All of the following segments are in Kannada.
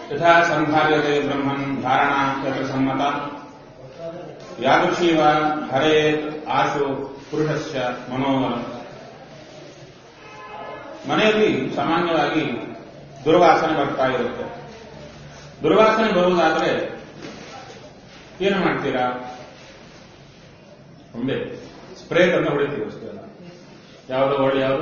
ಯಥಾ ಸಂಧಾರ್ಯತೆ ಬ್ರಹ್ಮನ್ ಧಾರಣಾ ಯತ್ರ ಸಮ್ಮತ ಯಾದೃಶೀವ ಹರೇ ಆಶು ಪುರುಷಸ್ಯ ಮನೋಮನ ಮನೆಯಲ್ಲಿ ಸಾಮಾನ್ಯವಾಗಿ ದುರ್ವಾಸನೆ ಬರ್ತಾ ಇರುತ್ತೆ ದುರ್ವಾಸನೆ ಬರುವುದಾದ್ರೆ ಏನು ಮಾಡ್ತೀರಾ ಒಂದೇ ಸ್ಪ್ರೇ ತಂದು ಹೊಡಿತೀವಿ ಅಷ್ಟೇ ಅಲ್ಲ ಯಾವುದು ಒಳ್ಳೆ ಯಾವುದು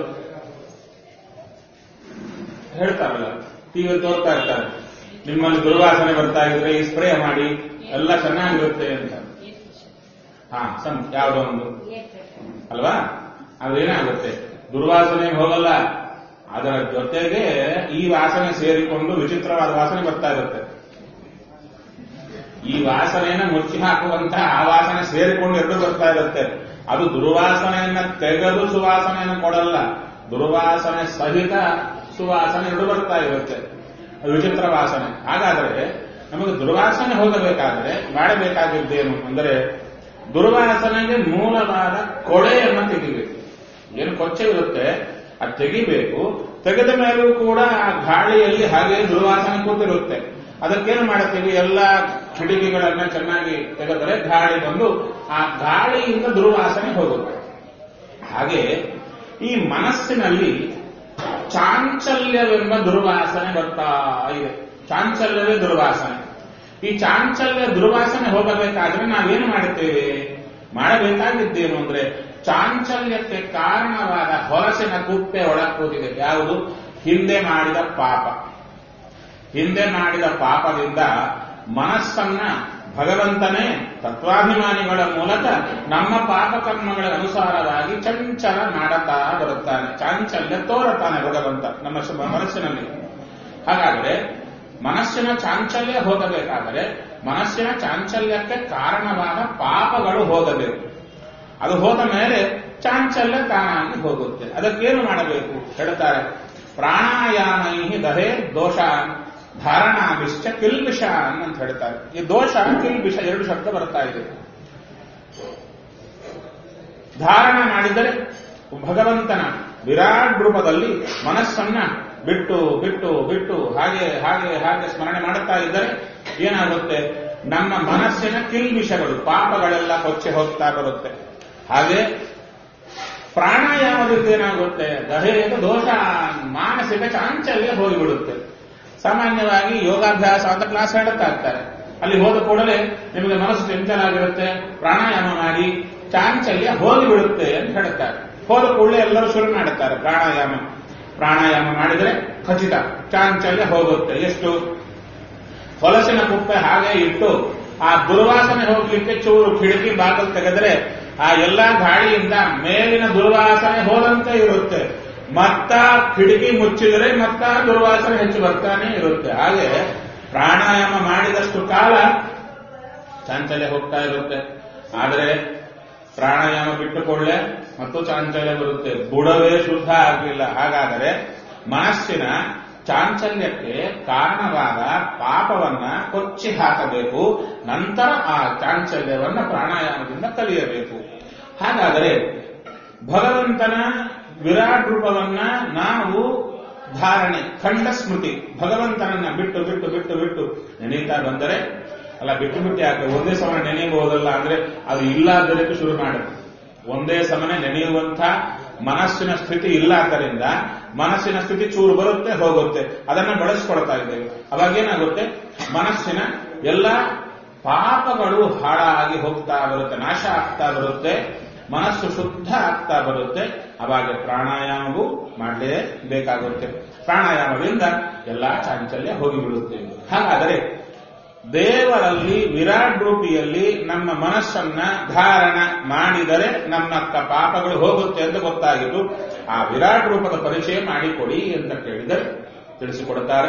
ಹೇಳ್ತಾರಲ್ಲ ಟಿವಿ ತೋರ್ತಾ ಇರ್ತಾರೆ ನಿಮ್ಮಲ್ಲಿ ದುರ್ವಾಸನೆ ಬರ್ತಾ ಇದ್ರೆ ಈ ಸ್ಪ್ರೇ ಮಾಡಿ ಎಲ್ಲ ಚೆನ್ನಾಗಿರುತ್ತೆ ಅಂತ ಹಾ ಸಂ ಯಾವುದೋ ಒಂದು ಅಲ್ವಾ ಅದೇನಾಗುತ್ತೆ ದುರ್ವಾಸನೆ ಹೋಗಲ್ಲ ಅದರ ಜೊತೆಗೆ ಈ ವಾಸನೆ ಸೇರಿಕೊಂಡು ವಿಚಿತ್ರವಾದ ವಾಸನೆ ಬರ್ತಾ ಇರುತ್ತೆ ಈ ವಾಸನೆಯನ್ನ ಮುಚ್ಚಿ ಹಾಕುವಂತಹ ಆ ವಾಸನೆ ಸೇರಿಕೊಂಡು ಎರಡು ಬರ್ತಾ ಇರುತ್ತೆ ಅದು ದುರ್ವಾಸನೆಯನ್ನ ತೆಗೆದು ಸುವಾಸನೆಯನ್ನು ಕೊಡಲ್ಲ ದುರ್ವಾಸನೆ ಸಹಿತ ಸುವಾಸನೆ ಎರಡು ಬರ್ತಾ ಇರುತ್ತೆ ಅದು ವಿಚಿತ್ರ ವಾಸನೆ ಹಾಗಾದರೆ ನಮಗೆ ದುರ್ವಾಸನೆ ಹೋಗಬೇಕಾದ್ರೆ ಮಾಡಬೇಕಾಗಿದ್ದೇನು ಅಂದರೆ ದುರ್ವಾಸನೆಗೆ ಮೂಲವಾದ ಕೊಳೆಯನ್ನು ತೆಗಿಬೇಕು ಏನು ಕೊಚ್ಚೆ ಇರುತ್ತೆ ಅದು ತೆಗಿಬೇಕು ತೆಗೆದ ಮೇಲೂ ಕೂಡ ಆ ಗಾಳಿಯಲ್ಲಿ ಹಾಗೆ ದುರ್ವಾಸನೆ ಕೂತಿರುತ್ತೆ ಅದಕ್ಕೇನು ಮಾಡುತ್ತೀವಿ ಎಲ್ಲ ಕಿಟಕಿಗಳನ್ನ ಚೆನ್ನಾಗಿ ತೆಗೆದರೆ ಗಾಳಿ ಬಂದು ಆ ಗಾಳಿಯಿಂದ ದುರ್ವಾಸನೆ ಹೋಗುತ್ತೆ ಹಾಗೆ ಈ ಮನಸ್ಸಿನಲ್ಲಿ ಚಾಂಚಲ್ಯವೆಂಬ ದುರ್ವಾಸನೆ ಬರ್ತಾ ಇದೆ ಚಾಂಚಲ್ಯವೇ ದುರ್ವಾಸನೆ ಈ ಚಾಂಚಲ್ಯ ದುರ್ವಾಸನೆ ಹೋಗಬೇಕಾದ್ರೆ ನಾವೇನು ಮಾಡುತ್ತೇವೆ ಮಾಡಬೇಕಾಗಿದ್ದೇನು ಅಂದ್ರೆ ಚಾಂಚಲ್ಯಕ್ಕೆ ಕಾರಣವಾದ ಹೊಲಸಿನ ಕುಪ್ಪೆ ಒಳಕೂತಿದೆ ಯಾವುದು ಹಿಂದೆ ಮಾಡಿದ ಪಾಪ ಹಿಂದೆ ಮಾಡಿದ ಪಾಪದಿಂದ ಮನಸ್ಸನ್ನ ಭಗವಂತನೇ ತತ್ವಾಭಿಮಾನಿಗಳ ಮೂಲಕ ನಮ್ಮ ಪಾಪಕರ್ಮಗಳ ಅನುಸಾರವಾಗಿ ಚಂಚಲ ಮಾಡುತ್ತಾ ಬರುತ್ತಾನೆ ಚಾಂಚಲ್ಯ ತೋರುತ್ತಾನೆ ಭಗವಂತ ನಮ್ಮ ಶ- ಮನಸ್ಸಿನಲ್ಲಿ ಹಾಗಾದರೆ ಮನಸ್ಸಿನ ಚಾಂಚಲ್ಯ ಹೋಗಬೇಕಾದರೆ ಮನಸ್ಸಿನ ಚಾಂಚಲ್ಯಕ್ಕೆ ಕಾರಣವಾದ ಪಾಪಗಳು ಹೋಗಬೇಕು ಅದು ಹೋದ ಮೇಲೆ ಚಾಂಚಲ್ಯ ತಾನಾಗಿ ಹೋಗುತ್ತೆ ಅದಕ್ಕೇನು ಮಾಡಬೇಕು ಹೇಳ್ತಾರೆ ಪ್ರಾಣಾಯಾಮೈ ದಹೇ ದೋಷ ಧಾರಣಾಭಿಶ್ಚ ಕಿಲ್ಬಿಷ ಅಂತ ಹೇಳ್ತಾರೆ ಈ ದೋಷ ಕಿಲ್ಬಿಷ ಎರಡು ಶಬ್ದ ಬರ್ತಾ ಇದೆ ಧಾರಣ ಮಾಡಿದರೆ ಭಗವಂತನ ವಿರಾಟ್ ರೂಪದಲ್ಲಿ ಮನಸ್ಸನ್ನ ಬಿಟ್ಟು ಬಿಟ್ಟು ಬಿಟ್ಟು ಹಾಗೆ ಹಾಗೆ ಹಾಗೆ ಸ್ಮರಣೆ ಮಾಡುತ್ತಾ ಇದ್ದರೆ ಏನಾಗುತ್ತೆ ನಮ್ಮ ಮನಸ್ಸಿನ ಕಿಲ್ಬಿಷಗಳು ಪಾಪಗಳೆಲ್ಲ ಕೊಚ್ಚೆ ಹೋಗ್ತಾ ಬರುತ್ತೆ ಹಾಗೆ ಪ್ರಾಣಾಯಾಮದಿಂದ ಏನಾಗುತ್ತೆ ದಹೇದ ದೋಷ ಮಾನಸಿಕ ಚಾಂಚಲ್ಯ ಹೋಗಿಬಿಡುತ್ತೆ ಸಾಮಾನ್ಯವಾಗಿ ಯೋಗಾಭ್ಯಾಸ ಅಂತ ಕ್ಲಾಸ್ ಹೇಳುತ್ತಾ ಇರ್ತಾರೆ ಅಲ್ಲಿ ಹೋದ ಕೂಡಲೇ ನಿಮಗೆ ಮನಸ್ಸು ಚಂಚಲ ಆಗಿರುತ್ತೆ ಪ್ರಾಣಾಯಾಮ ಮಾಡಿ ಚಾಂಚಲ್ಯ ಹೋಗಿಬಿಡುತ್ತೆ ಅಂತ ಹೇಳುತ್ತಾರೆ ಹೋದ ಕೂಡಲೇ ಎಲ್ಲರೂ ಶುರು ಮಾಡುತ್ತಾರೆ ಪ್ರಾಣಾಯಾಮ ಪ್ರಾಣಾಯಾಮ ಮಾಡಿದರೆ ಖಚಿತ ಚಾಂಚಲ್ಯ ಹೋಗುತ್ತೆ ಎಷ್ಟು ಹೊಲಸಿನ ಕುಪ್ಪೆ ಹಾಗೆ ಇಟ್ಟು ಆ ದುರ್ವಾಸನೆ ಹೋಗ್ಲಿಕ್ಕೆ ಚೂರು ಕಿಟಕಿ ಬಾಗಿಲು ತೆಗೆದ್ರೆ ಆ ಎಲ್ಲಾ ಗಾಳಿಯಿಂದ ಮೇಲಿನ ದುರ್ವಾಸನೆ ಹೋದಂತೆ ಇರುತ್ತೆ ಮತ್ತ ಕಿಟಕಿ ಮುಚ್ಚಿದರೆ ಮತ್ತ ದುರ್ವಾಸನೆ ಹೆಚ್ಚು ಬರ್ತಾನೆ ಇರುತ್ತೆ ಹಾಗೆ ಪ್ರಾಣಾಯಾಮ ಮಾಡಿದಷ್ಟು ಕಾಲ ಚಾಂಚಲ್ಯ ಹೋಗ್ತಾ ಇರುತ್ತೆ ಆದರೆ ಪ್ರಾಣಾಯಾಮ ಬಿಟ್ಟುಕೊಳ್ಳೆ ಮತ್ತು ಚಾಂಚಲ್ಯ ಬರುತ್ತೆ ಬುಡವೇ ಶುದ್ಧ ಆಗಲಿಲ್ಲ ಹಾಗಾದರೆ ಮನಸ್ಸಿನ ಚಾಂಚಲ್ಯಕ್ಕೆ ಕಾರಣವಾದ ಪಾಪವನ್ನ ಕೊಚ್ಚಿ ಹಾಕಬೇಕು ನಂತರ ಆ ಚಾಂಚಲ್ಯವನ್ನ ಪ್ರಾಣಾಯಾಮದಿಂದ ಕಲಿಯಬೇಕು ಹಾಗಾದರೆ ಭಗವಂತನ ವಿರಾಟ್ ರೂಪವನ್ನ ನಾವು ಧಾರಣೆ ಖಂಡ ಸ್ಮೃತಿ ಭಗವಂತನನ್ನ ಬಿಟ್ಟು ಬಿಟ್ಟು ಬಿಟ್ಟು ಬಿಟ್ಟು ನೆನೀತಾ ಬಂದರೆ ಅಲ್ಲ ಬಿಟ್ಟು ಬಿಟ್ಟು ಯಾಕೆ ಒಂದೇ ಸಮಯ ನೆನೆಯಬಹುದಲ್ಲ ಅಂದ್ರೆ ಅದು ಇಲ್ಲಾದದಕ್ಕೆ ಶುರು ಮಾಡುತ್ತೆ ಒಂದೇ ಸಮನೆ ನೆನೆಯುವಂತ ಮನಸ್ಸಿನ ಸ್ಥಿತಿ ಇಲ್ಲ ಆದ್ದರಿಂದ ಮನಸ್ಸಿನ ಸ್ಥಿತಿ ಚೂರು ಬರುತ್ತೆ ಹೋಗುತ್ತೆ ಅದನ್ನ ಬೆಳೆಸ್ಕೊಳ್ತಾ ಇದ್ದೇವೆ ಅವಾಗ ಏನಾಗುತ್ತೆ ಮನಸ್ಸಿನ ಎಲ್ಲ ಪಾಪಗಳು ಹಾಳಾಗಿ ಹೋಗ್ತಾ ಬರುತ್ತೆ ನಾಶ ಆಗ್ತಾ ಬರುತ್ತೆ ಮನಸ್ಸು ಶುದ್ಧ ಆಗ್ತಾ ಬರುತ್ತೆ ಅವಾಗ ಪ್ರಾಣಾಯಾಮವು ಮಾಡಲೇ ಬೇಕಾಗುತ್ತೆ ಪ್ರಾಣಾಯಾಮದಿಂದ ಎಲ್ಲಾ ಚಾಂಚಲ್ಯ ಹೋಗಿಬಿಡುತ್ತೆ ಹಾಗಾದರೆ ದೇವರಲ್ಲಿ ವಿರಾಟ್ ರೂಪಿಯಲ್ಲಿ ನಮ್ಮ ಮನಸ್ಸನ್ನ ಧಾರಣ ಮಾಡಿದರೆ ನಮ್ಮ ಕ- ಪಾಪಗಳು ಹೋಗುತ್ತೆ ಅಂತ ಗೊತ್ತಾಗಿತ್ತು ಆ ವಿರಾಟ್ ರೂಪದ ಪರಿಚಯ ಮಾಡಿಕೊಡಿ ಅಂತ ಕೇಳಿದರೆ ತಿಳಿಸಿಕೊಡುತ್ತಾರೆ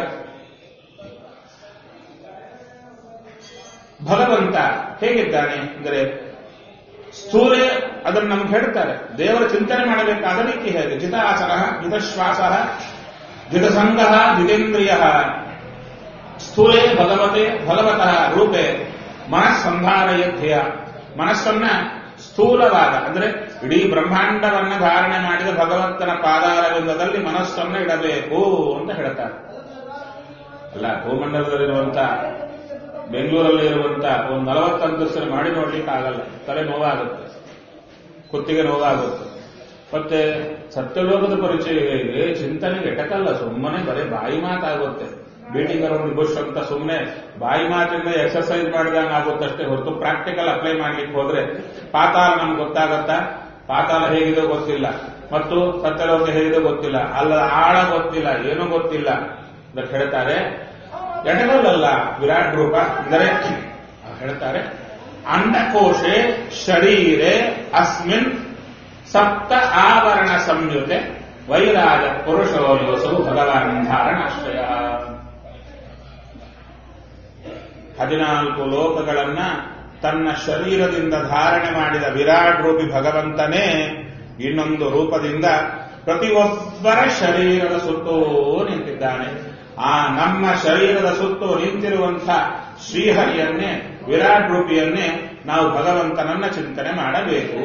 ಭಗವಂತ ಹೇಗಿದ್ದಾನೆ ಅಂದರೆ ಸ್ಥೂಲೆ ಅದನ್ನು ನಮ್ಗೆ ಹೇಳ್ತಾರೆ ದೇವರ ಚಿಂತನೆ ಮಾಡಬೇಕಾದ ರೀತಿ ಹೇಗೆ ಜಿತಾಸನ ಜಿತಶ್ವಾಸ ಜಿತಸಂಗ ಜಿತೇಂದ್ರಿಯ ಸ್ಥೂಲೇ ಭಗವತೆ ಭಗವತಃ ರೂಪೆ ಮನಸ್ಸಂಧಾರಯಧ್ಯಯ ಮನಸ್ಸನ್ನ ಸ್ಥೂಲವಾದ ಅಂದ್ರೆ ಇಡೀ ಬ್ರಹ್ಮಾಂಡವನ್ನ ಧಾರಣೆ ಮಾಡಿದ ಭಗವಂತನ ಪಾದಾರವಿಂದದಲ್ಲಿ ಮನಸ್ಸನ್ನ ಇಡಬೇಕು ಅಂತ ಹೇಳ್ತಾರೆ ಅಲ್ಲ ಭೂಮಂಡಲದಲ್ಲಿರುವಂತ ಬೆಂಗಳೂರಲ್ಲಿ ಇರುವಂತ ಒಂದು ನಲವತ್ತು ಅಂತಸ್ತಿನ ಮಾಡಿ ನೋಡ್ಲಿಕ್ಕೆ ಆಗಲ್ಲ ತಲೆ ನೋವಾಗುತ್ತೆ ಕುತ್ತಿಗೆ ನೋವಾಗುತ್ತೆ ಮತ್ತೆ ಸತ್ಯಲೋಕದ ಪರಿಚಯ ಚಿಂತನೆಗೆ ಎಟಕಲ್ಲ ಸುಮ್ಮನೆ ಬರೀ ಬಾಯಿ ಮಾತಾಗುತ್ತೆ ಬೀಟಿಂಗ್ ಅರೌಂಡ್ ಬುಷ್ ಅಂತ ಸುಮ್ಮನೆ ಬಾಯಿ ಮಾತಿಂದ ಎಕ್ಸರ್ಸೈಸ್ ಮಾಡಿದಂಗೆ ಆಗುತ್ತಷ್ಟೇ ಹೊರತು ಪ್ರಾಕ್ಟಿಕಲ್ ಅಪ್ಲೈ ಮಾಡ್ಲಿಕ್ಕೆ ಹೋದ್ರೆ ಪಾತಾಳ ನಮ್ಗೆ ಗೊತ್ತಾಗತ್ತಾ ಪಾತಾಳ ಹೇಗಿದೆ ಗೊತ್ತಿಲ್ಲ ಮತ್ತು ಸತ್ಯಲೋಕ ಹೇಗಿದೆ ಗೊತ್ತಿಲ್ಲ ಅಲ್ಲ ಆಳ ಗೊತ್ತಿಲ್ಲ ಏನೂ ಗೊತ್ತಿಲ್ಲ ಅಂತ ಹೇಳ್ತಾರೆ ಎಟಕಲ್ಲಲ್ಲ ವಿರಾಟ್ ರೂಪ ಅಂದರೆ ಹೇಳ್ತಾರೆ ಅಂಡಕೋಶೆ ಶರೀರೆ ಅಸ್ಮಿನ್ ಸಪ್ತ ಆವರಣ ಸಂಯುತೆ ವೈರಾಜ ಪುರುಷೋಲ್ಯಸವು ಭಗವಾನ್ ಧಾರಣಾಶ್ರಯ ಹದಿನಾಲ್ಕು ಲೋಕಗಳನ್ನ ತನ್ನ ಶರೀರದಿಂದ ಧಾರಣೆ ಮಾಡಿದ ವಿರಾಟ್ ರೂಪಿ ಭಗವಂತನೇ ಇನ್ನೊಂದು ರೂಪದಿಂದ ಪ್ರತಿಯೊಬ್ಬರ ಶರೀರದ ಸುತ್ತೂ ನಿಂತಿದ್ದಾನೆ ಆ ನಮ್ಮ ಶರೀರದ ಸುತ್ತೂ ನಿಂತಿರುವಂಥ ಶ್ರೀಹರಿಯನ್ನೇ ವಿರಾಟ್ ರೂಪಿಯನ್ನೇ ನಾವು ಭಗವಂತನನ್ನ ಚಿಂತನೆ ಮಾಡಬೇಕು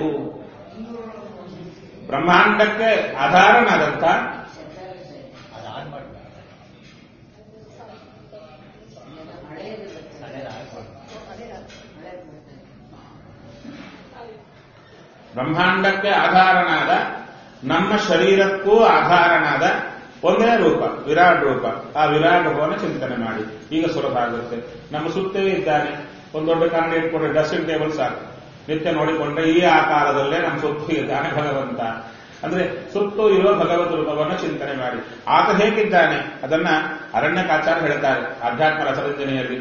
ಬ್ರಹ್ಮಾಂಡಕ್ಕೆ ಆಧಾರನಾದಂಥ ಅದು ಆನ್ ಮಾಡ್ತಾರೆ ಹಳೇದು ಬ್ರಹ್ಮಾಂಡಕ್ಕೆ ಆಧಾರನಾದ ನಮ್ಮ ಶರೀರಕ್ಕೂ ಆಧಾರನಾದ ಒಂದೇ ರೂಪ ವಿರಾಟ್ ರೂಪ ಆ ವಿರಾಟ್ ರೂಪವನ್ನು ಚಿಂತನೆ ಮಾಡಿ ಈಗ ಸುಲಭ ಆಗುತ್ತೆ ನಮ್ಮ ಸುತ್ತೇ ಇದ್ದಾನೆ ಒಂದು ದೊಡ್ಡ ಕನ್ನಡಿ ಇಟ್ಕೊಂಡ್ರೆ ಡ್ರೆಸ್ಸಿಂಗ್ ಟೇಬಲ್ ಸಾಕು ನಿತ್ಯ ನೋಡಿಕೊಂಡ್ರೆ ಈ ಆಕಾರದಲ್ಲೇ ನಮ್ಮ ಸುತ್ತು ಇದ್ದಾನೆ ಭಗವಂತ ಅಂದ್ರೆ ಸುತ್ತು ಇರುವ ಭಗವತ್ ರೂಪವನ್ನು ಚಿಂತನೆ ಮಾಡಿ ಆತ ಹೇಗಿದ್ದಾನೆ ಅದನ್ನ ಅರಣ್ಯಕಾಚಾರ ಹೇಳ್ತಾರೆ ಆಧ್ಯಾತ್ಮ ರಸರಂಜನೆಯಲ್ಲಿ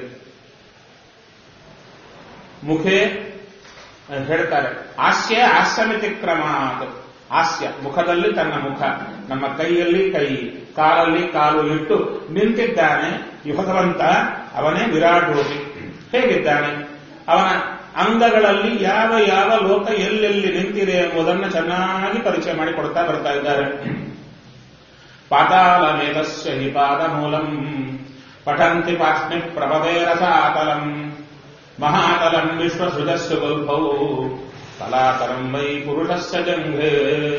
ಮುಖೇ ಹೇಳ್ತಾರೆ ಹಾಸ್ಯ ಹಾಸ್ಯಮಿತಿ ಕ್ರಮಾತ್ ಹಾಸ್ಯ ಮುಖದಲ್ಲಿ ತನ್ನ ಮುಖ ನಮ್ಮ ಕೈಯಲ್ಲಿ ಕೈ ಕಾಲಲ್ಲಿ ಕಾಲು ಇಟ್ಟು ನಿಂತಿದ್ದಾನೆ ಈ ಭಗವಂತ ಅವನೇ ವಿರಾಟ್ ರೂಪಿ ಹೇಗಿದ್ದಾನೆ ಅವನ ಅಂಗಗಳಲ್ಲಿ ಯಾವ ಯಾವ ಲೋಕ ಎಲ್ಲೆಲ್ಲಿ ನಿಂತಿದೆ ಎಂಬುದನ್ನು ಚೆನ್ನಾಗಿ ಪರಿಚಯ ಮಾಡಿ ಕೊಡ್ತಾ ಬರ್ತಾ ಇದ್ದಾರೆ ಪಾತಾಳ ವೇದಸ್ಯ ಹಿ ಪಾದ ಮೂಲಂ ಪಠಂತಿ ಪಾಸ್ಮಿ ಪ್ರಪದೇ ರಸಾತಲಂ ಮಹಾತಲಂ ವಿಶ್ವಸೃಜಸ್ಯ ಗುಲ್ಭೌ ತಲಾತಲಂ ವೈ ಪುರುಷಸ್ಯ ಜಂಘೆ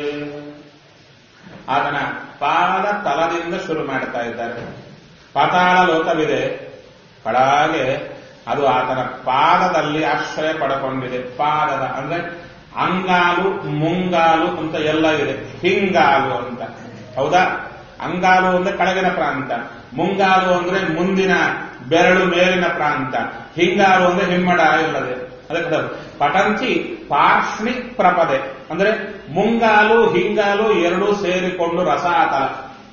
ಆತನ ಪಾದ ತಲದಿಂದ ಶುರು ಮಾಡ್ತಾ ಇದ್ದಾರೆ ಪಾತಾಳ ಲೋಕವಿದೆ ಕಡಾಗೆ ಅದು ಆತನ ಪಾದದಲ್ಲಿ ಆಶ್ರಯ ಪಡ್ಕೊಂಡಿದೆ ಪಾದದ ಅಂದ್ರೆ ಅಂಗಾಲು ಮುಂಗಾಲು ಅಂತ ಎಲ್ಲ ಇದೆ ಹಿಂಗಾಲು ಅಂತ ಹೌದಾ ಅಂಗಾಲು ಅಂದ್ರೆ ಕೆಳಗಿನ ಪ್ರಾಂತ ಮುಂಗಾಲು ಅಂದ್ರೆ ಮುಂದಿನ ಬೆರಳು ಮೇಲಿನ ಪ್ರಾಂತ ಹಿಂಗಾಲು ಅಂದ್ರೆ ಹಿಮ್ಮಡ ಇಲ್ಲದೆ ಅದಕ್ಕೆ ಪಟಂತಿ ಪಾರ್ಷ್ಣಿ ಪ್ರಪದೆ ಅಂದ್ರೆ ಮುಂಗಾಲು ಹಿಂಗಾಲು ಎರಡೂ ಸೇರಿಕೊಂಡು ರಸಾತಲ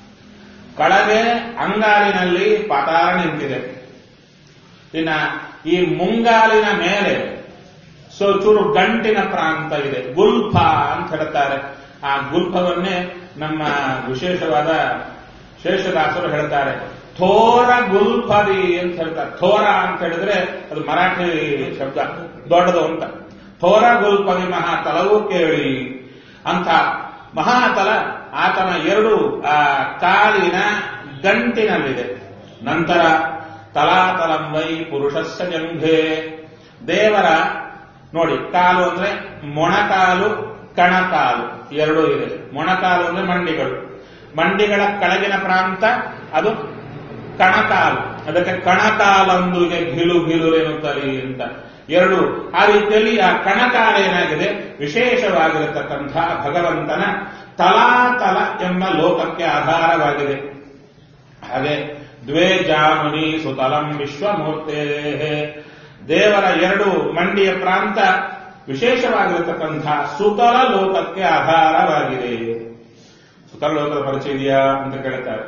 ಕಳಗೆ ಅಂಗಾಲಿನಲ್ಲಿ ಪತಾರ ನಿಂತಿದೆ ಇನ್ನ ಈ ಮುಂಗಾಲಿನ ಮೇಲೆ ಸೊ ಚೂರು ಗಂಟಿನ ಪ್ರಾಂತ ಇದೆ ಗುಲ್ಫ ಅಂತ ಹೇಳ್ತಾರೆ ಆ ಗುಲ್ಫವನ್ನೇ ನಮ್ಮ ವಿಶೇಷವಾದ ಶೇಷದಾಸರು ಹೇಳ್ತಾರೆ ಥೋರ ಗುಲ್ಫದಿ ಅಂತ ಹೇಳ್ತಾರೆ ಥೋರ ಅಂತ ಹೇಳಿದ್ರೆ ಅದು ಮರಾಠಿ ಶಬ್ದ ದೊಡ್ಡದು ಅಂತ ಥೋರ ಗುಲ್ಫದಿ ಮಹಾತಲವು ಕೇಳಿ ಅಂತ ಮಹಾತಲ ಆತನ ಎರಡು ಆ ಕಾಲಿನ ಗಂಟಿನಲ್ಲಿದೆ ನಂತರ ತಲಾತಲಂ ವೈ ಪುರುಷಸ್ಯ ಜಂಘೆ ದೇವರ ನೋಡಿ ಕಾಲು ಅಂದ್ರೆ ಮೊಣಕಾಲು ಕಣಕಾಲು ಎರಡೂ ಇದೆ ಮೊಣಕಾಲು ಅಂದ್ರೆ ಮಂಡಿಗಳು ಮಂಡಿಗಳ ಕೆಳಗಿನ ಪ್ರಾಂತ ಅದು ಕಣಕಾಲು ಅದಕ್ಕೆ ಕಣಕಾಲಂದುಗೆ ಘಿಲು ಘಿಲು ಎನ್ನುತ್ತಾರೆ ಅಂತ ಎರಡು ಆ ರೀತಿಯಲ್ಲಿ ಆ ಕಣಕಾಲ ಏನಾಗಿದೆ ವಿಶೇಷವಾಗಿರತಕ್ಕಂಥ ಭಗವಂತನ ತಲಾತಲ ಎಂಬ ಲೋಕಕ್ಕೆ ಆಧಾರವಾಗಿದೆ ಹಾಗೆ ದ್ವೇ ಜಾಮುನಿ ಸುತಲಂ ವಿಶ್ವಮೂರ್ತೆ ದೇವರ ಎರಡು ಮಂಡಿಯ ಪ್ರಾಂತ ವಿಶೇಷವಾಗಿರತಕ್ಕಂಥ ಸುತಲ ಲೋಕಕ್ಕೆ ಆಧಾರವಾಗಿದೆ ಸುತಲ ಲೋಕದ ಪರಿಚಯ ಇದೆಯಾ ಅಂತ ಕೇಳ್ತಾರೆ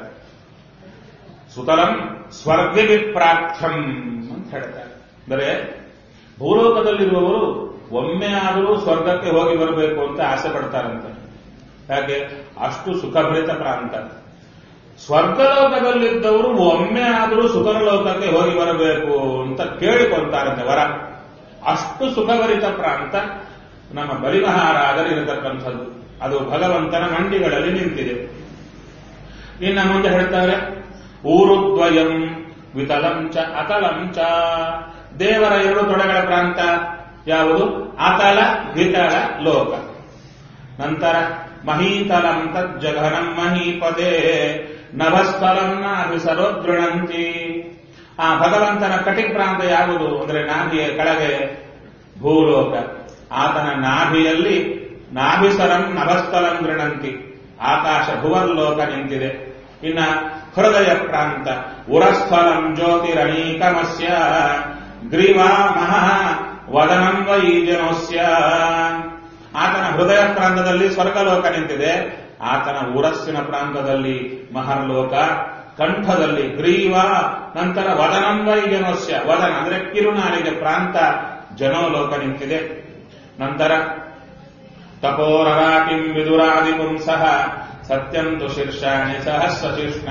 ಸುತಲಂ ಸ್ವರ್ಗ ವಿಪ್ರಾರ್ಥ್ಯಂ ಅಂತ ಹೇಳ್ತಾರೆ ಅಂದರೆ ಭೂಲೋಕದಲ್ಲಿರುವವರು ಒಮ್ಮೆ ಆದರೂ ಸ್ವರ್ಗಕ್ಕೆ ಹೋಗಿ ಬರಬೇಕು ಅಂತ ಆಸೆ ಪಡ್ತಾರಂತೆ ಯಾಕೆ ಅಷ್ಟು ಸುಖಭರಿತ ಪ್ರಾಂತ ಸ್ವರ್ಗಲೋಕದಲ್ಲಿದ್ದವರು ಒಮ್ಮೆ ಆದರೂ ಸುಖಲೋಕಕ್ಕೆ ಹೋಗಿ ಬರಬೇಕು ಅಂತ ಕೇಳಿಕೊಳ್ತಾರಂತೆ ವರ ಅಷ್ಟು ಸುಖಭರಿತ ಪ್ರಾಂತ ನಮ್ಮ ಬಲಿಮಹಾರಾಜರಿರತಕ್ಕಂಥದ್ದು ಅದು ಭಗವಂತನ ಮಂಡಿಗಳಲ್ಲಿ ನಿಂತಿದೆ ಇನ್ನ ಮುಂದೆ ಹೇಳ್ತಾರೆ ಊರುದ್ವಯಂ ವಿತಲಂ ಚ ಅತಲಂ ಚ ದೇವರ ಎರಡು ತೊಡೆಗಳ ಪ್ರಾಂತ ಯಾವುದು ಅತಲ ವಿತಳ ಲೋಕ ನಂತರ ಮಹೀತಲಂ ತಜ್ಜಘನಂ ಮಹೀಪದೇ ನಭಸ್ಥಲಂ ನಾಭಿಸರೋದೃಣಂತಿ ಆ ಭಗವಂತನ ಕಟಿ ಪ್ರಾಂತ ಯಾವುದು ಅಂದ್ರೆ ನಾಭಿಯ ಕೆಳಗೆ ಭೂಲೋಕ ಆತನ ನಾಭಿಯಲ್ಲಿ ನಾಭಿಸರಂ ನಭಸ್ಥಲಂ ಗೃಣಂತಿ ಆಕಾಶ ಭುವರ್ಲೋಕ ನಿಂತಿದೆ ಇನ್ನ ಹೃದಯ ಪ್ರಾಂತ ಉರಸ್ಥಲಂ ಜ್ಯೋತಿರಣೀಕಮಸ್ಯ ಗ್ರೀವಾ ಮಹಃ ವದನಂ ವೈಜನೋಸ್ಯ ಆತನ ಹೃದಯ ಪ್ರಾಂತದಲ್ಲಿ ಸ್ವರ್ಗಲೋಕ ನಿಂತಿದೆ ಆತನ ಉರಸ್ಸಿನ ಪ್ರಾಂತದಲ್ಲಿ ಮಹರ್ಲೋಕ ಕಂಠದಲ್ಲಿ ಗ್ರೀವ ನಂತರ ವದನಂ ವೈಜನೋಸ್ಯ ವದನ ಅಂದ್ರೆ ಕಿರುನಾಲಿಗೆ ಪ್ರಾಂತ ಜನೋಲೋಕ ನಿಂತಿದೆ ನಂತರ ತಪೋರರಾಟಿಂ ವಿದುರಾದಿ ಪುಂಸಃ ಸತ್ಯಂತು ಶೀರ್ಷಾಣಿ ಸಹಸ್ರಶೀರ್ಷ್ಣ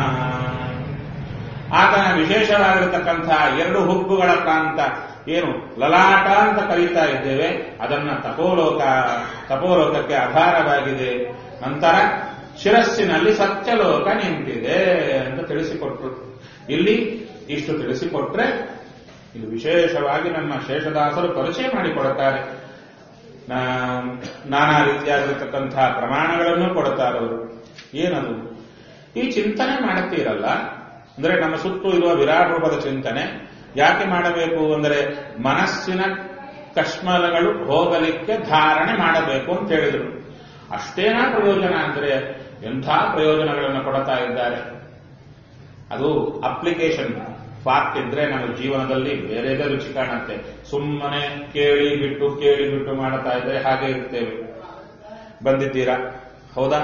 ಆತನ ವಿಶೇಷವಾಗಿರತಕ್ಕಂತಹ ಎರಡು ಹುಬ್ಬುಗಳ ಪ್ರಾಂತ ಏನು ಲಲಾಟ ಅಂತ ಕರೀತಾ ಇದ್ದೇವೆ ಅದನ್ನ ತಪೋಲೋಕ ತಪೋಲೋಕಕ್ಕೆ ಆಧಾರವಾಗಿದೆ ನಂತರ ಶಿರಸ್ಸಿನಲ್ಲಿ ಸತ್ಯಲೋಕ ನಿಂತಿದೆ ಅಂತ ತಿಳಿಸಿಕೊಟ್ರು ಇಲ್ಲಿ ಇಷ್ಟು ತಿಳಿಸಿಕೊಟ್ರೆ ಇದು ವಿಶೇಷವಾಗಿ ನಮ್ಮ ಶೇಷದಾಸರು ಪರಿಚಯ ಮಾಡಿಕೊಡುತ್ತಾರೆ ನಾ- ನಾನಾ ರೀತಿಯಾಗಿರತಕ್ಕಂತಹ ಪ್ರಮಾಣಗಳನ್ನು ಕೊಡುತ್ತಾರೆ ಅವರು ಏನದು ಈ ಚಿಂತನೆ ಮಾಡುತ್ತೀರಲ್ಲ ಅಂದ್ರೆ ನಮ್ಮ ಸುತ್ತು ಇರುವ ವಿರಾಟ್ ರೂಪದ ಚಿಂತನೆ ಯಾಕೆ ಮಾಡಬೇಕು ಅಂದರೆ ಮನಸ್ಸಿನ ಕಶ್ಮಲಗಳು ಹೋಗಲಿಕ್ಕೆ ಧಾರಣೆ ಮಾಡಬೇಕು ಅಂತ ಹೇಳಿದರು ಅಷ್ಟೇನಾ ಪ್ರಯೋಜನ ಅಂದ್ರೆ ಎಂಥ ಪ್ರಯೋಜನಗಳನ್ನು ಕೊಡ್ತಾ ಇದ್ದಾರೆ ಅದು ಅಪ್ಲಿಕೇಶನ್ ಫಾಕ್ಟ್ ಇದ್ರೆ ನಮ್ಮ ಜೀವನದಲ್ಲಿ ಬೇರೆದೇ ರುಚಿ ಕಾಣುತ್ತೆ ಸುಮ್ಮನೆ ಕೇಳಿ ಬಿಟ್ಟು ಕೇಳಿ ಬಿಟ್ಟು ಮಾಡ್ತಾ ಇದ್ರೆ ಹಾಗೆ ಇರ್ತೇವೆ ಬಂದಿದ್ದೀರಾ ಹೌದಾ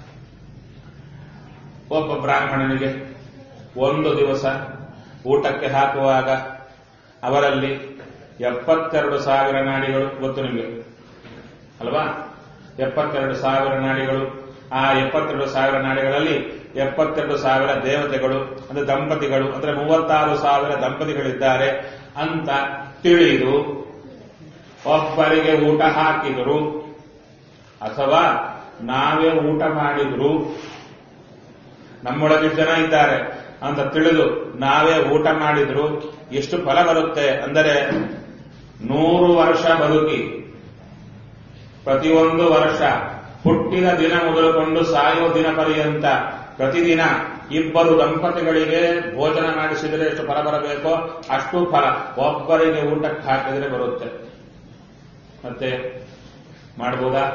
ಒಬ್ಬ ಬ್ರಾಹ್ಮಣನಿಗೆ ಒಂದು ದಿವಸ ಊಟಕ್ಕೆ ಹಾಕುವಾಗ ಅವರಲ್ಲಿ ಎಪ್ಪತ್ತೆರಡು ಸಾವಿರ ನಾಡಿಗಳು ಗೊತ್ತು ನಿಮಗೆ ಅಲ್ವಾ ಎಪ್ಪತ್ತೆರಡು ಸಾವಿರ ನಾಡಿಗಳು ಆ ಎಪ್ಪತ್ತೆರಡು ಸಾವಿರ ನಾಡಿಗಳಲ್ಲಿ ಎಪ್ಪತ್ತೆರಡು ಸಾವಿರ ದೇವತೆಗಳು ಅಂದ್ರೆ ದಂಪತಿಗಳು ಅಂದ್ರೆ ಮೂವತ್ತಾರು ಸಾವಿರ ದಂಪತಿಗಳಿದ್ದಾರೆ ಅಂತ ತಿಳಿದು ಒಬ್ಬರಿಗೆ ಊಟ ಹಾಕಿದರು ಅಥವಾ ನಾವೇ ಊಟ ಮಾಡಿದ್ರು ನಮ್ಮೊಳಗೆ ಜನ ಇದ್ದಾರೆ ಅಂತ ತಿಳಿದು ನಾವೇ ಊಟ ಮಾಡಿದ್ರು ಎಷ್ಟು ಫಲ ಬರುತ್ತೆ ಅಂದರೆ ನೂರು ವರ್ಷ ಬದುಕಿ ಪ್ರತಿಯೊಂದು ವರ್ಷ ಹುಟ್ಟಿದ ದಿನ ಮೊದಲುಕೊಂಡು ಸಾಯುವ ದಿನ ಪರ್ಯಂತ ಪ್ರತಿದಿನ ಇಬ್ಬರು ದಂಪತಿಗಳಿಗೆ ಭೋಜನ ಮಾಡಿಸಿದರೆ ಎಷ್ಟು ಫಲ ಬರಬೇಕೋ ಅಷ್ಟು ಫಲ ಒಬ್ಬರಿಗೆ ಊಟಕ್ಕೆ ಹಾಕಿದರೆ ಬರುತ್ತೆ ಮತ್ತೆ ಮಾಡ್ಬೋದಾ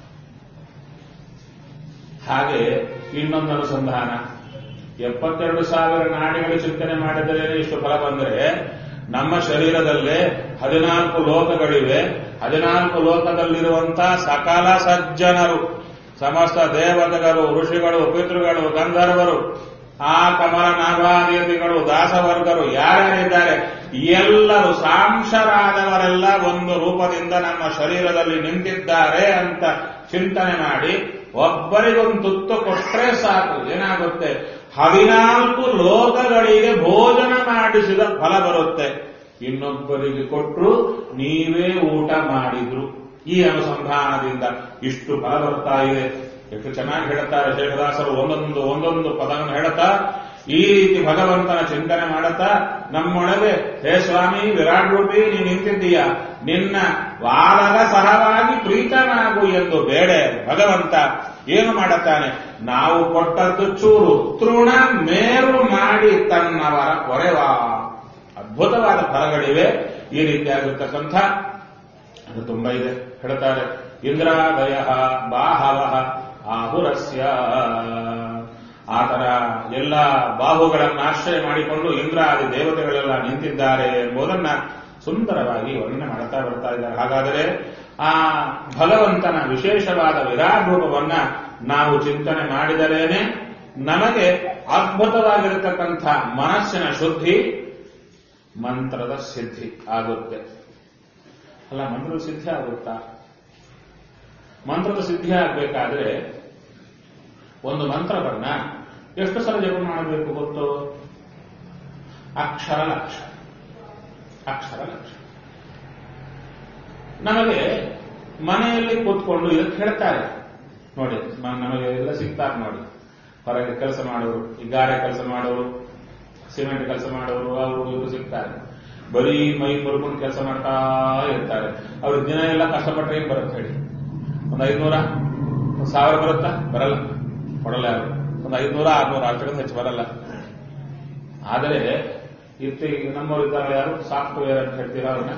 ಹಾಗೆ ಇನ್ನೊಂದು ಅನುಸಂಧಾನ ಎಪ್ಪತ್ತೆರಡು ಸಾವಿರ ನಾಡಿಗಳು ಚಿಂತನೆ ಮಾಡಿದರೆ ಇಷ್ಟು ಫಲ ಬಂದರೆ ನಮ್ಮ ಶರೀರದಲ್ಲೇ ಹದಿನಾಲ್ಕು ಲೋಕಗಳಿವೆ ಹದಿನಾಲ್ಕು ಲೋಕದಲ್ಲಿರುವಂತಹ ಸಕಲ ಸಜ್ಜನರು ಸಮಸ್ತ ದೇವತೆಗಳು ಋಷಿಗಳು ಪಿತೃಗಳು ಗಂಧರ್ವರು ಆ ಕಮಲ ನಾಗಾದೇವಿಗಳು ದಾಸವರ್ಗರು ಯಾರ್ಯಾರಿದ್ದಾರೆ ಎಲ್ಲರೂ ಸಾಂಶರಾದವರೆಲ್ಲ ಒಂದು ರೂಪದಿಂದ ನಮ್ಮ ಶರೀರದಲ್ಲಿ ನಿಂತಿದ್ದಾರೆ ಅಂತ ಚಿಂತನೆ ಮಾಡಿ ಒಬ್ಬರಿಗೊಂದು ತುತ್ತು ಕೊಟ್ರೆ ಸಾಕು ಏನಾಗುತ್ತೆ ಹದಿನಾಲ್ಕು ಲೋಕಗಳಿಗೆ ಭೋಜನ ಮಾಡಿಸಿದ ಫಲ ಬರುತ್ತೆ ಇನ್ನೊಬ್ಬರಿಗೆ ಕೊಟ್ಟರು ನೀವೇ ಊಟ ಮಾಡಿದ್ರು ಈ ಅನುಸಂಧಾನದಿಂದ ಇಷ್ಟು ಫಲ ಬರ್ತಾ ಇದೆ ಎಷ್ಟು ಚೆನ್ನಾಗಿ ಹೇಳುತ್ತಾರೆ ಶೇಷದಾಸರು ಒಂದೊಂದು ಒಂದೊಂದು ಪದವನ್ನು ಹೇಳುತ್ತಾ ಈ ರೀತಿ ಭಗವಂತನ ಚಿಂತನೆ ಮಾಡುತ್ತಾ ನಮ್ಮೊಳಗೆ ಹೇ ಸ್ವಾಮಿ ವಿರಾಟ್ ರೂಪಿ ನೀ ನಿಂತಿದ್ದೀಯ ನಿನ್ನ ವಾರದ ಸಹವಾಗಿ ಪ್ರೀತನಾಗು ಎಂದು ಬೇಡೆ ಭಗವಂತ ಏನು ಮಾಡುತ್ತಾನೆ ನಾವು ಕೊಟ್ಟದ್ದು ಚೂರು ತೃಣ ಮೇರು ಮಾಡಿ ತನ್ನವರ ಕೊರೆವ ಅದ್ಭುತವಾದ ಫಲಗಳಿವೆ ಈ ರೀತಿಯಾಗಿರ್ತಕ್ಕಂಥ ಅದು ತುಂಬಾ ಇದೆ ಹೇಳ್ತಾರೆ ಇಂದ್ರಾದಯ ಬಾಹವ ಆಹುರಸ್ಯ ಆತರ ಎಲ್ಲ ಬಾಹುಗಳನ್ನು ಆಶ್ರಯ ಮಾಡಿಕೊಂಡು ಇಂದ್ರಾದಿ ದೇವತೆಗಳೆಲ್ಲ ನಿಂತಿದ್ದಾರೆ ಎಂಬುದನ್ನ ಸುಂದರವಾಗಿ ವರ್ಣನೆ ಮಾಡ್ತಾ ಬರ್ತಾ ಇದ್ದಾರೆ ಹಾಗಾದರೆ ಆ ಭಗವಂತನ ವಿಶೇಷವಾದ ವಿರಾಟ್ ರೂಪವನ್ನ ನಾವು ಚಿಂತನೆ ಮಾಡಿದರೇನೆ ನಮಗೆ ಅದ್ಭುತವಾಗಿರತಕ್ಕಂಥ ಮನಸ್ಸಿನ ಶುದ್ಧಿ ಮಂತ್ರದ ಸಿದ್ಧಿ ಆಗುತ್ತೆ ಅಲ್ಲ ಮಂತ್ರದ ಸಿದ್ಧಿ ಆಗುತ್ತಾ ಮಂತ್ರದ ಸಿದ್ಧಿ ಆಗಬೇಕಾದ್ರೆ ಒಂದು ಮಂತ್ರವನ್ನ ಎಷ್ಟು ಸಲ ಜಪ ಮಾಡಬೇಕು ಗೊತ್ತು ಅಕ್ಷರ ಲಕ್ಷ ಅಕ್ಷರ ಲಕ್ಷ ನಮಗೆ ಮನೆಯಲ್ಲಿ ಕೂತ್ಕೊಂಡು ಇದಕ್ಕೆ ಹೇಳ್ತಾರೆ ನೋಡಿ ಮ- ನಮಗೆ ಎಲ್ಲ ಸಿಗ್ತಾರೆ ನೋಡಿ ಹೊರಗೆ ಕೆಲಸ ಮಾಡೋರು ಈ ಗಾರೆ ಕೆಲಸ ಮಾಡೋರು ಸಿಮೆಂಟ್ ಕೆಲಸ ಮಾಡೋರು ಅವರು ಇವರು ಸಿಗ್ತಾರೆ ಬರೀ ಮೈ ಮುರ್ಕೊಂಡು ಕೆಲಸ ಮಾಡ್ತಾ ಇರ್ತಾರೆ ಅವ್ರ ದಿನ ಎಲ್ಲ ಕಷ್ಟಪಟ್ಟರೆ ಏನ್ ಬರುತ್ತೆ ಹೇಳಿ ಒಂದು ಐದ್ನೂರ ಒಂದು ಸಾವಿರ ಬರುತ್ತಾ ಬರಲ್ಲ ಕೊಡಲ್ಲ ಯಾರು ಒಂದು ಐದ್ನೂರ ಆರ್ನೂರ ಅಷ್ಟಕ್ಕಿಂತ ಹೆಚ್ಚು ಬರಲ್ಲ ಆದರೆ ಇತ್ತೀಗ ನಮ್ಮವ್ರು ಇದ್ದಾರೆ ಯಾರು ಸಾಫ್ಟ್ವೇರ್ ಅಂತ ಹೇಳ್ತೀರಾ ಅವ್ರನ್ನ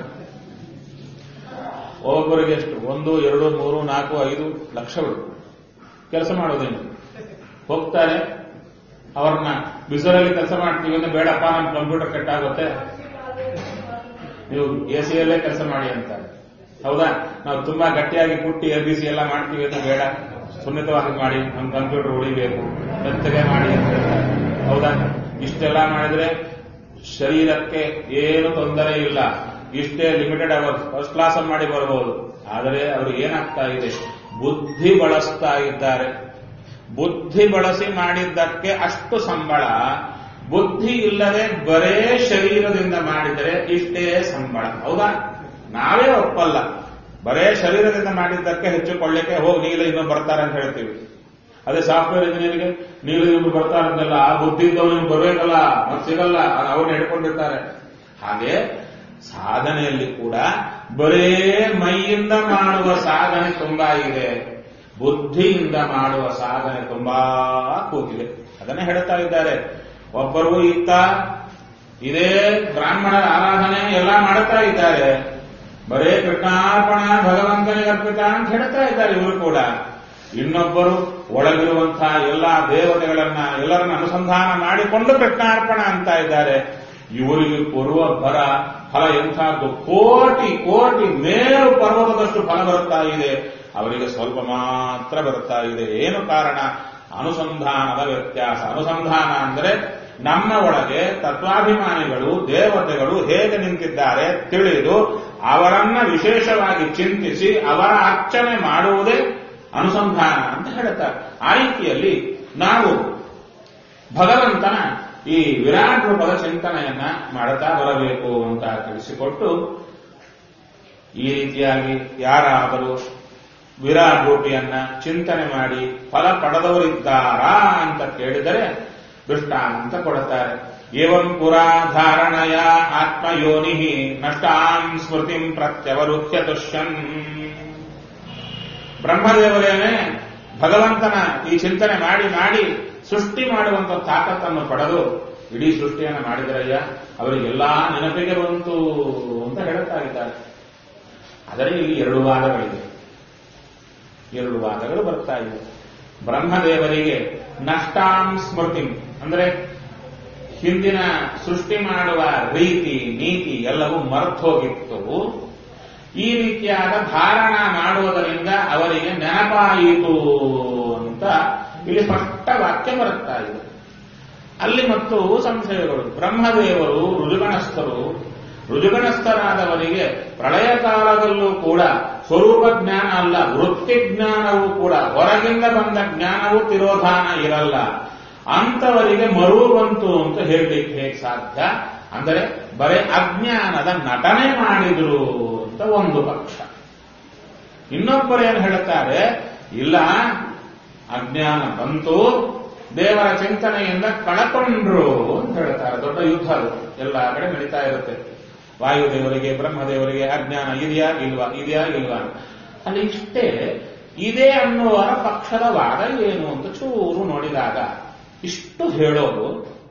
ಒಬ್ಬೊಬ್ಬರಿಗೆ ಎಷ್ಟು ಒಂದು ಎರಡು ಮೂರು ನಾಲ್ಕು ಐದು ಲಕ್ಷಗಳು ಕೆಲಸ ಮಾಡೋದೇನು ಹೋಗ್ತಾರೆ ಅವ್ರನ್ನ ಬಿಸಿಲಲ್ಲಿ ಕೆಲಸ ಮಾಡ್ತೀವಿ ಅಂದ್ರೆ ಬೇಡಪ್ಪ ನಮ್ಮ ಕಂಪ್ಯೂಟರ್ ಕೆಟ್ಟಾಗುತ್ತೆ ನೀವು ಎ ಸಿಯಲ್ಲೇ ಕೆಲಸ ಮಾಡಿ ಅಂತಾರೆ ಹೌದಾ ನಾವು ತುಂಬಾ ಗಟ್ಟಿಯಾಗಿ ಕುಟ್ಟಿ ಎ ಬಿ ಸಿ ಎಲ್ಲ ಮಾಡ್ತೀವಿ ಅಂದ್ರೆ ಬೇಡ ಸುನ್ನಿತವಾಗಿ ಮಾಡಿ ನಮ್ಮ ಕಂಪ್ಯೂಟರ್ ಉಳಿಬೇಕು ಮೆತ್ತಗೆ ಮಾಡಿ ಅಂತ ಹೇಳ್ತಾರೆ ಹೌದಾ ಇಷ್ಟೆಲ್ಲ ಮಾಡಿದ್ರೆ ಶರೀರಕ್ಕೆ ಏನು ತೊಂದರೆ ಇಲ್ಲ ಇಷ್ಟೇ ಲಿಮಿಟೆಡ್ ಅವರ್ಸ್ ಫಸ್ಟ್ ಕ್ಲಾಸ್ ಮಾಡಿ ಬರಬಹುದು ಆದರೆ ಅವರು ಏನಾಗ್ತಾ ಇದೆ ಬುದ್ಧಿ ಬಳಸ್ತಾ ಇದ್ದಾರೆ ಬುದ್ಧಿ ಬಳಸಿ ಮಾಡಿದ್ದಕ್ಕೆ ಅಷ್ಟು ಸಂಬಳ ಬುದ್ಧಿ ಇಲ್ಲದೆ ಬರೇ ಶರೀರದಿಂದ ಮಾಡಿದರೆ ಇಷ್ಟೇ ಸಂಬಳ ಹೌದಾ ನಾವೇ ಒಪ್ಪಲ್ಲ ಬರೇ ಶರೀರದಿಂದ ಮಾಡಿದ್ದಕ್ಕೆ ಹೆಚ್ಚು ಕೊಳ್ಳಿಕ್ಕೆ ಹೋಗಿ ನೀಲ ಇನ್ನೊಬ್ಬ ಬರ್ತಾರೆ ಅಂತ ಹೇಳ್ತೀವಿ ಅದೇ ಸಾಫ್ಟ್ವೇರ್ ಇಂಜಿನಿಯರ್ಗೆ ನೀರು ಇವ್ರು ಬರ್ತಾರಂತಲ್ಲ ಆ ಬುದ್ಧಿ ಇದ್ದವನಿಗೆ ಬರಬೇಕಲ್ಲ ಮತ್ತೆ ಸಿಗಲ್ಲ ಅವ್ರನ್ನ ಹಿಡ್ಕೊಂಡಿರ್ತಾರೆ ಹಾಗೆ ಸಾಧನೆಯಲ್ಲಿ ಕೂಡ ಬರೇ ಮೈಯಿಂದ ಮಾಡುವ ಸಾಧನೆ ತುಂಬಾ ಇದೆ ಬುದ್ಧಿಯಿಂದ ಮಾಡುವ ಸಾಧನೆ ತುಂಬಾ ಕೂತಿದೆ ಅದನ್ನೇ ಹೇಳ್ತಾ ಇದ್ದಾರೆ ಒಬ್ಬರು ಇತ್ತ ಇದೇ ಬ್ರಾಹ್ಮಣರ ಆರಾಧನೆ ಎಲ್ಲ ಮಾಡ್ತಾ ಇದ್ದಾರೆ ಬರೇ ಕೃಷ್ಣಾರ್ಪಣ ಭಗವಂತನಿಗೆ ಅರ್ಪಿತ ಅಂತ ಹೇಳ್ತಾ ಇದ್ದಾರೆ ಇವರು ಕೂಡ ಇನ್ನೊಬ್ಬರು ಒಳಗಿರುವಂತಹ ಎಲ್ಲಾ ದೇವತೆಗಳನ್ನ ಎಲ್ಲರನ್ನ ಅನುಸಂಧಾನ ಮಾಡಿಕೊಂಡು ಕೃಷ್ಣಾರ್ಪಣ ಅಂತ ಇದ್ದಾರೆ ಇವರಿಗೆ ಕೊರುವ ಬರ ಫಲ ಎಂಥದ್ದು ಕೋಟಿ ಕೋಟಿ ಮೇರು ಪರ್ವತದಷ್ಟು ಫಲ ಬರುತ್ತಾ ಇದೆ ಅವರಿಗೆ ಸ್ವಲ್ಪ ಮಾತ್ರ ಬರುತ್ತಾ ಇದೆ ಏನು ಕಾರಣ ಅನುಸಂಧಾನದ ವ್ಯತ್ಯಾಸ ಅನುಸಂಧಾನ ಅಂದರೆ ನಮ್ಮ ಒಳಗೆ ತತ್ವಾಭಿಮಾನಿಗಳು ದೇವತೆಗಳು ಹೇಗೆ ನಿಂತಿದ್ದಾರೆ ತಿಳಿದು ಅವರನ್ನ ವಿಶೇಷವಾಗಿ ಚಿಂತಿಸಿ ಅವರ ಅರ್ಚನೆ ಮಾಡುವುದೇ ಅನುಸಂಧಾನ ಅಂತ ಹೇಳುತ್ತಾರೆ ಆ ರೀತಿಯಲ್ಲಿ ನಾವು ಭಗವಂತನ ಈ ವಿರಾಟ್ ರೂಪದ ಚಿಂತನೆಯನ್ನ ಮಾಡುತ್ತಾ ಬರಬೇಕು ಅಂತ ತಿಳಿಸಿಕೊಟ್ಟು ಈ ರೀತಿಯಾಗಿ ಯಾರಾದರೂ ವಿರಾಟ್ ರೂಪಿಯನ್ನ ಚಿಂತನೆ ಮಾಡಿ ಫಲ ಪಡೆದವರಿದ್ದಾರಾ ಅಂತ ಕೇಳಿದರೆ ದೃಷ್ಟಾಂತ ಕೊಡುತ್ತಾರೆ ಏವಂ ಪುರಾ ಧಾರಣಯ ಆತ್ಮಯೋನಿ ನಷ್ಟಾಂ ಸ್ಮೃತಿಂ ಪ್ರತ್ಯವರುಹ್ಯ ತುಷ್ಯನ್ ಬ್ರಹ್ಮದೇವರೇನೆ ಭಗವಂತನ ಈ ಚಿಂತನೆ ಮಾಡಿ ಮಾಡಿ ಸೃಷ್ಟಿ ಮಾಡುವಂತ ತಾಕತ್ತನ್ನು ಪಡೆದು ಇಡೀ ಸೃಷ್ಟಿಯನ್ನು ಮಾಡಿದರಯ್ಯ ಅವರಿಗೆಲ್ಲಾ ನೆನಪಿಗೆ ಬಂತು ಅಂತ ಹೇಳುತ್ತಾ ಇದ್ದಾರೆ ಆದರೆ ಇಲ್ಲಿ ಎರಡು ವಾದಗಳಿವೆ ಎರಡು ವಾದಗಳು ಬರ್ತಾ ಇವೆ ಬ್ರಹ್ಮದೇವರಿಗೆ ನಷ್ಟಾಂ ಸ್ಮೃತಿ ಅಂದ್ರೆ ಹಿಂದಿನ ಸೃಷ್ಟಿ ಮಾಡುವ ರೀತಿ ನೀತಿ ಎಲ್ಲವೂ ಮರ್ತೋಗಿತ್ತು ಈ ರೀತಿಯಾದ ಧಾರಣ ಮಾಡುವುದರಿಂದ ಅವರಿಗೆ ನೆನಪಾಯಿತು ಅಂತ ಇಲ್ಲಿ ಸ್ಪಷ್ಟ ವಾಕ್ಯ ಬರುತ್ತಾ ಇದೆ ಅಲ್ಲಿ ಮತ್ತು ಸಂಶಯಗಳು ಬ್ರಹ್ಮದೇವರು ಋಜುಗಣಸ್ಥರು ಋಜುಗಣಸ್ಥರಾದವರಿಗೆ ಪ್ರಳಯ ಕಾಲದಲ್ಲೂ ಕೂಡ ಸ್ವರೂಪ ಜ್ಞಾನ ಅಲ್ಲ ವೃತ್ತಿ ಜ್ಞಾನವೂ ಕೂಡ ಹೊರಗಿಂದ ಬಂದ ಜ್ಞಾನವೂ ತಿರೋಧಾನ ಇರಲ್ಲ ಅಂತವರಿಗೆ ಮರು ಬಂತು ಅಂತ ಹೇಳಲಿಕ್ಕೆ ಹೇಗೆ ಸಾಧ್ಯ ಅಂದರೆ ಬರೇ ಅಜ್ಞಾನದ ನಟನೆ ಮಾಡಿದ್ರು ಅಂತ ಒಂದು ಪಕ್ಷ ಇನ್ನೊಬ್ಬರು ಏನು ಹೇಳುತ್ತಾರೆ ಇಲ್ಲ ಅಜ್ಞಾನ ಬಂತು ದೇವರ ಚಿಂತನೆಯಿಂದ ಕಳಕೊಂಡ್ರು ಅಂತ ಹೇಳ್ತಾರೆ ದೊಡ್ಡ ಯುದ್ಧ ಅದು ಎಲ್ಲ ಕಡೆ ನಡೀತಾ ಇರುತ್ತೆ ವಾಯುದೇವರಿಗೆ ಬ್ರಹ್ಮದೇವರಿಗೆ ಅಜ್ಞಾನ ಇದೆಯಾ ಇಲ್ವಾ ಇದೆಯಾ ಇಲ್ವಾ ಅಲ್ಲಿ ಇಷ್ಟೇ ಇದೆ ಅನ್ನುವರ ಪಕ್ಷದ ವಾದ ಏನು ಅಂತ ಚೂರು ನೋಡಿದಾಗ ಇಷ್ಟು ಹೇಳೋದು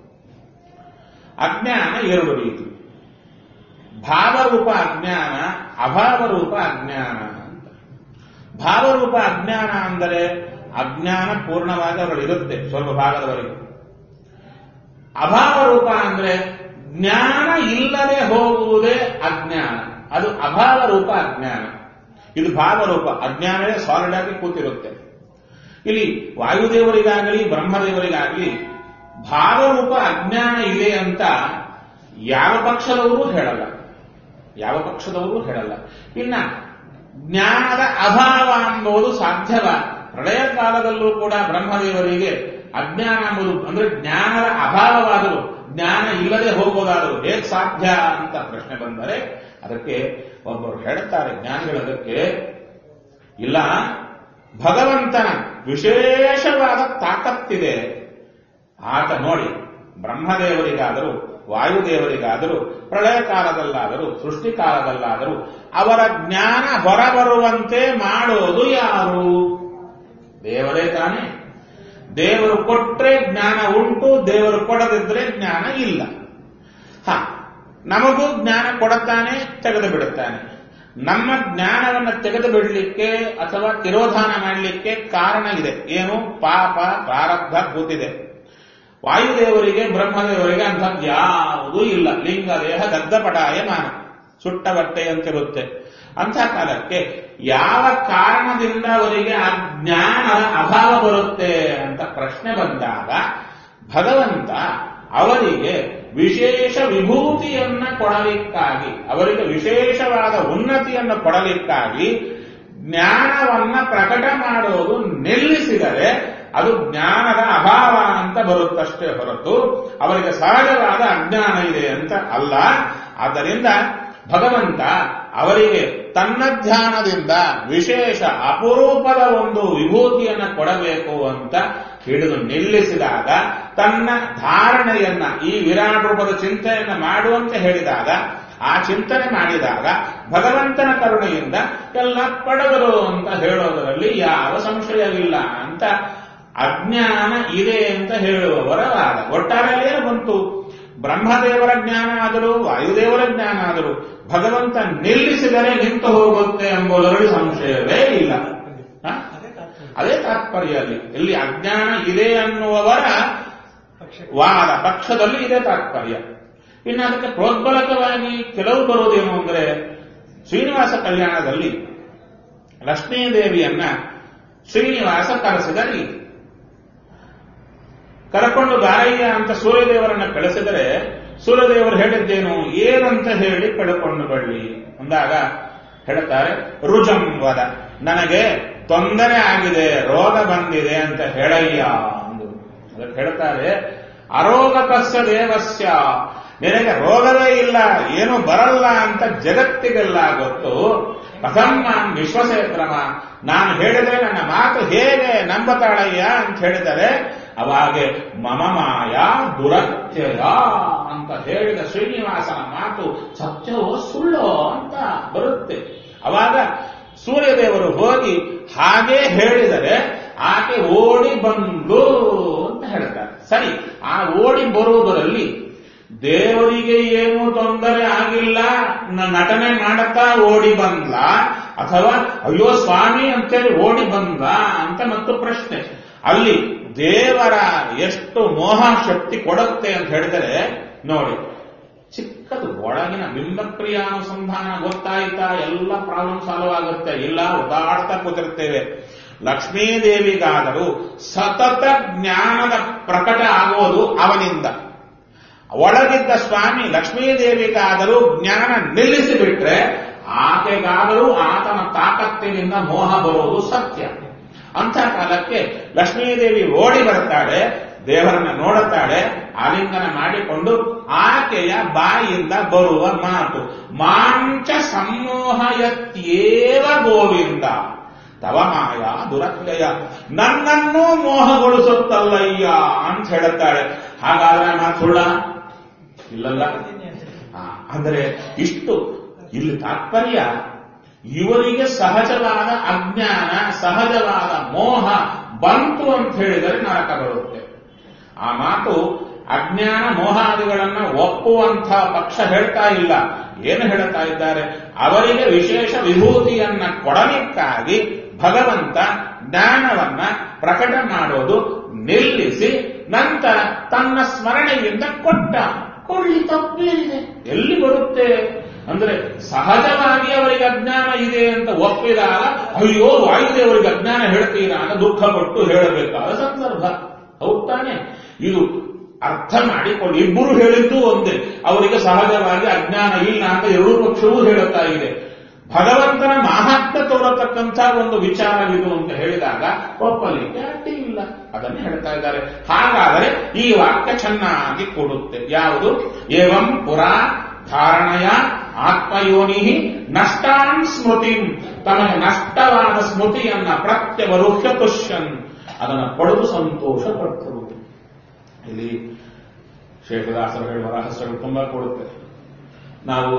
ಅಜ್ಞಾನ ಎರಡು ರೀತಿ ಭಾವರೂಪ ಅಜ್ಞಾನ ಅಭಾವರೂಪ ಅಜ್ಞಾನ ಅಂತ ಭಾವರೂಪ ಅಜ್ಞಾನ ಅಂದರೆ ಅಜ್ಞಾನ ಪೂರ್ಣವಾಗಿ ಅವರಲ್ಲಿ ಇರುತ್ತೆ ಸ್ವಲ್ಪ ಭಾಗದವರೆಗೆ ಅಭಾವರೂಪ ಅಂದ್ರೆ ಜ್ಞಾನ ಇಲ್ಲದೆ ಹೋಗುವುದೇ ಅಜ್ಞಾನ ಅದು ಅಭಾವ ರೂಪ ಅಜ್ಞಾನ ಇದು ಭಾವರೂಪ ಅಜ್ಞಾನವೇ ಸಾಲಿಡ್ ಆಗಿ ಕೂತಿರುತ್ತೆ ಇಲ್ಲಿ ವಾಯುದೇವರಿಗಾಗಲಿ ಬ್ರಹ್ಮದೇವರಿಗಾಗಲಿ ಭಾವರೂಪ ಅಜ್ಞಾನ ಇದೆ ಅಂತ ಯಾವ ಪಕ್ಷದವರು ಹೇಳಲ್ಲ ಯಾವ ಪಕ್ಷದವರು ಹೇಳಲ್ಲ ಇನ್ನ ಜ್ಞಾನದ ಅಭಾವ ಎಂಬುದು ಸಾಧ್ಯವ ಪ್ರಳಯ ಕಾಲದಲ್ಲೂ ಕೂಡ ಬ್ರಹ್ಮದೇವರಿಗೆ ಅಜ್ಞಾನ ಎಂಬುದು ಅಂದ್ರೆ ಜ್ಞಾನದ ಅಭಾವವಾದರೂ ಜ್ಞಾನ ಇಲ್ಲದೆ ಹೋಗೋದಾದರೂ ಹೇಗೆ ಸಾಧ್ಯ ಅಂತ ಪ್ರಶ್ನೆ ಬಂದರೆ ಅದಕ್ಕೆ ಒಬ್ಬರು ಹೇಳುತ್ತಾರೆ ಜ್ಞಾನಿಗಳದಕ್ಕೆ ಇಲ್ಲ ಭಗವಂತನ ವಿಶೇಷವಾದ ತಾಕತ್ತಿದೆ ಆತ ನೋಡಿ ಬ್ರಹ್ಮದೇವರಿಗಾದರೂ ವಾಯುದೇವರಿಗಾದರೂ ಪ್ರಳಯ ಕಾಲದಲ್ಲಾದರೂ ಸೃಷ್ಟಿ ಕಾಲದಲ್ಲಾದರೂ ಅವರ ಜ್ಞಾನ ಹೊರಬರುವಂತೆ ಮಾಡೋದು ಯಾರು ದೇವರೇ ತಾನೇ ದೇವರು ಕೊಟ್ರೆ ಜ್ಞಾನ ಉಂಟು ದೇವರು ಕೊಡದಿದ್ರೆ ಜ್ಞಾನ ಇಲ್ಲ ಹ ನಮಗೂ ಜ್ಞಾನ ಕೊಡುತ್ತಾನೆ ತೆಗೆದು ಬಿಡುತ್ತಾನೆ ನಮ್ಮ ಜ್ಞಾನವನ್ನು ತೆಗೆದು ಬಿಡಲಿಕ್ಕೆ ಅಥವಾ ತಿರೋಧಾನ ಮಾಡಲಿಕ್ಕೆ ಕಾರಣ ಇದೆ ಏನು ಪಾಪ ಪ್ರಾರಬ್ಧ ಕೂತಿದೆ ವಾಯುದೇವರಿಗೆ ಬ್ರಹ್ಮದೇವರಿಗೆ ಅಂಥದ್ದು ಯಾವುದೂ ಇಲ್ಲ ಲಿಂಗ ದೇಹ ದಗ್ಧಪಟಾಯಮಾನ ಸುಟ್ಟ ಬಟ್ಟೆ ಅಂತಿರುತ್ತೆ ಅಂಥ ಕಾಲಕ್ಕೆ ಯಾವ ಕಾರಣದಿಂದ ಅವರಿಗೆ ಆ ಜ್ಞಾನದ ಅಭಾವ ಬರುತ್ತೆ ಅಂತ ಪ್ರಶ್ನೆ ಬಂದಾಗ ಭಗವಂತ ಅವರಿಗೆ ವಿಶೇಷ ವಿಭೂತಿಯನ್ನ ಕೊಡಲಿಕ್ಕಾಗಿ ಅವರಿಗೆ ವಿಶೇಷವಾದ ಉನ್ನತಿಯನ್ನು ಕೊಡಲಿಕ್ಕಾಗಿ ಜ್ಞಾನವನ್ನ ಪ್ರಕಟ ಮಾಡೋದು ನಿಲ್ಲಿಸಿದರೆ ಅದು ಜ್ಞಾನದ ಅಭಾವ ಅಂತ ಬರುತ್ತಷ್ಟೇ ಹೊರತು ಅವರಿಗೆ ಸಹಜವಾದ ಅಜ್ಞಾನ ಇದೆ ಅಂತ ಅಲ್ಲ ಆದ್ದರಿಂದ ಭಗವಂತ ಅವರಿಗೆ ತನ್ನ ಧ್ಯಾನದಿಂದ ವಿಶೇಷ ಅಪರೂಪದ ಒಂದು ವಿಭೂತಿಯನ್ನ ಕೊಡಬೇಕು ಅಂತ ಹಿಡಿದು ನಿಲ್ಲಿಸಿದಾಗ ತನ್ನ ಧಾರಣೆಯನ್ನ ಈ ವಿರಾಟ್ ರೂಪದ ಚಿಂತನೆಯನ್ನ ಮಾಡುವಂತೆ ಹೇಳಿದಾಗ ಆ ಚಿಂತನೆ ಮಾಡಿದಾಗ ಭಗವಂತನ ಕರುಣೆಯಿಂದ ಎಲ್ಲ ಪಡೆದರು ಅಂತ ಹೇಳೋದರಲ್ಲಿ ಯಾವ ಸಂಶಯವಿಲ್ಲ ಅಂತ ಅಜ್ಞಾನ ಇದೆ ಅಂತ ಹೇಳುವವರ ವಾದ ಒಟ್ಟಾರೆ ಏನು ಬಂತು ಬ್ರಹ್ಮದೇವರ ಜ್ಞಾನ ಆದರೂ ವಾಯುದೇವರ ಜ್ಞಾನ ಆದರೂ ಭಗವಂತ ನಿಲ್ಲಿಸಿದರೆ ನಿಂತು ಹೋಗುತ್ತೆ ಎಂಬುದರಲ್ಲಿ ಸಂಶಯವೇ ಇಲ್ಲ ಹ? ಅದೇ ತಾತ್ಪರ್ಯ ಅಲ್ಲಿ ಇಲ್ಲಿ ಅಜ್ಞಾನ ಇದೆ ಅನ್ನುವವರ ವಾದ ಪಕ್ಷದಲ್ಲಿ ಇದೆ ತಾತ್ಪರ್ಯ ಇನ್ನು ಅದಕ್ಕೆ ಪ್ರೋದ್ಬಲಕವಾಗಿ ಕೆಲವು ಬರೋದೇನು ಅಂದ್ರೆ ಶ್ರೀನಿವಾಸ ಕಲ್ಯಾಣದಲ್ಲಿ ಲಕ್ಷ್ಮೀದೇವಿಯನ್ನ ಶ್ರೀನಿವಾಸ ಕರೆಸಿದ ರೀತಿ ಕರ್ಕೊಂಡು ಬಾರಯ್ಯ ಅಂತ ಸೂರ್ಯದೇವರನ್ನ ಕಳಿಸಿದರೆ ಸೂರ್ಯದೇವರು ಹೇಳಿದ್ದೇನು ಏನಂತ ಹೇಳಿ ಕಳ್ಕೊಂಡು ಬಳ್ಳಿ ಅಂದಾಗ ಹೇಳ್ತಾರೆ ರುಜಂ ವದ ನನಗೆ ತೊಂದರೆ ಆಗಿದೆ ರೋಗ ಬಂದಿದೆ ಅಂತ ಹೇಳಯ್ಯ ಅಂದು ಅದಕ್ಕೆ ಹೇಳ್ತಾರೆ ಅರೋಗಕಸ್ಯ ದೇವಸ್ಯ ನಿನಗೆ ರೋಗವೇ ಇಲ್ಲ ಏನು ಬರಲ್ಲ ಅಂತ ಜಗತ್ತಿಗೆಲ್ಲ ಗೊತ್ತು ಕಥಮ್ಮಾನ್ ವಿಶ್ವಸೇತ್ರಮ ನಾನು ಹೇಳಿದ್ರೆ ನನ್ನ ಮಾತು ಹೇಗೆ ನಂಬತಾಳಯ್ಯ ಅಂತ ಹೇಳಿದರೆ ಅವಾಗೆ ಮಮ ಮಾಯ ದುರತ್ಯಯ ಅಂತ ಹೇಳಿದ ಶ್ರೀನಿವಾಸನ ಮಾತು ಸತ್ಯವೋ ಸುಳ್ಳೋ ಅಂತ ಬರುತ್ತೆ ಅವಾಗ ಸೂರ್ಯದೇವರು ಹೋಗಿ ಹಾಗೆ ಹೇಳಿದರೆ ಆಕೆ ಓಡಿ ಬಂದು ಅಂತ ಹೇಳ್ತಾರೆ ಸರಿ ಆ ಓಡಿ ಬರುವುದರಲ್ಲಿ ದೇವರಿಗೆ ಏನೂ ತೊಂದರೆ ಆಗಿಲ್ಲ ನ- ನಟನೆ ಮಾಡುತ್ತಾ ಓಡಿ ಬಂದ್ಲ ಅಥವಾ ಅಯ್ಯೋ ಸ್ವಾಮಿ ಅಂತೇಳಿ ಓಡಿ ಬಂದ್ಲ ಅಂತ ಮತ್ತು ಪ್ರಶ್ನೆ ಅಲ್ಲಿ ದೇವರ ಎಷ್ಟು ಮೋಹ ಶಕ್ತಿ ಕೊಡುತ್ತೆ ಅಂತ ಹೇಳಿದರೆ ನೋಡಿ ಚಿಕ್ಕದು ಒಳಗಿನ ಬಿಂಬಕ್ರಿಯಾನುಸಂಧಾನ ಗೊತ್ತಾಯ್ತಾ ಎಲ್ಲ ಪ್ರಾಬ್ಲಮ್ ಸಾಲ್ವ್ ಆಗುತ್ತೆ ಇಲ್ಲ ಒದಾಡ್ತಾ ಕೂತಿರ್ತೇವೆ ಲಕ್ಷ್ಮೀದೇವಿಗಾದರೂ ಸತತ ಜ್ಞಾನದ ಪ್ರಕಟ ಆಗೋದು ಅವನಿಂದ ಒಳಗಿದ್ದ ಸ್ವಾಮಿ ಲಕ್ಷ್ಮೀದೇವಿಗಾದರೂ ಜ್ಞಾನ ನಿಲ್ಲಿಸಿಬಿಟ್ರೆ ಆಕೆಗಾದರೂ ಆತನ ತಾಕತ್ತಿನಿಂದ ಮೋಹ ಬರುವುದು ಸತ್ಯ ಅಂಥ ಕಾಲಕ್ಕೆ ಲಕ್ಷ್ಮೀದೇವಿ ಓಡಿ ಬರ್ತಾಳೆ ದೇವರನ್ನ ನೋಡುತ್ತಾಳೆ ಆಲಿಂಗನ ಮಾಡಿಕೊಂಡು ಆಕೆಯ ಬಾಯಿಯಿಂದ ಬರುವ ಮಾತು ಮಾಂಚ ಸಂಮೋಹಯತ್ಯೇವ ಗೋವಿಂದ ತವ ಮಾಯ ದುರತ್ಯಯ ನನ್ನನ್ನೂ ಮೋಹಗೊಳಿಸುತ್ತಲ್ಲಯ್ಯ ಅಂತ ಹೇಳುತ್ತಾಳೆ ಹಾಗಾದ್ರೆ ಮಾತು ಸುಳ್ಳ ಇಲ್ಲಲ್ಲ ಆ, ಅಂದರೆ ಇಷ್ಟು ಇಲ್ಲಿ ತಾತ್ಪರ್ಯ ಇವರಿಗೆ ಸಹಜವಾದ ಅಜ್ಞಾನ ಸಹಜವಾದ ಮೋಹ ಬಂತು ಅಂತ ಹೇಳಿದರೆ ನರಕ ಬರುತ್ತೆ ಆ ಮಾತು ಅಜ್ಞಾನ ಮೋಹಾದಿಗಳನ್ನ ಒಪ್ಪುವಂಥ ಪಕ್ಷ ಹೇಳ್ತಾ ಇಲ್ಲ ಏನು ಹೇಳ್ತಾ ಇದ್ದಾರೆ ಅವರಿಗೆ ವಿಶೇಷ ವಿಭೂತಿಯನ್ನ ಕೊಡಲಿಕ್ಕಾಗಿ ಭಗವಂತ ಜ್ಞಾನವನ್ನ ಪ್ರಕಟ ಮಾಡೋದು ನಿಲ್ಲಿಸಿ ನಂತರ ತನ್ನ ಸ್ಮರಣೆಯಿಂದ ಕೊಟ್ಟ ಕೊಡ್ಲಿ ತಪ್ಪೇನಿದೆ ಎಲ್ಲಿ ಬರುತ್ತೆ ಅಂದ್ರೆ ಸಹಜವಾಗಿ ಅವರಿಗೆ ಅಜ್ಞಾನ ಇದೆ ಅಂತ ಒಪ್ಪಿದಾಗ ಅಯ್ಯೋ ವಾಯುದೇವರಿಗೆ ಅಜ್ಞಾನ ಹೇಳ್ತೀರಾ ಅಂತ ದುಃಖಪಟ್ಟು ಹೇಳಬೇಕಾದ ಸಂದರ್ಭ ಹೌದ್ ತಾನೆ ಇದು ಅರ್ಥ ಮಾಡಿಕೊಂಡು ಇಬ್ಬರು ಹೇಳಿದ್ದು ಒಂದೇ ಅವರಿಗೆ ಸಹಜವಾಗಿ ಅಜ್ಞಾನ ಇಲ್ಲ ಅಂತ ಎರಡೂ ಪಕ್ಷವೂ ಹೇಳುತ್ತಾ ಇದೆ ಭಗವಂತನ ಮಾಹಾತ್ಮ್ಯ ತೋರತಕ್ಕಂಥ ಒಂದು ವಿಚಾರವಿದು ಅಂತ ಹೇಳಿದಾಗ ಒಪ್ಪಲಿಕ್ಕೆ ಅಡ್ಡಿ ಇಲ್ಲ ಅದನ್ನು ಹೇಳ್ತಾ ಇದ್ದಾರೆ ಹಾಗಾದರೆ ಈ ವಾಕ್ಯ ಚೆನ್ನಾಗಿ ಕೊಡುತ್ತೆ ಯಾವುದು ಏವಂ ಪುರಾ ಧಾರಣಯ ಆತ್ಮಯೋನಿ ನಷ್ಟಾನ್ ಸ್ಮೃತಿ ತಮಗೆ ನಷ್ಟವಾದ ಸ್ಮೃತಿಯನ್ನ ಪ್ರತ್ಯವರುಹ್ಯ ತುಷ್ಯನ್ ಅದನ್ನು ಪಡೆದು ಸಂತೋಷ ಪಡ್ತರು ಇಲ್ಲಿ ಶೇಷದಾಸರು ಹೇಳುವ ರಹಸ್ಯಗಳು ತುಂಬಾ ಕೊಡುತ್ತೆ ನಾವು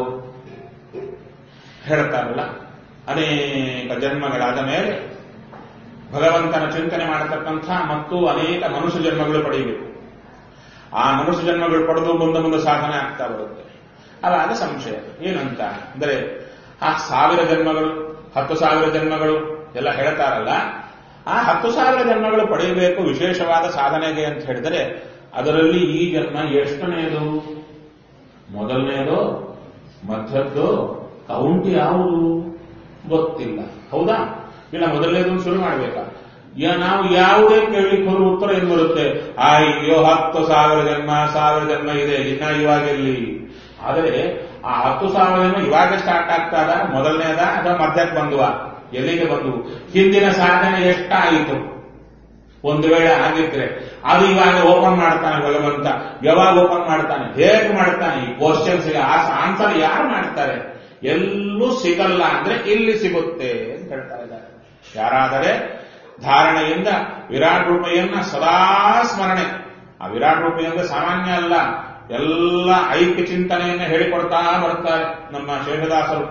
ಹೇಳ್ತಾರಲ್ಲ ಅನೇಕ ಜನ್ಮಗಳಾದ ಮೇಲೆ ಭಗವಂತನ ಚಿಂತನೆ ಮಾಡತಕ್ಕಂಥ ಮತ್ತು ಅನೇಕ ಮನುಷ್ಯ ಜನ್ಮಗಳು ಪಡೆಯಬೇಕು ಆ ಮನುಷ್ಯ ಜನ್ಮಗಳು ಪಡೆದು ಮುಂದೆ ಮುಂದೆ ಸಾಧನೆ ಆಗ್ತಾ ಬರುತ್ತೆ ಅವಾಗ ಸಂಶಯ ಏನಂತ ಅಂದರೆ ಆ ಸಾವಿರ ಜನ್ಮಗಳು ಹತ್ತು ಸಾವಿರ ಜನ್ಮಗಳು ಎಲ್ಲ ಹೇಳ್ತಾರಲ್ಲ ಆ ಹತ್ತು ಸಾವಿರ ಜನ್ಮಗಳು ಪಡೆಯಬೇಕು ವಿಶೇಷವಾದ ಸಾಧನೆಗೆ ಅಂತ ಹೇಳಿದರೆ ಅದರಲ್ಲಿ ಈ ಜನ್ಮ ಎಷ್ಟನೆಯದು ಮೊದಲನೆಯದು ಮಧ್ಯದ್ದು ಕೌಂಟ್ ಯಾವುದು ಗೊತ್ತಿಲ್ಲ ಹೌದಾ ಇಲ್ಲ ಮೊದಲನೇದು ಶುರು ಮಾಡ್ಬೇಕಾ ಯಾ- ನಾವು ಯಾವುದೇ ಕೇಳಲಿಕ್ಕೆ ಹೋದ್ರೆ ಉತ್ತರ ಏನ್ ಬರುತ್ತೆ ಅಯ್ಯೋ ಹತ್ತು ಸಾವಿರ ಜನ್ಮ ಸಾವಿರ ಜನ್ಮ ಇದೆ ಇನ್ನ ಇವಾಗಿರ್ಲಿ ಆದರೆ ಆ ಹತ್ತು ಸಾವಿರ ಜನ್ಮ ಇವಾಗ ಸ್ಟಾರ್ಟ್ ಆಗ್ತದ ಮೊದಲನೇದ ಅಥವಾ ಮಧ್ಯಕ್ಕೆ ಬಂದುವ ಎಲ್ಲಿಗೆ ಬಂದು ಹಿಂದಿನ ಸಾಧನೆ ಎಷ್ಟಾಯಿತು ಒಂದು ವೇಳೆ ಆಗಿದ್ರೆ ಅದು ಇವಾಗ ಓಪನ್ ಮಾಡ್ತಾನೆ ಭಗವಂತ ಯಾವಾಗ ಓಪನ್ ಮಾಡ್ತಾನೆ ಹೇಗೆ ಮಾಡ್ತಾನೆ ಈ ಕ್ವಶನ್ಸ್ ಆನ್ಸರ್ ಯಾರು ಮಾಡ್ತಾರೆ ಎಲ್ಲೂ ಸಿಗಲ್ಲ ಅಂದ್ರೆ ಇಲ್ಲಿ ಸಿಗುತ್ತೆ ಅಂತ ಹೇಳ್ತಾ ಇದ್ದಾರೆ ಯಾರಾದರೆ ಧಾರಣೆಯಿಂದ ವಿರಾಟ್ ರೂಪೆಯನ್ನ ಸದಾ ಸ್ಮರಣೆ ಆ ವಿರಾಟ್ ರೂಪೆಯಿಂದ ಸಾಮಾನ್ಯ ಅಲ್ಲ ಎಲ್ಲ ಐಕ್ಯ ಚಿಂತನೆಯನ್ನ ಹೇಳಿಕೊಡ್ತಾ ಬರ್ತಾರೆ ನಮ್ಮ ಶೇಷದಾಸರು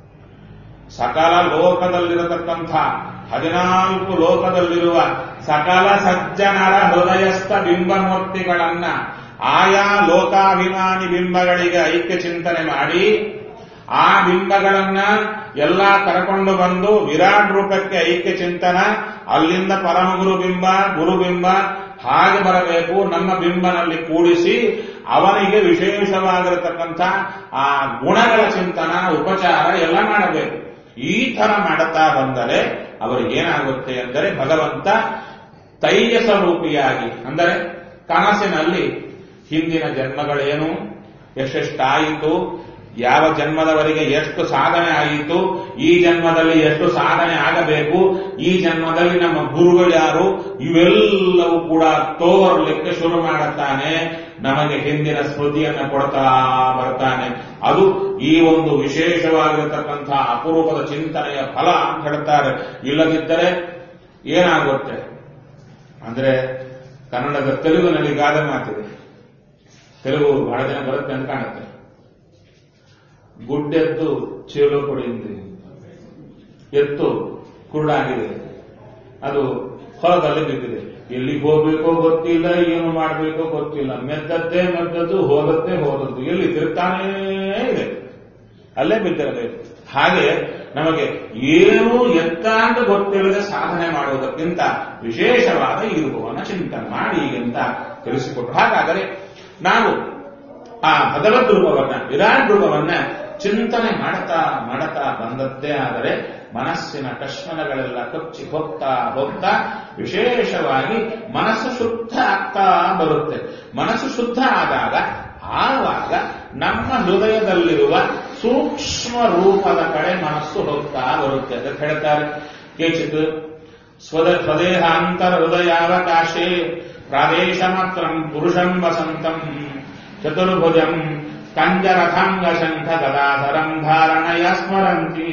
ಸಕಲ ಲೋಕದಲ್ಲಿರತಕ್ಕಂಥ ಹದಿನಾಲ್ಕು ಲೋಕದಲ್ಲಿರುವ ಸಕಲ ಸಜ್ಜನರ ಹೃದಯಸ್ಥ ಬಿಂಬಮೂರ್ತಿಗಳನ್ನ ಆಯಾ ಲೋಕಾಭಿಮಾನಿ ಬಿಂಬಗಳಿಗೆ ಐಕ್ಯ ಚಿಂತನೆ ಮಾಡಿ ಆ ಬಿಂಬಗಳನ್ನ ಎಲ್ಲ ಕರ್ಕೊಂಡು ಬಂದು ವಿರಾಟ್ ರೂಪಕ್ಕೆ ಐಕ್ಯ ಚಿಂತನ ಅಲ್ಲಿಂದ ಪರಮಗುರು ಬಿಂಬ ಗುರುಬಿಂಬ ಹಾಗೆ ಬರಬೇಕು ನಮ್ಮ ಬಿಂಬನಲ್ಲಿ ಕೂಡಿಸಿ ಅವನಿಗೆ ವಿಶೇಷವಾಗಿರತಕ್ಕಂಥ ಆ ಗುಣಗಳ ಚಿಂತನ ಉಪಚಾರ ಎಲ್ಲ ಮಾಡಬೇಕು ಈ ತರ ಮಾಡುತ್ತಾ ಬಂದರೆ ಅವರಿಗೇನಾಗುತ್ತೆ ಅಂದರೆ ಭಗವಂತ ತೈಜಸ ರೂಪಿಯಾಗಿ ಅಂದರೆ ಕನಸಿನಲ್ಲಿ ಹಿಂದಿನ ಜನ್ಮಗಳೇನು ಎಷ್ಟೆಷ್ಟಾಯಿತು ಯಾವ ಜನ್ಮದವರೆಗೆ ಎಷ್ಟು ಸಾಧನೆ ಆಯಿತು ಈ ಜನ್ಮದಲ್ಲಿ ಎಷ್ಟು ಸಾಧನೆ ಆಗಬೇಕು ಈ ಜನ್ಮದಲ್ಲಿ ನಮ್ಮ ಗುರುಗಳು ಯಾರು ಇವೆಲ್ಲವೂ ಕೂಡ ತೋರ್ಲಿಕ್ಕೆ ಶುರು ಮಾಡುತ್ತಾನೆ ನಮಗೆ ಹಿಂದಿನ ಸ್ಮೃತಿಯನ್ನು ಕೊಡ್ತಾ ಬರ್ತಾನೆ ಅದು ಈ ಒಂದು ವಿಶೇಷವಾಗಿರತಕ್ಕಂಥ ಅಪರೂಪದ ಚಿಂತನೆಯ ಫಲ ಅಂತ ಹೇಳ್ತಾರೆ ಇಲ್ಲದಿದ್ದರೆ ಏನಾಗುತ್ತೆ ಅಂದ್ರೆ ಕನ್ನಡದ ತೆಲುಗಿನಲ್ಲಿ ಗಾದೆ ಮಾತಿದೆ ತೆಲುಗು ಬಹಳ ಜನ ಬರುತ್ತೆ ಅಂತ ಕಾಣುತ್ತೆ ಗುಡ್ಡೆದ್ದು ಚೇಳು ಕೊಡಿಂದ್ರಿ ಎತ್ತು ಕುರುಡಾಗಿದೆ ಅದು ಹೊಲದಲ್ಲಿ ಬಿದ್ದಿದೆ ಎಲ್ಲಿಗೆ ಹೋಗ್ಬೇಕೋ ಗೊತ್ತಿಲ್ಲ ಏನು ಮಾಡಬೇಕೋ ಗೊತ್ತಿಲ್ಲ ಮೆದ್ದದ್ದೇ ಮೆದ್ದದ್ದು ಹೋದದ್ದೇ ಹೋದದ್ದು ಎಲ್ಲಿ ತಿರುಗ್ತಾನೇ ಇದೆ ಅಲ್ಲೇ ಬಿದ್ದಿರಬೇಕು ಹಾಗೆ ನಮಗೆ ಏನು ಎತ್ತ ಅಂತ ಗೊತ್ತಿಲ್ಲದೆ ಸಾಧನೆ ಮಾಡುವುದಕ್ಕಿಂತ ವಿಶೇಷವಾದ ಈ ರೂಪವನ್ನು ಚಿಂತನೆ ಮಾಡಿ ಅಂತ ತಿಳಿಸಿಕೊಟ್ರು ಹಾಗಾದರೆ ನಾವು ಆ ಭಗವದ್ ರೂಪವನ್ನ ವಿರಾಟ್ ರೂಪವನ್ನ ಚಿಂತನೆ ಮಾಡ್ತಾ ಮಾಡ್ತಾ ಬಂದದ್ದೇ ಆದರೆ ಮನಸ್ಸಿನ ಕಶ್ಮಲಗಳೆಲ್ಲ ಕೊಚ್ಚಿ ಹೋಗ್ತಾ ಹೋಗ್ತಾ ವಿಶೇಷವಾಗಿ ಮನಸ್ಸು ಶುದ್ಧ ಆಗ್ತಾ ಬರುತ್ತೆ ಮನಸ್ಸು ಶುದ್ಧ ಆದಾಗ ಆವಾಗ ನಮ್ಮ ಹೃದಯದಲ್ಲಿರುವ ಸೂಕ್ಷ್ಮ ರೂಪದ ಕಡೆ ಮನಸ್ಸು ಹೋಗ್ತಾ ಬರುತ್ತೆ ಅಂತ ಹೇಳ್ತಾರೆ ಕೇಚಿತ್ ಸ್ವದ ಸ್ವದೇಹಾಂತರ ಹೃದಯಾವಕಾಶೇ ಪ್ರಾದೇಶ ಮಾತ್ರ ಪುರುಷಂ ವಸಂತಂ ಚತುರ್ಭುಜಂ ಕಂಜರಥಾಂಗ ಶಂಖ ಗದಾಧರಂ ಧಾರಣಯ ಸ್ಮರಂತಿ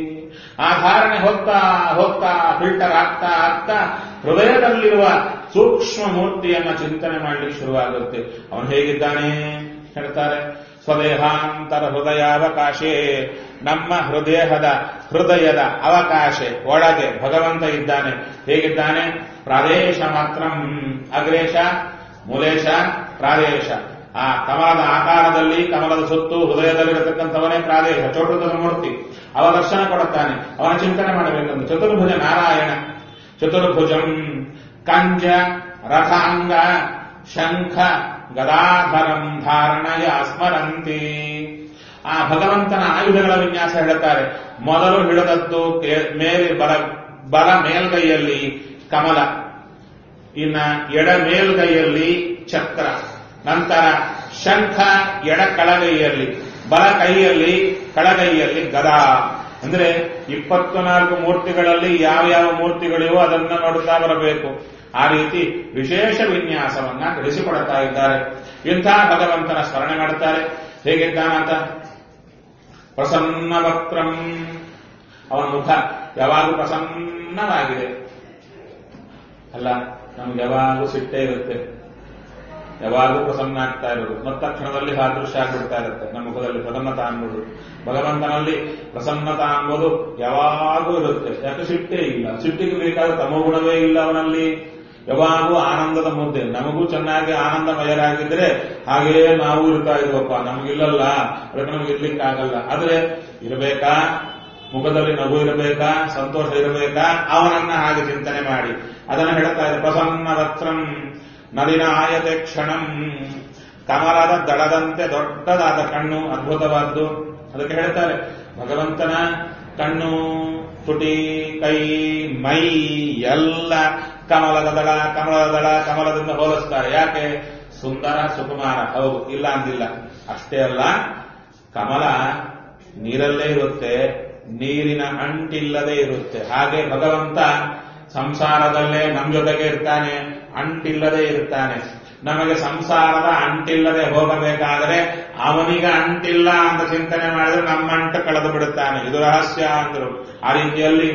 ಆ ಧಾರಣೆ ಹೋಗ್ತಾ ಹೋಗ್ತಾ ಫಿಲ್ಟರ್ ಆಗ್ತಾ ಆಗ್ತಾ ಹೃದಯದಲ್ಲಿರುವ ಸೂಕ್ಷ್ಮ ಮೂರ್ತಿಯನ್ನ ಚಿಂತನೆ ಮಾಡಲಿಕ್ಕೆ ಶುರುವಾಗುತ್ತೆ ಅವನು ಹೇಗಿದ್ದಾನೆ ಹೇಳ್ತಾರೆ ಸ್ವದೇಹಾಂತರ ಹೃದಯಾವಕಾಶೇ ನಮ್ಮ ಹೃದಯದ ಹೃದಯದ ಅವಕಾಶ ಒಳಗೆ ಭಗವಂತ ಇದ್ದಾನೆ ಹೇಗಿದ್ದಾನೆ ಪ್ರಾದೇಶ ಮಾತ್ರ ಅಗ್ರೇಶ ಮೂಲೇಶ ಪ್ರಾದೇಶ ಆ ಕಮಲದ ಆಕಾರದಲ್ಲಿ ಕಮಲದ ಸುತ್ತು ಹೃದಯದಲ್ಲಿರತಕ್ಕಂಥವನೇ ಪ್ರಾದೇಶ ಚೋಟದ ಮೂರ್ತಿ ಅವ ದರ್ಶನ ಕೊಡುತ್ತಾನೆ ಅವನ ಚಿಂತನೆ ಮಾಡಬೇಕಂದ್ರೆ ಚತುರ್ಭುಜ ನಾರಾಯಣ ಚತುರ್ಭುಜಂ ಕಂಜ ರಥಾಂಗ ಶಂಖ ಗದಾಧರಂ ಧಾರಣಯ ಸ್ಮರಂತಿ ಆ ಭಗವಂತನ ಆಯುಧಗಳ ವಿನ್ಯಾಸ ಹೇಳುತ್ತಾರೆ ಮೊದಲು ಹಿಡಿದದ್ದು ಕೇ- ಮೇಲೆ ಬಲ ಬಲ ಮೇಲ್ಗೈಯಲ್ಲಿ ಕಮಲ ಇನ್ನ ಎಡ ಮೇಲ್ಗೈಯಲ್ಲಿ ಚಕ್ರ ನಂತರ ಶಂಖ ಎಡ ಕೆಳಗೈಯಲ್ಲಿ ಬಲ ಕೈಯಲ್ಲಿ ಕೆಳಗೈಯಲ್ಲಿ ಗದಾ ಅಂದ್ರೆ ಇಪ್ಪತ್ತು ನಾಲ್ಕು ಮೂರ್ತಿಗಳಲ್ಲಿ ಯಾವ ಯಾವ ಮೂರ್ತಿಗಳಿವೋ ಅದನ್ನ ನೋಡುತ್ತಾ ಬರಬೇಕು ಆ ರೀತಿ ವಿಶೇಷ ವಿನ್ಯಾಸವನ್ನ ತಿಳಿಸಿಕೊಡುತ್ತಾ ಇದ್ದಾರೆ ಇಂಥ ಭಗವಂತನ ಸ್ಮರಣೆ ಮಾಡುತ್ತಾರೆ ಹೇಗಿದ್ದಾನಾತ ಪ್ರಸನ್ನ ವಕ್ರಂ ಅವನ ಮುಖ ಯಾವಾಗೂ ಪ್ರಸನ್ನವಾಗಿದೆ ಅಲ್ಲ ನಮ್ಗೆ ಯಾವಾಗೂ ಸಿಟ್ಟೇ ಇರುತ್ತೆ ಯಾವಾಗೂ ಪ್ರಸನ್ನ ಆಗ್ತಾ ಇರೋದು ಮತ್ತಕ್ಷಣದಲ್ಲಿ ಸಾದೃಶ್ಯ ಆಗ್ಬಿಡ್ತಾ ಇರುತ್ತೆ ನಮ್ಮ ಮುಖದಲ್ಲಿ ಪ್ರಸನ್ನತಾ ಅನ್ನೋದು ಭಗವಂತನಲ್ಲಿ ಪ್ರಸನ್ನತಾ ಅನ್ನೋದು ಯಾವಾಗೂ ಇರುತ್ತೆ ಯಾಕೆ ಸಿಟ್ಟೇ ಇಲ್ಲ ಸಿಟ್ಟಿಗೆ ಬೇಕಾದ ತಮಗುಣವೇ ಇಲ್ಲ ಅವನಲ್ಲಿ ಯಾವಾಗೂ ಆನಂದದ ಮುದ್ದೆ ನಮಗೂ ಚೆನ್ನಾಗಿ ಆನಂದಮಯರಾಗಿದ್ರೆ ಹಾಗೇ ನಾವು ಇರ್ತಾ ಇದ್ವಪ್ಪ ನಮಗಿಲ್ಲಲ್ಲ ಅದಕ್ಕೆ ನಮ್ಗೆ ಇರ್ಲಿಕ್ಕೆ ಆಗಲ್ಲ ಆದ್ರೆ ಇರಬೇಕಾ ಮುಖದಲ್ಲಿ ನಗು ಇರಬೇಕಾ ಸಂತೋಷ ಇರಬೇಕಾ ಅವನನ್ನ ಹಾಗೆ ಚಿಂತನೆ ಮಾಡಿ ಅದನ್ನು ಹೇಳ್ತಾ ಇದೆ ಪ್ರಸನ್ನ ವಕ್ರಂ ನದಿನ ಆಯತೆ ಕ್ಷಣಂ ಕಮಲದ ದಡದಂತೆ ದೊಡ್ಡದಾದ ಕಣ್ಣು ಅದ್ಭುತವಾದ್ದು ಅದಕ್ಕೆ ಹೇಳ್ತಾರೆ ಭಗವಂತನ ಕಣ್ಣು ತುಟಿ ಕೈ ಮೈ ಎಲ್ಲ ಕಮಲದ ದಳ ಕಮಲದ ದಳ ಕಮಲದಿಂದ ಹೋಲಿಸ್ತಾರೆ ಯಾಕೆ ಸುಂದರ ಸುಕುಮಾರ ಹೌದು ಇಲ್ಲ ಅಂದಿಲ್ಲ ಅಷ್ಟೇ ಅಲ್ಲ ಕಮಲ ನೀರಲ್ಲೇ ಇರುತ್ತೆ ನೀರಿನ ಅಂಟಿಲ್ಲದೆ ಇರುತ್ತೆ ಹಾಗೆ ಭಗವಂತ ಸಂಸಾರದಲ್ಲೇ ನಮ್ಮ ಜೊತೆಗೆ ಇರ್ತಾನೆ ಅಂಟಿಲ್ಲದೆ ಇರ್ತಾನೆ ನಮಗೆ ಸಂಸಾರದ ಅಂಟಿಲ್ಲದೆ ಹೋಗಬೇಕಾದರೆ ಅವನಿಗೆ ಅಂಟಿಲ್ಲ ಅಂತ ಚಿಂತನೆ ಮಾಡಿದ್ರೆ ನಮ್ಮ ಅಂಟು ಕಳೆದು ಬಿಡುತ್ತಾನೆ ಇದು ರಹಸ್ಯ ಅಂದ್ರು ಆ ರೀತಿಯಲ್ಲಿ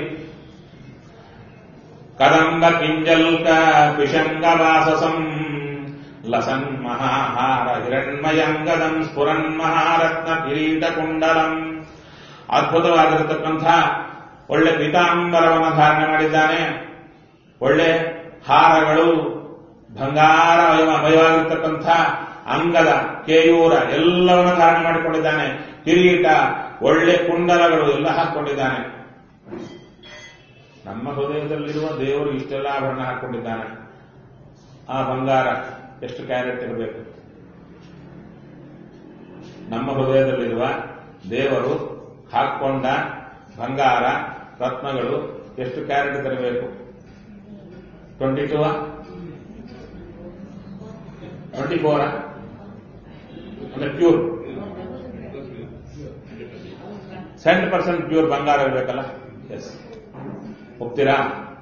ಕದಂಬ ಕಿಂಜಲ್ಕ ಪಿಶಂಗ ವಾಸಸಂ ಲಸನ್ ಮಹಾಹಾರ ಹಿರಣ್ಮಯಂಗದಂ ಸ್ಫುರನ್ ಮಹಾರತ್ನ ಕಿರೀಟ ಕುಂಡಲಂ ಅದ್ಭುತವಾಗಿರತಕ್ಕಂಥ ಒಳ್ಳೆ ಪೀತಾಂಬರವನ್ನು ಧಾರಣೆ ಮಾಡಿದ್ದಾನೆ ಒಳ್ಳೆ ಹಾರಗಳು ಬಂಗಾರ ಮಯವಾಗಿರ್ತಕ್ಕಂಥ ಅಂಗದ ಕೇಯೂರ ಎಲ್ಲವನ್ನು ಧಾರಣೆ ಮಾಡಿಕೊಂಡಿದ್ದಾನೆ ಕಿರೀಟ ಒಳ್ಳೆ ಕುಂಡಲಗಳು ಎಲ್ಲ ಹಾಕೊಂಡಿದ್ದಾನೆ ನಮ್ಮ ಹೃದಯದಲ್ಲಿರುವ ದೇವರು ಇಷ್ಟೆಲ್ಲ ಆಭರಣ ಹಾಕೊಂಡಿದ್ದಾನೆ ಆ ಬಂಗಾರ ಎಷ್ಟು ಕ್ಯಾರೆಟ್ ಇರಬೇಕು ನಮ್ಮ ಹೃದಯದಲ್ಲಿರುವ ದೇವರು ಹಾಕೊಂಡ ಬಂಗಾರ ರತ್ನಗಳು ಎಷ್ಟು ಕ್ಯಾರೆಟ್ ತರಬೇಕು ಟ್ವೆಂಟಿ ಟೂ ಟ್ವೆಂಟಿ ಫೋರ್ ಅಂದ್ರೆ ಪ್ಯೂರ್ ಸೆವೆಂಟಿ ಪರ್ಸೆಂಟ್ ಪ್ಯೂರ್ ಬಂಗಾರ ಇರಬೇಕಲ್ಲ ಎಸ್ ಹೋಗ್ತೀರಾ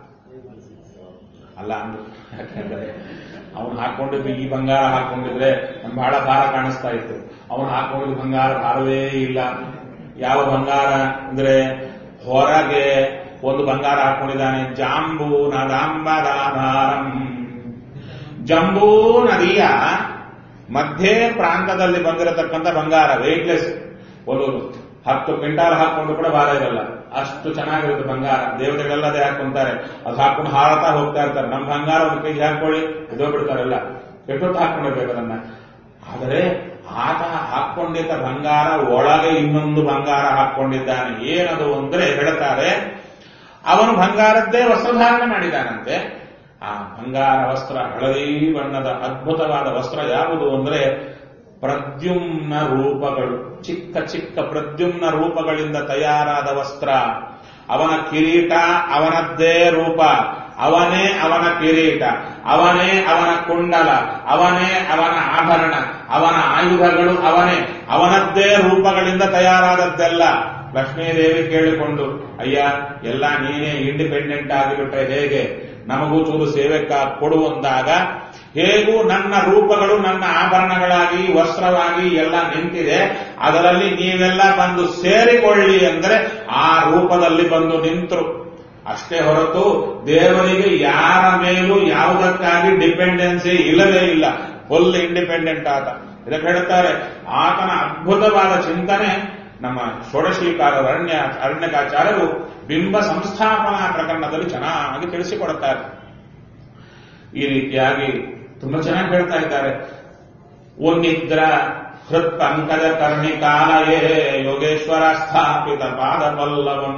ಅಲ್ಲ ಅಂದ್ರು ಯಾಕಂದ್ರೆ ಅವನು ಹಾಕೊಂಡಿದ್ದು ಈ ಬಂಗಾರ ಹಾಕೊಂಡಿದ್ರೆ ನಮ್ ಬಹಳ ಭಾರ ಕಾಣಿಸ್ತಾ ಇತ್ತು ಅವನು ಹಾಕೊಂಡಿದ್ದು ಬಂಗಾರ ಭಾರವೇ ಇಲ್ಲ ಯಾವ ಬಂಗಾರ ಅಂದ್ರೆ ಹೊರಗೆ ಒಂದು ಬಂಗಾರ ಹಾಕೊಂಡಿದ್ದಾನೆ ಜಾಂಬೂ ನದಾಂಬದಾಧಾರಂ ಜಂಬೂ ನದಿಯ ಮಧ್ಯೆ ಪ್ರಾಂತದಲ್ಲಿ ಬಂದಿರತಕ್ಕಂಥ ಬಂಗಾರ ವೆಯ್ಟ್ಲೆಸ್ ಒಂದು ಹತ್ತು ಕ್ವಿಂಟಾಲ್ ಹಾಕೊಂಡು ಕೂಡ ಭಾರ ಇರಲ್ಲ ಅಷ್ಟು ಚೆನ್ನಾಗಿರುತ್ತೆ ಬಂಗಾರ ದೇವತೆಗಳೆಲ್ಲದೇ ಹಾಕೊಂತಾರೆ ಅದು ಹಾಕೊಂಡು ಹಾರತಾ ಹೋಗ್ತಾ ಇರ್ತಾರೆ ನಮ್ಮ ಬಂಗಾರ ಒಂದು ಕೆಜಿ ಹಾಕೊಳ್ಳಿ ಇದೋ ಬಿಡ್ತಾರಲ್ಲ ಎಷ್ಟೊತ್ತು ಹಾಕೊಂಡಿರ್ಬೇಕು ಅದನ್ನ ಆದರೆ ಆತ ಹಾಕೊಂಡಿದ್ದ ಬಂಗಾರ ಒಳಗೆ ಇನ್ನೊಂದು ಬಂಗಾರ ಹಾಕೊಂಡಿದ್ದಾನೆ ಏನದು ಅಂದ್ರೆ ಹೇಳ್ತಾರೆ ಅವನು ಬಂಗಾರದ್ದೇ ವಸ್ತ್ರಧಾರಣೆ ಮಾಡಿದಾನಂತೆ ಆ ಬಂಗಾರ ವಸ್ತ್ರ ಹಳದಿ ಬಣ್ಣದ ಅದ್ಭುತವಾದ ವಸ್ತ್ರ ಯಾವುದು ಅಂದ್ರೆ ಪ್ರದ್ಯುಮ್ನ ರೂಪಗಳು ಚಿಕ್ಕ ಚಿಕ್ಕ ಪ್ರದ್ಯುಮ್ನ ರೂಪಗಳಿಂದ ತಯಾರಾದ ವಸ್ತ್ರ ಅವನ ಕಿರೀಟ ಅವನದ್ದೇ ರೂಪ ಅವನೇ ಅವನ ಕಿರೀಟ ಅವನೇ ಅವನ ಕುಂಡಲ ಅವನೇ ಅವನ ಆಭರಣ ಅವನ ಆಯುಧಗಳು ಅವನೇ ಅವನದ್ದೇ ರೂಪಗಳಿಂದ ತಯಾರಾದದ್ದೆಲ್ಲ ಲಕ್ಷ್ಮೀದೇವಿ ಕೇಳಿಕೊಂಡು ಅಯ್ಯ ಎಲ್ಲ ನೀನೇ ಇಂಡಿಪೆಂಡೆಂಟ್ ಆಗಿಬಿಟ್ರೆ ಹೇಗೆ ನಮಗೂ ಚೂರು ಸೇವೆಕ್ಕ ಕೊಡುವಂದಾಗ ಹೇಗೂ ನನ್ನ ರೂಪಗಳು ನನ್ನ ಆಭರಣಗಳಾಗಿ ವಸ್ತ್ರವಾಗಿ ಎಲ್ಲ ನಿಂತಿದೆ ಅದರಲ್ಲಿ ನೀವೆಲ್ಲ ಬಂದು ಸೇರಿಕೊಳ್ಳಿ ಅಂದರೆ ಆ ರೂಪದಲ್ಲಿ ಬಂದು ನಿಂತರು ಅಷ್ಟೇ ಹೊರತು ದೇವರಿಗೆ ಯಾರ ಮೇಲೂ ಯಾವುದಕ್ಕಾಗಿ ಡಿಪೆಂಡೆನ್ಸಿ ಇಲ್ಲವೇ ಇಲ್ಲ ಫುಲ್ ಇಂಡಿಪೆಂಡೆಂಟ್ ಆತ ಇದಕ್ಕೆ ಹೇಳ್ತಾರೆ ಆತನ ಅದ್ಭುತವಾದ ಚಿಂತನೆ ನಮ್ಮ ಷೋಡಶೀಕಾರ ಅರಣ್ಯ ಅರಣ್ಯಕಾಚಾರ್ಯರು ಬಿಂಬ ಸಂಸ್ಥಾಪನಾ ಪ್ರಕರಣದಲ್ಲಿ ಚೆನ್ನಾಗಿ ತಿಳಿಸಿಕೊಡುತ್ತಾರೆ ಈ ರೀತಿಯಾಗಿ ತುಂಬಾ ಚೆನ್ನಾಗಿ ಹೇಳ್ತಾ ಇದ್ದಾರೆ ಒನ್ನಿದ್ರ ಹೃತ್ ಪಂಕಜ ಕರ್ಣಿಕಾಲಯೇ ಯೋಗೇಶ್ವರ ಸ್ಥಾಪಿತ ಪಾದ ಪಲ್ಲವಂ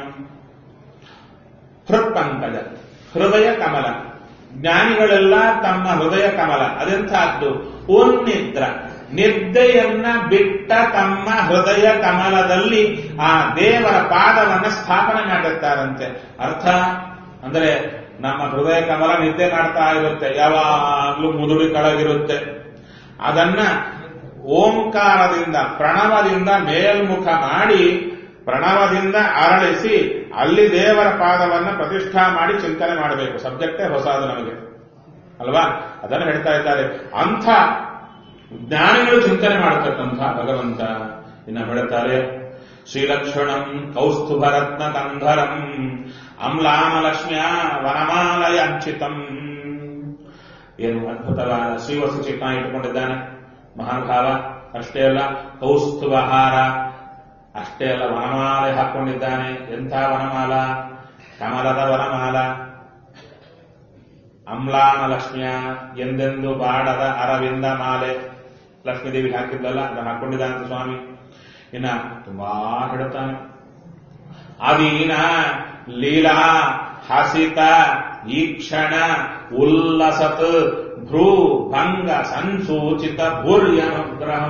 ಹೃತ್ ಪಂಕಜ ಹೃದಯ ಕಮಲ ಜ್ಞಾನಿಗಳೆಲ್ಲ ತಮ್ಮ ಹೃದಯ ಕಮಲ ಅದೆಂಥದ್ದು ಒನ್ನಿದ್ರ ನಿದ್ದೆಯನ್ನ ಬಿಟ್ಟ ತಮ್ಮ ಹೃದಯ ಕಮಲದಲ್ಲಿ ಆ ದೇವರ ಪಾದವನ್ನ ಸ್ಥಾಪನೆ ಮಾಡಿರ್ತಾರಂತೆ ಅರ್ಥ ಅಂದ್ರೆ ನಮ್ಮ ಹೃದಯ ಕಮಲ ನಿದ್ದೆ ಮಾಡ್ತಾ ಇರುತ್ತೆ ಯಾವಾಗ್ಲೂ ಮುದುಡಿ ಕೆಳಗಿರುತ್ತೆ ಅದನ್ನ ಓಂಕಾರದಿಂದ ಪ್ರಣವದಿಂದ ಮೇಲ್ಮುಖ ಮಾಡಿ ಪ್ರಣವದಿಂದ ಅರಳಿಸಿ ಅಲ್ಲಿ ದೇವರ ಪಾದವನ್ನ ಪ್ರತಿಷ್ಠಾ ಮಾಡಿ ಚಿಂತನೆ ಮಾಡಬೇಕು ಸಬ್ಜೆಕ್ಟೇ ಹೊಸದು ನಮಗೆ ಅಲ್ವಾ ಅದನ್ನು ಹೇಳ್ತಾ ಇದ್ದಾರೆ ಅಂಥ ಜ್ಞಾನಿಗಳು ಚಿಂತನೆ ಮಾಡತಕ್ಕಂಥ ಭಗವಂತ ಇನ್ನು ಹೇಳ್ತಾರೆ ಶ್ರೀಲಕ್ಷಣಂ ಕೌಸ್ತುಭರತ್ನ ಕಂಧರಂ ಅಮ್ಲಾಮಲಕ್ಷ್ಮ್ಯ ವನಮಾಲಯಾಂಚಿತಂ ಏನು ಅದ್ಭುತವಾದ ಶ್ರೀವಸ್ತು ಚಿಕ್ಕ ಇಟ್ಟುಕೊಂಡಿದ್ದಾನೆ ಮಹಾನುಭಾವ ಅಷ್ಟೇ ಅಲ್ಲ ಕೌಸ್ತುಭಹಾರ ಅಷ್ಟೇ ಅಲ್ಲ ವನಮಾಲೆ ಹಾಕೊಂಡಿದ್ದಾನೆ ಎಂಥ ವನಮಾಲ ಕಮಲದ ವನಮಾಲ ಅಮ್ಲಾನ ಲಕ್ಷ್ಮಿಯ ಎಂದೆಂದು ಬಾಡದ ಅರವಿಂದ ಮಾಲೆ ಲಕ್ಷ್ಮೀದೇವಿ ಹಾಕಿದ್ದಲ್ಲ ಅದನ್ನು ಹಾಕೊಂಡಿದ್ದಾನಂತ ಸ್ವಾಮಿ ಇನ್ನ ತುಂಬಾ ಹೇಳ್ತಾನೆ ಅದೀನ ಲೀಲಾ ಹಸಿತ ಈಕ್ಷಣ ಉಲ್ಲಸತ್ ಭ್ರೂ ಭಂಗ ಸಂಸೂಚಿತ ಭೂರ್ಯನುಗ್ರಹಂ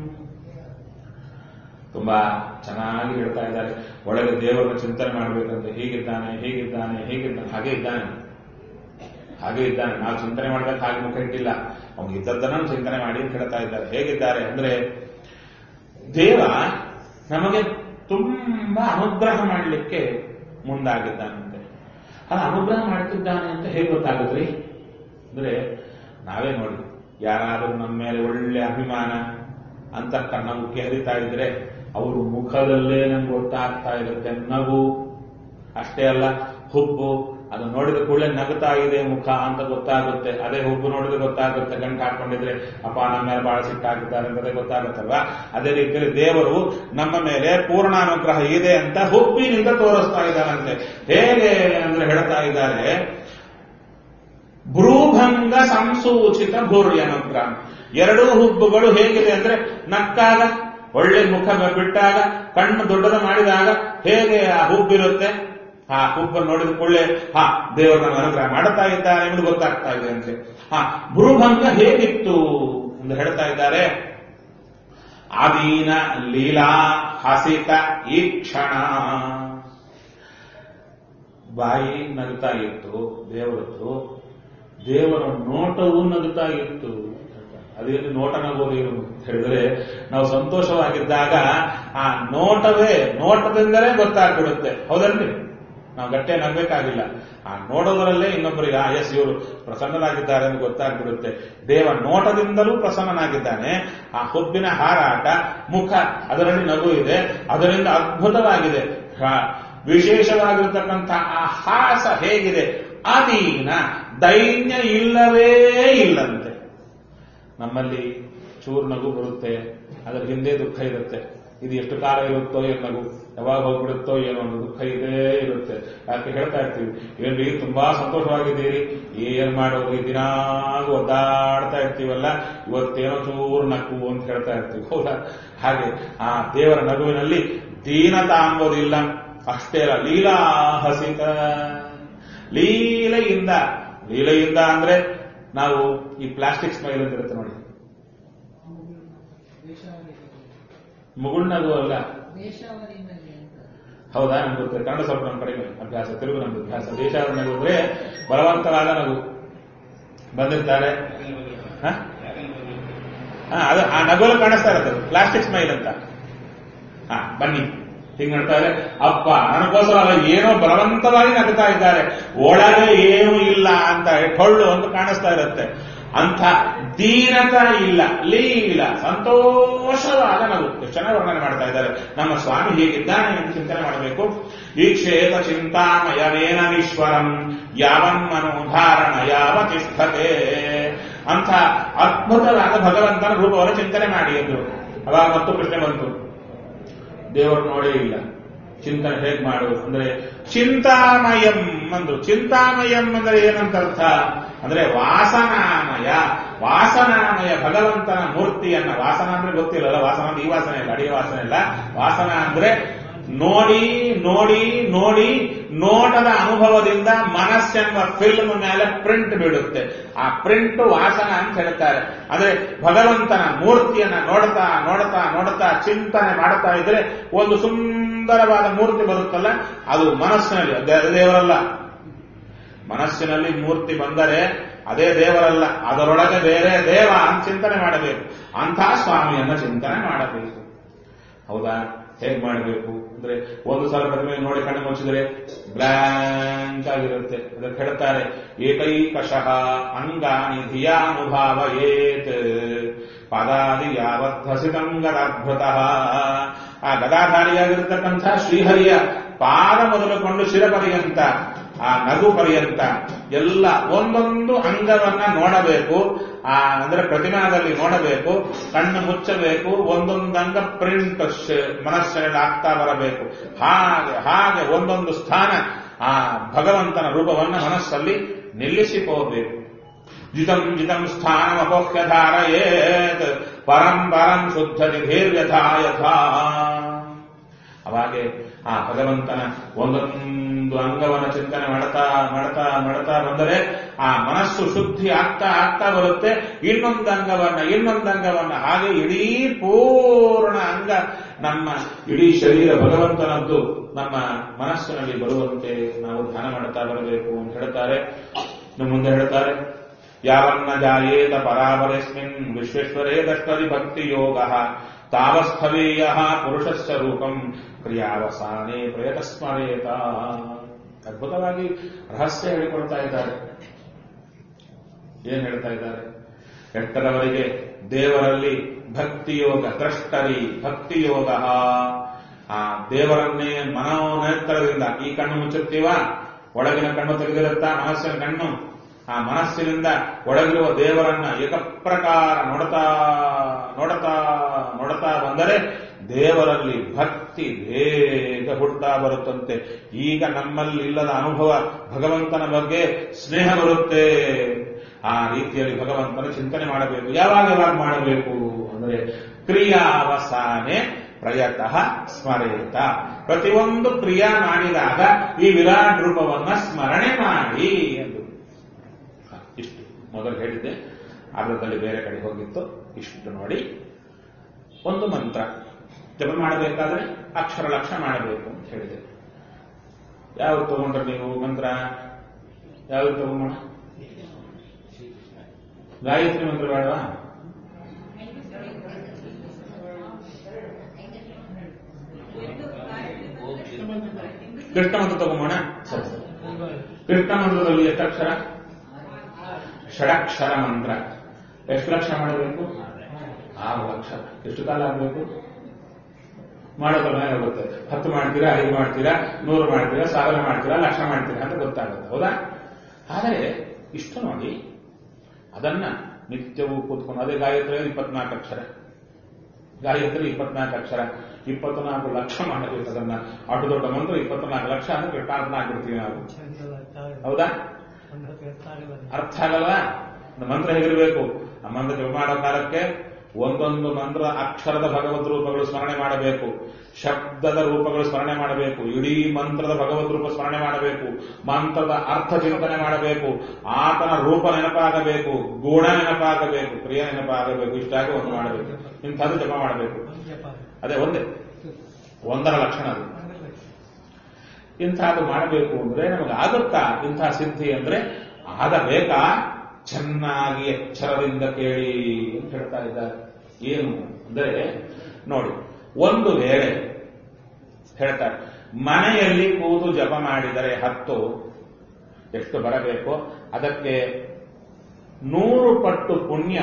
ತುಂಬಾ ಚೆನ್ನಾಗಿ ಹೇಳ್ತಾ ಇದ್ದಾರೆ ಒಳಗೆ ದೇವರನ್ನ ಚಿಂತನೆ ಮಾಡಬೇಕಂತ ಹೀಗಿದ್ದಾನೆ ಹೀಗಿದ್ದಾನೆ ಹೀಗಿದ್ದಾನೆ ಹಾಗೆ ಇದ್ದಾನೆ ಹಾಗೆ ಇದ್ದಾನೆ ನಾವು ಚಿಂತನೆ ಮಾಡ್ಬೇಕು ಹಾಗೆ ಮುಖ ಇಟ್ಟಿಲ್ಲ ಅವ್ನು ಇದ್ದದ್ದನ್ನು ಚಿಂತನೆ ಮಾಡಿ ಅಂತ ಹೇಳ್ತಾ ಇದ್ದಾರೆ ಹೇಗಿದ್ದಾರೆ ಅಂದ್ರೆ ದೇವ ನಮಗೆ ತುಂಬಾ ಅನುಗ್ರಹ ಮಾಡಲಿಕ್ಕೆ ಮುಂದಾಗಿದ್ದಾನಂತೆ ಅದು ಅನುಗ್ರಹ ಮಾಡ್ತಿದ್ದಾನೆ ಅಂತ ಹೇಗೆ ಗೊತ್ತಾಗುದ್ರಿ ಅಂದ್ರೆ ನಾವೇ ನೋಡಿ ಯಾರಾದರೂ ನಮ್ಮ ಮೇಲೆ ಒಳ್ಳೆ ಅಭಿಮಾನ ಅಂತ ಕಣ್ಣ ಮುಖಿ ಹರಿತಾ ಇದ್ರೆ ಅವರು ಮುಖದಲ್ಲೇ ನಮ್ಗೆ ಗೊತ್ತಾಗ್ತಾ ಇರುತ್ತೆ ನಗು ಅಷ್ಟೇ ಅಲ್ಲ ಹುಬ್ಬು ಅದು ನೋಡಿದ ಕೂಡಲೇ ನಗುತ್ತಾ ಇದೆ ಮುಖ ಅಂತ ಗೊತ್ತಾಗುತ್ತೆ ಅದೇ ಹುಬ್ಬು ನೋಡಿದ್ರೆ ಗೊತ್ತಾಗುತ್ತೆ ಗಂಟು ಹಾಕೊಂಡಿದ್ರೆ ಅಪ್ಪ ನಮ್ಮ ಮೇಲೆ ಬಹಳ ಸಿಟ್ಟಾಗಿದ್ದಾರೆ ಅನ್ನೋದೇ ಗೊತ್ತಾಗುತ್ತಲ್ವಾ ಅದೇ ರೀತಿಯಲ್ಲಿ ದೇವರು ನಮ್ಮ ಮೇಲೆ ಪೂರ್ಣ ಅನುಗ್ರಹ ಇದೆ ಅಂತ ಹುಬ್ಬಿನಿಂದ ತೋರಿಸ್ತಾ ಇದ್ದಾರಂತೆ ಹೇಗೆ ಅಂದ್ರೆ ಹೇಳ್ತಾ ಇದ್ದಾರೆ ಭ್ರೂಭಂಗ ಸಂಸೂಚಿತ ಭೂರ್ಯ ಅನುಗ್ರಹ ಎರಡೂ ಹುಬ್ಬುಗಳು ಹೇಗಿದೆ ಅಂದ್ರೆ ನಕ್ಕಾಗ ಒಳ್ಳೆ ಮುಖ ಬಿಟ್ಟಾಗ ಕಣ್ಣು ದೊಡ್ಡದ ಮಾಡಿದಾಗ ಹೇಗೆ ಆ ಹುಬ್ಬಿರುತ್ತೆ ಆ ಹುಬ್ಬನ್ನು ನೋಡಿದ ಕೂಡಲೇ ಹಾ ದೇವರು ನನ್ನ ಅನುಗ್ರಹ ಮಾಡುತ್ತಾ ಇದ್ದಾನೆ ಎಂಬುದು ಗೊತ್ತಾಗ್ತಾ ಇದೆ ಅಂದ್ರೆ ಹಾ ಭ್ರೂಭಂಗ ಹೇಗಿತ್ತು ಎಂದು ಹೇಳ್ತಾ ಇದ್ದಾರೆ ಆದೀನ ಲೀಲಾ ಹಸಿತ ಈ ಕ್ಷಣ ಬಾಯಿ ನಗುತ್ತಾ ಇತ್ತು ದೇವರದ್ದು ದೇವರ ನೋಟವೂ ನಗುತ್ತಾ ಇತ್ತು ಅದೇನು ನೋಟ ನಗೋದು ಏನು ಅಂತ ಹೇಳಿದ್ರೆ ನಾವು ಸಂತೋಷವಾಗಿದ್ದಾಗ ಆ ನೋಟವೇ ನೋಟದಿಂದಲೇ ಗೊತ್ತಾಗ್ಬಿಡುತ್ತೆ ಹೌದಲ್ರಿ ನಾವು ಗಟ್ಟೆ ನಗಬೇಕಾಗಿಲ್ಲ ಆ ನೋಡೋದರಲ್ಲೇ ಇನ್ನೊಬ್ಬರಿಗೆ ಆ ಎಸ್ ಇವರು ಪ್ರಸನ್ನರಾಗಿದ್ದಾರೆ ಅಂತ ಗೊತ್ತಾಗ್ಬಿಡುತ್ತೆ ದೇವ ನೋಟದಿಂದಲೂ ಪ್ರಸನ್ನನಾಗಿದ್ದಾನೆ ಆ ಹುಬ್ಬಿನ ಹಾರಾಟ ಮುಖ ಅದರಲ್ಲಿ ನಗು ಇದೆ ಅದರಿಂದ ಅದ್ಭುತವಾಗಿದೆ ಹ- ವಿಶೇಷವಾಗಿರ್ತಕ್ಕಂಥ ಆ ಹಾಸ ಹೇಗಿದೆ ಅಧೀನ ದೈನ್ಯ ಇಲ್ಲವೇ ಇಲ್ಲಂತೆ ನಮ್ಮಲ್ಲಿ ಚೂರು ನಗು ಬರುತ್ತೆ ಅದರ ಹಿಂದೆ ದುಃಖ ಇರುತ್ತೆ ಇದು ಎಷ್ಟು ಕಾಲ ಇರುತ್ತೋ ಏನು ನಗು ಯಾವಾಗ ಹೋಗ್ಬಿಡುತ್ತೋ ಏನೋ ಒಂದು ದುಃಖ ಇದೇ ಇರುತ್ತೆ ಯಾಕೆ ಹೇಳ್ತಾ ಇರ್ತೀವಿ ಏನ್ರಿ ತುಂಬಾ ಸಂತೋಷವಾಗಿದ್ದೀರಿ ಏನ್ ಮಾಡೋದು ದಿನಾಗೂ ಒದ್ದಾಡ್ತಾ ಇರ್ತೀವಲ್ಲ ಇವತ್ತೇನೋ ಚೂರು ನಗು ಅಂತ ಹೇಳ್ತಾ ಇರ್ತೀವಿ ಹೌದಾ ಹಾಗೆ ಆ ದೇವರ ನಗುವಿನಲ್ಲಿ ದೀನತಾ ಅಂಬೋದಿಲ್ಲ ಅಷ್ಟೇ ಅಲ್ಲ ಲೀಲಾ ಹಸಿತ ಲೀಲೆಯಿಂದ ಲೀಲೆಯಿಂದ ಅಂದ್ರೆ ನಾವು ಈ ಪ್ಲಾಸ್ಟಿಕ್ ಸ್ಮೈಲ್ ಅಂತ ಇರುತ್ತೆ ನೋಡಿ ಮುಗುಳ್ನಗು ಅಲ್ಲ ವೇಷಾವರಿನಲ್ಲಿ ಅಂತ ಹೌದಾ ನಮ್ಗೆ ಗೊತ್ತಿದೆ ಕನ್ನಡ ಸ್ವಲ್ಪ ನಮ್ಮ ಕಡಿಮೆ ಅಭ್ಯಾಸ ತೆಲುಗು ನಮ್ದು ಅಭ್ಯಾಸ ದೇಶಾವರ ನಗು ಅಂದ್ರೆ ಬಲವಂತವಾದ ನಗು ಬಂದಿರ್ತಾರೆ ಹ? ಹ, ಅದು ಆ ನಗುಲು ಕಾಣಿಸ್ತಾ ಇರುತ್ತೆ ಪ್ಲಾಸ್ಟಿಕ್ ಸ್ಮೈಲ್ ಅಂತ ಹಾ ಬನ್ನಿ ಹಿಂಗ್ ಹೇಳ್ತಾರೆ ಅಪ್ಪ ನನಗೋಸ್ಕರ ಅಲ್ಲ ಏನೋ ಬಲವಂತವಾಗಿ ನಗುತ್ತಾ ಇದ್ದಾರೆ ಒಳಗೆ ಏನೂ ಇಲ್ಲ ಅಂತ ಟೊಳ್ಳು ಅಂತ ಕಾಣಿಸ್ತಾ ಇರುತ್ತೆ ಅಂಥ ದೀನತ ಇಲ್ಲ ಲೀಲ ಸಂತೋಷವಾದ ನಗು ಎಷ್ಟು ಚೆನ್ನಾಗಿ ವರ್ಣನೆ ಮಾಡ್ತಾ ಇದ್ದಾರೆ ನಮ್ಮ ಸ್ವಾಮಿ ಹೇಗಿದ್ದಾನೆ ಎಂದು ಚಿಂತನೆ ಮಾಡಬೇಕು ಈ ಕ್ಷೇತ್ರ ಚಿಂತಾಮಯವೇನ ಈಶ್ವರಂ ಯಾವನ್ಮನೋಧಾರಣ ಯಾವ ತಿಷ್ಠತೆ ಅಂಥ ಅದ್ಭುತವಾದ ಭಗವಂತನ ರೂಪವನ್ನು ಚಿಂತನೆ ಮಾಡಿ ಎಂದರು ಅವಾಗ ಮತ್ತು ಪ್ರಶ್ನೆ ಬಂತು ದೇವರು ನೋಡೇ ಇಲ್ಲ ಚಿಂತನೆ ಹೇಗ್ ಮಾಡುವುದು ಅಂದ್ರೆ ಚಿಂತಾಮಯಂ ಅಂದ್ರು ಚಿಂತಾಮಯಂ ಅಂದ್ರೆ ಏನಂತ ಅರ್ಥ ಅಂದ್ರೆ ವಾಸನಾಮಯ ವಾಸನಾಮಯ ಭಗವಂತನ ಮೂರ್ತಿಯನ್ನ ವಾಸನ ಅಂದ್ರೆ ಗೊತ್ತಿಲ್ಲಲ್ಲ ವಾಸನ ಅಂದ್ರೆ ಈ ವಾಸನೆ ಇಲ್ಲ ಅಡಿಗೆ ವಾಸನೆ ಇಲ್ಲ ವಾಸನ ಅಂದ್ರೆ ನೋಡಿ ನೋಡಿ ನೋಡಿ ನೋಟದ ಅನುಭವದಿಂದ ಮನಸ್ಸೆಂಬ ಫಿಲ್ಮ್ ಮೇಲೆ ಪ್ರಿಂಟ್ ಬಿಡುತ್ತೆ ಆ ಪ್ರಿಂಟ್ ವಾಸನ ಅಂತ ಹೇಳ್ತಾರೆ ಅಂದ್ರೆ ಭಗವಂತನ ಮೂರ್ತಿಯನ್ನ ನೋಡ್ತಾ ನೋಡ್ತಾ ನೋಡ್ತಾ ಚಿಂತನೆ ಮಾಡ್ತಾ ಇದ್ರೆ ಒಂದು ಸುಂದರವಾದ ಮೂರ್ತಿ ಬರುತ್ತಲ್ಲ ಅದು ಮನಸ್ಸಿನಲ್ಲಿ ಅದೇ ಅದು ದೇವರಲ್ಲ ಮನಸ್ಸಿನಲ್ಲಿ ಮೂರ್ತಿ ಬಂದರೆ ಅದೇ ದೇವರಲ್ಲ ಅದರೊಳಗೆ ಬೇರೆ ದೇವ ಅಂತ ಚಿಂತನೆ ಮಾಡಬೇಕು ಅಂಥ ಸ್ವಾಮಿಯನ್ನ ಚಿಂತನೆ ಮಾಡಬೇಕು ಹೌದಾ ಹೇಗ್ ಮಾಡಬೇಕು ಅಂದ್ರೆ ಒಂದು ಸಲ ಪ್ರತಿಮೆ ನೋಡಿ ಕಣ್ಣು ಮುಚ್ಚಿದ್ರೆ ಬ್ಲಾಂಕ್ ಆಗಿರುತ್ತೆ ಅದಕ್ಕೆ ಹೇಳ್ತಾರೆ ಏಕೈಕಶಃ ಅಂಗಾನಿ ಧಿಯಾನುಭಾವ ಏತ್ ಪದಾದಿ ಯಾವತ್ಸಿತಂ ಗದಾಭೃತಃ ಆ ಗದಾಧಾರಿಯಾಗಿರ್ತಕ್ಕಂಥ ಶ್ರೀಹರಿಯ ಪಾದ ಮೊದಲುಕೊಂಡು ಶಿರ ಪರ್ಯಂತ ಆ ನಗು ಪರ್ಯಂತ ಎಲ್ಲ ಒಂದೊಂದು ಅಂಗವನ್ನ ನೋಡಬೇಕು ಆ ಅಂದ್ರೆ ಪ್ರತಿಮಾದಲ್ಲಿ ನೋಡಬೇಕು ಕಣ್ಣು ಮುಚ್ಚಬೇಕು ಒಂದೊಂದು ಅಂಗ ಪ್ರಿಂಟ್ ಮನಸ್ಸಿನಲ್ಲಿ ಆಗ್ತಾ ಬರಬೇಕು ಹಾಗೆ ಹಾಗೆ ಒಂದೊಂದು ಸ್ಥಾನ ಆ ಭಗವಂತನ ರೂಪವನ್ನ ಮನಸ್ಸಲ್ಲಿ ನಿಲ್ಲಿಸಿಕೋಬೇಕು ಜಿತಂ ಜಿತಂ ಸ್ಥಾನಮಪೋಹ್ಯ ಧಾರಯೇತ್ ಪರಂ ಪರಂ ಶುದ್ಧತಿ ಧೀರ್ಯಥಾ ಯಥಾ ಅವಾಗೆ ಆ ಭಗವಂತನ ಒಂದೊಂದು ಅಂಗವನ್ನ ಚಿಂತನೆ ಮಾಡ್ತಾ ಮಾಡ್ತಾ ಮಾಡ್ತಾ ಬಂದರೆ ಆ ಮನಸ್ಸು ಶುದ್ಧಿ ಆಗ್ತಾ ಆಗ್ತಾ ಬರುತ್ತೆ ಇನ್ನೊಂದು ಅಂಗವನ್ನ ಇನ್ನೊಂದು ಅಂಗವನ್ನ ಹಾಗೆ ಇಡೀ ಪೂರ್ಣ ಅಂಗ ನಮ್ಮ ಇಡೀ ಶರೀರ ಭಗವಂತನದ್ದು ನಮ್ಮ ಮನಸ್ಸಿನಲ್ಲಿ ಬರುವಂತೆ ನಾವು ಧ್ಯಾನ ಮಾಡ್ತಾ ಬರಬೇಕು ಅಂತ ಹೇಳ್ತಾರೆ ಇನ್ನು ಮುಂದೆ ಹೇಳ್ತಾರೆ ಯಾವನ್ನ ಜಾಯೇತ ಪರಾವರಸ್ಮಿನ್ ವಿಶ್ವೇಶ್ವರೇ ದಷ್ಟರಿ ಭಕ್ತಿ ಯೋಗ ತಾವಸ್ಥವೀಯ ಪುರುಷಸ್ಯ ರೂಪಂ ಕ್ರಿಯಾವಸಾನೆ ಪ್ರಯತಸ್ಮರೇತ ಅದ್ಭುತವಾಗಿ ರಹಸ್ಯ ಹೇಳಿಕೊಡ್ತಾ ಇದ್ದಾರೆ ಏನ್ ಹೇಳ್ತಾ ಇದ್ದಾರೆ ಎಷ್ಟರವರೆಗೆ ದೇವರಲ್ಲಿ ಭಕ್ತಿಯೋಗ ದ್ರಷ್ಟರಿ ಭಕ್ತಿಯೋಗ ಆ ದೇವರನ್ನೇ ಮನೋನೇತ್ರದಿಂದ ಈ ಕಣ್ಣು ಮುಚ್ಚುತ್ತೀವ ಒಳಗಿನ ಕಣ್ಣು ತೆಗೆದಿರುತ್ತಾ ಮನಸ್ಸಿನ ಕಣ್ಣು ಆ ಮನಸ್ಸಿನಿಂದ ಒಳಗಿರುವ ದೇವರನ್ನ ಏಕಪ್ರಕಾರ ನೋಡ್ತಾ ನೋಡ್ತಾ ನೋಡ್ತಾ ಬಂದರೆ ದೇವರಲ್ಲಿ ಭಕ್ತಿ ಬೇಗ ಹುಡ್ತಾ ಬರುತ್ತಂತೆ ಈಗ ನಮ್ಮಲ್ಲಿ ಇಲ್ಲದ ಅನುಭವ ಭಗವಂತನ ಬಗ್ಗೆ ಸ್ನೇಹ ಬರುತ್ತೆ ಆ ರೀತಿಯಲ್ಲಿ ಭಗವಂತನ ಚಿಂತನೆ ಮಾಡಬೇಕು ಯಾವಾಗ ಯಾವಾಗ ಮಾಡಬೇಕು ಅಂದರೆ ಕ್ರಿಯಾವಸಾನೆ ಪ್ರಯತಃ ಸ್ಮರೇತ ಪ್ರತಿಯೊಂದು ಕ್ರಿಯಾ ಮಾಡಿದಾಗ ಈ ವಿರಾಟ್ ರೂಪವನ್ನ ಸ್ಮರಣೆ ಮಾಡಿ ಎಂದು ಹ, ಇಷ್ಟು ಮೊದಲು ಹೇಳಿದ್ದೆ ಅರ್ಧದಲ್ಲಿ ಬೇರೆ ಕಡೆ ಹೋಗಿತ್ತು ಇಷ್ಟು ನೋಡಿ ಒಂದು ಮಂತ್ರ ಜಪ ಮಾಡಬೇಕಾದ್ರೆ ಅಕ್ಷರ ಲಕ್ಷ ಮಾಡಬೇಕು ಅಂತ ಹೇಳಿದೆ ಯಾವ್ದು ತಗೊಂಡ್ರೆ ನೀವು ಮಂತ್ರ ಯಾವ್ದು ತಗೊಂಬೋಣ ಗಾಯತ್ರಿ ಮಂತ್ರ ಬೇಡವಾ ಕೃಷ್ಣ ಮಂತ್ರ ತಗೊಂಬೋಣ ಸರಿ ಸರಿ ಕೃಷ್ಣ ಮಂತ್ರದಲ್ಲಿ ಎಷ್ಟು ಅಕ್ಷರ ಷಡಕ್ಷರ ಮಂತ್ರ ಎಷ್ಟು ಲಕ್ಷ ಮಾಡಬೇಕು ಆರು ಲಕ್ಷ ಎಷ್ಟು ಕಾಲ ಆಗಬೇಕು ಮಾಡೋದ್ರ ಮೇಲೆ ಹೋಗುತ್ತೆ ಹತ್ತು ಮಾಡ್ತೀರಾ ಐದು ಮಾಡ್ತೀರಾ ನೂರು ಮಾಡ್ತೀರಾ ಸಾವಿರ ಮಾಡ್ತೀರಾ ಲಕ್ಷ ಮಾಡ್ತೀರಾ ಅಂತ ಗೊತ್ತಾಗುತ್ತೆ ಹೌದಾ ಆದರೆ ಇಷ್ಟು ನೋಡಿ ಅದನ್ನ ನಿತ್ಯವೂ ಕೂತ್ಕೊಂಡು ಅದೇ ಗಾಯತ್ರಿ ಇಪ್ಪತ್ನಾಲ್ಕು ಅಕ್ಷರ ಗಾಯತ್ರಿ ಇಪ್ಪತ್ನಾಲ್ಕು ಅಕ್ಷರ ಇಪ್ಪತ್ನಾಲ್ಕು ಲಕ್ಷ ಮಾಡಬೇಕು ಅದನ್ನ ಅಷ್ಟು ದೊಡ್ಡ ಮಂತ್ರ ಇಪ್ಪತ್ನಾಲ್ಕು ಲಕ್ಷ ಅಂದ್ರೆ ಕೃಷ್ಣಾರ್ಪಣ ಆಗ್ಬಿಡ್ತೀವಿ ನಾವು ಹೌದಾ ಅರ್ಥ ಆಗಲ್ವಾ ಒಂದು ಮಂತ್ರ ಹೇಗಿರಬೇಕು ಆ ಮಂತ್ರ ಜಪ ಮಾಡೋ ಕಾಲಕ್ಕೆ ಒಂದೊಂದು ಮಂತ್ರ ಅಕ್ಷರದ ಭಗವದ್ ರೂಪಗಳು ಸ್ಮರಣೆ ಮಾಡಬೇಕು ಶಬ್ದದ ರೂಪಗಳು ಸ್ಮರಣೆ ಮಾಡಬೇಕು ಇಡೀ ಮಂತ್ರದ ಭಗವದ್ ರೂಪ ಸ್ಮರಣೆ ಮಾಡಬೇಕು ಮಂತ್ರದ ಅರ್ಥ ಚಿಂತನೆ ಮಾಡಬೇಕು ಆತನ ರೂಪ ನೆನಪಾಗಬೇಕು ಗುಣ ನೆನಪಾಗಬೇಕು ಕ್ರಿಯೆ ನೆನಪಾಗಬೇಕು ಇಷ್ಟಾಗಿ ಒಂದು ಮಾಡಬೇಕು ಇಂಥದ್ದು ಜಪ ಮಾಡಬೇಕು ಅದೇ ಒಂದೇ ಒಂದರ ಲಕ್ಷಣ ಅದು ಇಂಥದ್ದು ಮಾಡಬೇಕು ಅಂದ್ರೆ ನಮಗೆ ಆಗುತ್ತಾ ಇಂಥ ಸಿದ್ಧಿ ಅಂದ್ರೆ ಆಗಬೇಕಾ ಚೆನ್ನಾಗಿ ಎಚ್ಚರದಿಂದ ಕೇಳಿ ಅಂತ ಹೇಳ್ತಾ ಇದ್ದಾರೆ ಏನು ಅಂದರೆ ನೋಡಿ ಒಂದು ವೇಳೆ ಹೇಳ್ತಾರೆ ಮನೆಯಲ್ಲಿ ಕೂತು ಜಪ ಮಾಡಿದರೆ ಹತ್ತು ಎಷ್ಟು ಬರಬೇಕು ಅದಕ್ಕೆ ನೂರು ಪಟ್ಟು ಪುಣ್ಯ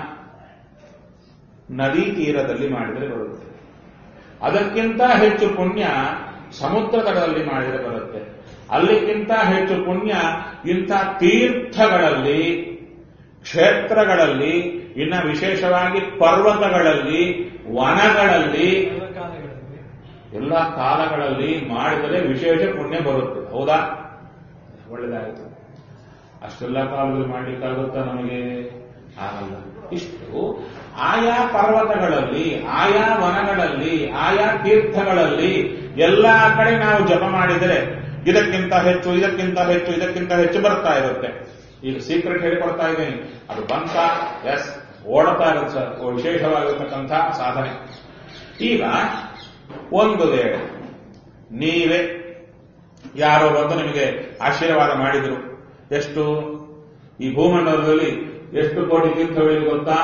ನದಿ ತೀರದಲ್ಲಿ ಮಾಡಿದರೆ ಬರುತ್ತೆ ಅದಕ್ಕಿಂತ ಹೆಚ್ಚು ಪುಣ್ಯ ಸಮುದ್ರ ತಟದಲ್ಲಿ ಮಾಡಿದರೆ ಬರುತ್ತೆ ಅಲ್ಲಿಗಿಂತ ಹೆಚ್ಚು ಪುಣ್ಯ ಇಂಥ ತೀರ್ಥಗಳಲ್ಲಿ ಕ್ಷೇತ್ರಗಳಲ್ಲಿ ಇನ್ನ ವಿಶೇಷವಾಗಿ ಪರ್ವತಗಳಲ್ಲಿ ವನಗಳಲ್ಲಿ ಎಲ್ಲ ಕಾಲಗಳಲ್ಲಿ ಮಾಡಿದರೆ ವಿಶೇಷ ಪುಣ್ಯ ಬರುತ್ತೆ ಹೌದಾ ಒಳ್ಳೆದಾಯಿತು ಅಷ್ಟೆಲ್ಲ ಕಾಲದಲ್ಲಿ ಮಾಡ್ಲಿಕ್ಕಾಗುತ್ತಾ ನಮಗೆ ಆಗಲ್ಲ ಇಷ್ಟು ಆಯಾ ಪರ್ವತಗಳಲ್ಲಿ ಆಯಾ ವನಗಳಲ್ಲಿ ಆಯಾ ತೀರ್ಥಗಳಲ್ಲಿ ಎಲ್ಲಾ ಕಡೆ ನಾವು ಜಪ ಮಾಡಿದರೆ ಇದಕ್ಕಿಂತ ಹೆಚ್ಚು ಇದಕ್ಕಿಂತ ಹೆಚ್ಚು ಇದಕ್ಕಿಂತ ಹೆಚ್ಚು ಬರ್ತಾ ಇರುತ್ತೆ ಈಗ ಸೀಕ್ರೆಟ್ ಹೇಳಿಕೊಡ್ತಾ ಇದ್ದೀನಿ ಅದು ಬಂತ ಎಸ್ ಓಡುತ್ತಾ ಇರುತ್ತೆ ಸರ್ ವಿಶೇಷವಾಗಿರ್ತಕ್ಕಂಥ ಸಾಧನೆ ಈಗ ಒಂದು ವೇಳೆ ನೀವೇ ಯಾರೋ ಬಂದು ನಿಮಗೆ ಆಶೀರ್ವಾದ ಮಾಡಿದ್ರು ಎಷ್ಟು ಈ ಭೂಮಂಡಲದಲ್ಲಿ ಎಷ್ಟು ಕೋಟಿ ತೀರ್ಥಗಳಿಗೆ ಗೊತ್ತಾ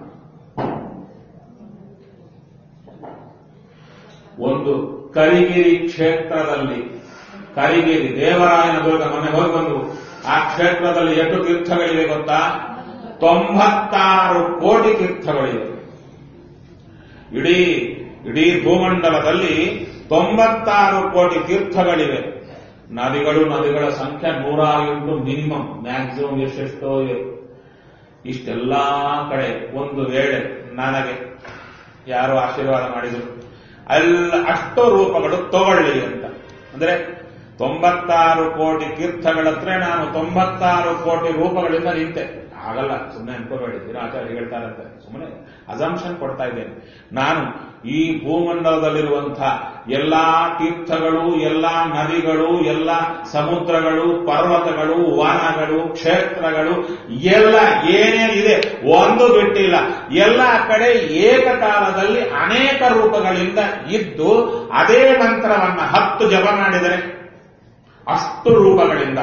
ಒಂದು ಕರಿಗಿರಿ ಕ್ಷೇತ್ರದಲ್ಲಿ ಕರಿಗಿರಿ ದೇವರಾಯನ ದುರ್ಗ ಮೊನ್ನೆ ಹೋಗಿ ಬಂದು ಆ ಕ್ಷೇತ್ರದಲ್ಲಿ ಎಷ್ಟು ತೀರ್ಥಗಳಿವೆ ಗೊತ್ತಾ ತೊಂಬತ್ತಾರು ಕೋಟಿ ತೀರ್ಥಗಳಿವೆ ಇಡೀ ಇಡೀ ಭೂಮಂಡಲದಲ್ಲಿ ತೊಂಬತ್ತಾರು ಕೋಟಿ ತೀರ್ಥಗಳಿವೆ ನದಿಗಳು ನದಿಗಳ ಸಂಖ್ಯೆ ನೂರ ಎಂಟು ಮಿನಿಮಮ್ ಮ್ಯಾಕ್ಸಿಮಮ್ ಎಷ್ಟೆಷ್ಟೋ ಇವೆ ಇಷ್ಟೆಲ್ಲಾ ಕಡೆ ಒಂದು ವೇಳೆ ನನಗೆ ಯಾರು ಆಶೀರ್ವಾದ ಮಾಡಿದರು ಎಲ್ಲ ಅಷ್ಟೋ ರೂಪಗಳು ತಗೊಳ್ಳಿ ಅಂತ ಅಂದ್ರೆ ತೊಂಬತ್ತಾರು ಕೋಟಿ ತೀರ್ಥಗಳ ಹತ್ರ ನಾನು ತೊಂಬತ್ತಾರು ಕೋಟಿ ರೂಪಗಳಿಂದ ನಿಂತೆ ಆಗಲ್ಲ ಸುಮ್ಮನೆ ಅನ್ಕೋಬೇಡಿ ದಿನ ಆಚಾರ್ಯ ಹೇಳ್ತಾರಂತೆ ಸುಮ್ಮನೆ ಅಸಂಪ್ಷನ್ ಕೊಡ್ತಾ ಇದ್ದೇನೆ ನಾನು ಈ ಭೂಮಂಡಲದಲ್ಲಿರುವಂತಹ ಎಲ್ಲಾ ತೀರ್ಥಗಳು ಎಲ್ಲಾ ನದಿಗಳು ಎಲ್ಲ ಸಮುದ್ರಗಳು ಪರ್ವತಗಳು ವನಗಳು ಕ್ಷೇತ್ರಗಳು ಎಲ್ಲ ಏನೇನಿದೆ ಒಂದು ಬಿಟ್ಟಿಲ್ಲ ಎಲ್ಲ ಕಡೆ ಏಕಕಾಲದಲ್ಲಿ ಅನೇಕ ರೂಪಗಳಿಂದ ಇದ್ದು ಅದೇ ಮಂತ್ರವನ್ನ ಹತ್ತು ಜಪ ಮಾಡಿದರೆ ಅಷ್ಟು ರೂಪಗಳಿಂದ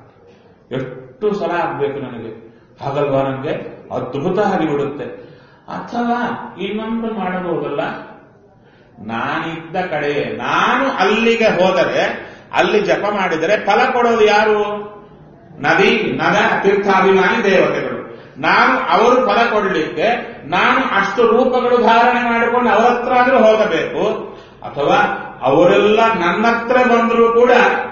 ಎಷ್ಟು ಸಲ ಆಗ್ಬೇಕು ನನಗೆ ಹಾಗಲ್ವಾ ನನಗೆ ಅದ್ಭುತ ಆಗಿಬಿಡುತ್ತೆ ಅಥವಾ ಇನ್ನೊಂದು ಮಾಡಬಹುದಲ್ಲ ನಾನಿದ್ದ ಕಡೆ ನಾನು ಅಲ್ಲಿಗೆ ಹೋದರೆ ಅಲ್ಲಿ ಜಪ ಮಾಡಿದರೆ ಫಲ ಕೊಡೋದು ಯಾರು ನದಿ ನದ ತೀರ್ಥಾಭಿಮಾನಿ ದೇವತೆಗಳು ನಾನು ಅವರು ಫಲ ಕೊಡಲಿಕ್ಕೆ ನಾನು ಅಷ್ಟು ರೂಪಗಳು ಧಾರಣೆ ಮಾಡಿಕೊಂಡು ಅವರ ಹತ್ರ ಆದ್ರೂ ಹೋಗಬೇಕು ಅಥವಾ ಅವರೆಲ್ಲ ನನ್ನ ಹತ್ರ ಬಂದರೂ ಕೂಡ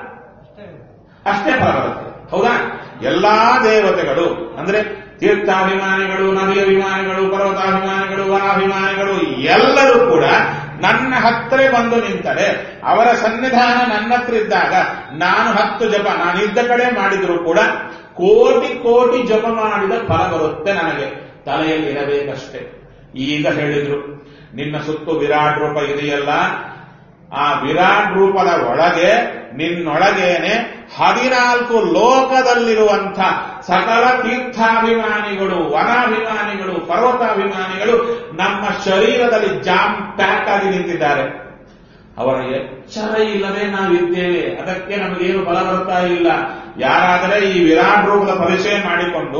ಅಷ್ಟೇ ಫಲ ಬರುತ್ತೆ ಹೌದಾ ಎಲ್ಲಾ ದೇವತೆಗಳು ಅಂದ್ರೆ ತೀರ್ಥಾಭಿಮಾನಿಗಳು ನದಿ ಅಭಿಮಾನಿಗಳು ಪರ್ವತಾಭಿಮಾನಿಗಳು ವನಾಭಿಮಾನಿಗಳು ಎಲ್ಲರೂ ಕೂಡ ನನ್ನ ಹತ್ರ ಬಂದು ನಿಂತರೆ ಅವರ ಸನ್ನಿಧಾನ ನನ್ನ ಹತ್ರ ಇದ್ದಾಗ ನಾನು ಹತ್ತು ಜಪ ನಾನಿದ್ದ ಕಡೆ ಮಾಡಿದ್ರು ಕೂಡ ಕೋಟಿ ಕೋಟಿ ಜಪ ಮಾಡಿದ ಫಲ ಬರುತ್ತೆ ನನಗೆ ತಲೆಯಲ್ಲಿ ಇರಬೇಕಷ್ಟೇ ಈಗ ಹೇಳಿದ್ರು ನಿನ್ನ ಸುತ್ತು ವಿರಾಟ್ ರೂಪ ಇದೆಯಲ್ಲ ಆ ವಿರಾಟ್ ರೂಪದ ಒಳಗೆ ನಿನ್ನೊಳಗೇನೆ ಹದಿನಾಲ್ಕು ಲೋಕದಲ್ಲಿರುವಂಥ ಸಕಲ ತೀರ್ಥಾಭಿಮಾನಿಗಳು ವನಾಭಿಮಾನಿಗಳು ಪರ್ವತಾಭಿಮಾನಿಗಳು ನಮ್ಮ ಶರೀರದಲ್ಲಿ ಜಾಮ್ ಪ್ಯಾಕ್ ಆಗಿ ನಿಂತಿದ್ದಾರೆ ಅವರ ಎಚ್ಚರ ಇಲ್ಲದೆ ನಾವಿದ್ದೇವೆ ಅದಕ್ಕೆ ನಮಗೇನು ಬಲ ಬರ್ತಾ ಇಲ್ಲ ಯಾರಾದರೆ ಈ ವಿರಾಟ್ ರೂಪದ ಪರಿಚಯ ಮಾಡಿಕೊಂಡು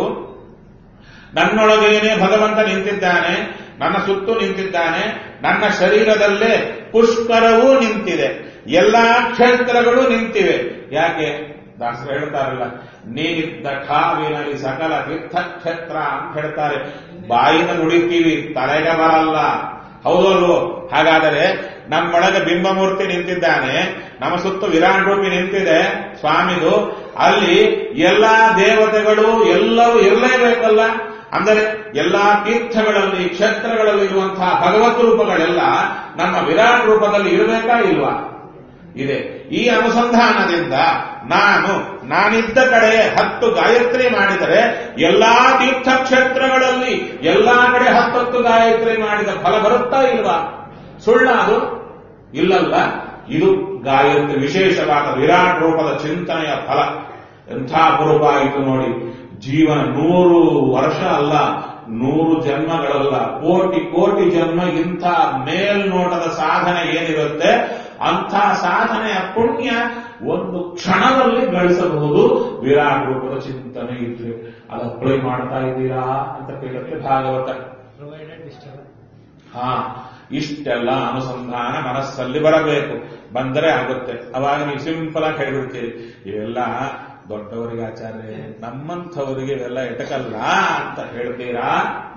ನನ್ನೊಳಗೇನೆ ಭಗವಂತ ನಿಂತಿದ್ದಾನೆ ನನ್ನ ಸುತ್ತು ನಿಂತಿದ್ದಾನೆ ನನ್ನ ಶರೀರದಲ್ಲೇ ಪುಷ್ಕರವೂ ನಿಂತಿದೆ ಎಲ್ಲಾ ಕ್ಷೇತ್ರಗಳು ನಿಂತಿವೆ ಯಾಕೆ ದಾಸರು ಹೇಳ್ತಾರಲ್ಲ ನೀನಿದ್ದ ಕಾವಿನಲ್ಲಿ ಸಕಲ ತೀರ್ಥಕ್ಷೇತ್ರ ಅಂತ ಹೇಳ್ತಾರೆ ಬಾಯಿನ ನುಡಿತೀವಿ ತಲೆಗೆ ಬರಲ್ಲ ಹೌದಲ್ವೋ ಹಾಗಾದರೆ ನಮ್ಮೊಳಗೆ ಬಿಂಬಮೂರ್ತಿ ನಿಂತಿದ್ದಾನೆ ನಮ್ಮ ಸುತ್ತು ವಿರಾಟ್ ರೂಪಿ ನಿಂತಿದೆ ಸ್ವಾಮಿದು ಅಲ್ಲಿ ಎಲ್ಲಾ ದೇವತೆಗಳು ಎಲ್ಲವೂ ಇರಲೇಬೇಕಲ್ಲ ಅಂದರೆ ಎಲ್ಲಾ ತೀರ್ಥಗಳಲ್ಲಿ ಕ್ಷೇತ್ರಗಳಲ್ಲಿ ಇರುವಂತಹ ಭಗವತ್ ರೂಪಗಳೆಲ್ಲ ನಮ್ಮ ವಿರಾಟ್ ರೂಪದಲ್ಲಿ ಇರಬೇಕಾ ಇಲ್ವಾ ಇದೆ ಈ ಅನುಸಂಧಾನದಿಂದ ನಾನು ನಾನಿದ್ದ ಕಡೆ ಹತ್ತು ಗಾಯತ್ರಿ ಮಾಡಿದರೆ ಎಲ್ಲಾ ತೀರ್ಥಕ್ಷೇತ್ರಗಳಲ್ಲಿ ಎಲ್ಲಾ ಕಡೆ ಹತ್ತತ್ತು ಗಾಯತ್ರಿ ಮಾಡಿದ ಫಲ ಬರುತ್ತಾ ಇಲ್ವಾ ಸುಳ್ಳ ಅದು ಇಲ್ಲಲ್ಲ ಇದು ಗಾಯತ್ರಿ ವಿಶೇಷವಾದ ವಿರಾಟ್ ರೂಪದ ಚಿಂತನೆಯ ಫಲ ಎಂಥ ಅಪರೂಪ ಆಯಿತು ನೋಡಿ ಜೀವನ ನೂರು ವರ್ಷ ಅಲ್ಲ ನೂರು ಜನ್ಮಗಳಲ್ಲ ಕೋಟಿ ಕೋಟಿ ಜನ್ಮ ಇಂಥ ಮೇಲ್ನೋಟದ ಸಾಧನೆ ಏನಿರುತ್ತೆ ಅಂಥ ಸಾಧನೆಯ ಪುಣ್ಯ ಒಂದು ಕ್ಷಣದಲ್ಲಿ ಗಳಿಸಬಹುದು ವಿರಾಟ್ ರೂಪದ ಚಿಂತನೆ ಇದ್ರೆ ಅದು ಅಪ್ಲೈ ಮಾಡ್ತಾ ಇದ್ದೀರಾ ಅಂತ ಕೇಳುತ್ತೆ ಭಾಗವತ ಪ್ರೊವೈಡೆಡ್ ಡಿಸ್ಟರ್ಬ್ ಹಾ ಇಷ್ಟೆಲ್ಲ ಅನುಸಂಧಾನ ಮನಸ್ಸಲ್ಲಿ ಬರಬೇಕು ಬಂದರೆ ಆಗುತ್ತೆ ಅವಾಗ ನೀವು ಸಿಂಪಲ್ ಆಗಿ ಹೇಳ್ಬಿಡ್ತೀರಿ ಇವೆಲ್ಲ ದೊಡ್ಡವರಿಗೆ ಆಚಾರ್ಯ ನಮ್ಮಂಥವರಿಗೆ ಇವೆಲ್ಲ ಎಟಕಲ್ಲ ಅಂತ ಹೇಳ್ತೀರಾ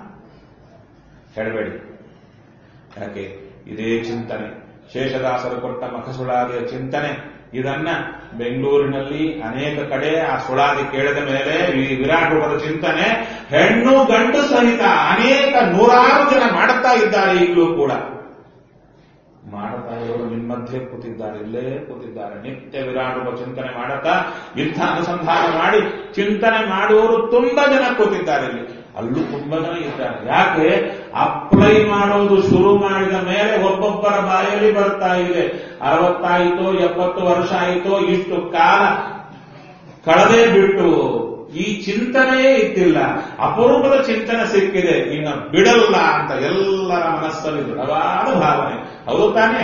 ಹೇಳಬೇಡಿ ಯಾಕೆ ಇದೇ ಚಿಂತನೆ ಶೇಷದಾಸರು ಕೊಟ್ಟ ಮಖಸುಳಾದಿಯ ಚಿಂತನೆ ಇದನ್ನ ಬೆಂಗಳೂರಿನಲ್ಲಿ ಅನೇಕ ಕಡೆ ಆ ಸುಳಾದಿ ಕೇಳಿದ ಮೇಲೆ ಈ ವಿರಾಟ್ ರೂಪದ ಚಿಂತನೆ ಹೆಣ್ಣು ಗಂಡು ಸಹಿತ ಅನೇಕ ನೂರಾರು ಜನ ಮಾಡುತ್ತಾ ಇದ್ದಾರೆ ಈಗಲೂ ಕೂಡ ಮಾಡುತ್ತಾ ಇರೋರು ನಿಮ್ಮ ಮಧ್ಯೆ ಕೂತಿದ್ದಾರೆ ಇಲ್ಲೇ ಕೂತಿದ್ದಾರೆ ನಿತ್ಯ ವಿರಾಟ್ ರೂಪ ಚಿಂತನೆ ಮಾಡುತ್ತಾ ಇಂಥ ಅನುಸಂಧಾನ ಮಾಡಿ ಚಿಂತನೆ ಮಾಡುವವರು ತುಂಬಾ ಜನ ಕೂತಿದ್ದಾರೆ ಇಲ್ಲಿ ಅಲ್ಲೂ ತುಂಬಾ ಜನ ಇದ್ದಾರೆ ಯಾಕೆ ಅಪ್ಲೈ ಮಾಡೋದು ಶುರು ಮಾಡಿದ ಮೇಲೆ ಒಬ್ಬೊಬ್ಬರ ಬಾಯಲ್ಲಿ ಬರ್ತಾ ಇದೆ ಅರವತ್ತಾಯಿತೋ ಎಪ್ಪತ್ತು ವರ್ಷ ಆಯಿತೋ ಇಷ್ಟು ಕಾಲ ಕಳೆದೇ ಬಿಟ್ಟು ಈ ಚಿಂತನೆಯೇ ಇದ್ದಿಲ್ಲ ಅಪರೂಪದ ಚಿಂತನೆ ಸಿಕ್ಕಿದೆ ಇನ್ನು ಬಿಡಲ್ಲ ಅಂತ ಎಲ್ಲರ ಮನಸ್ಸಲ್ಲಿ ದೃಢವಾದ ಭಾವನೆ ಹೌದು ತಾನೇ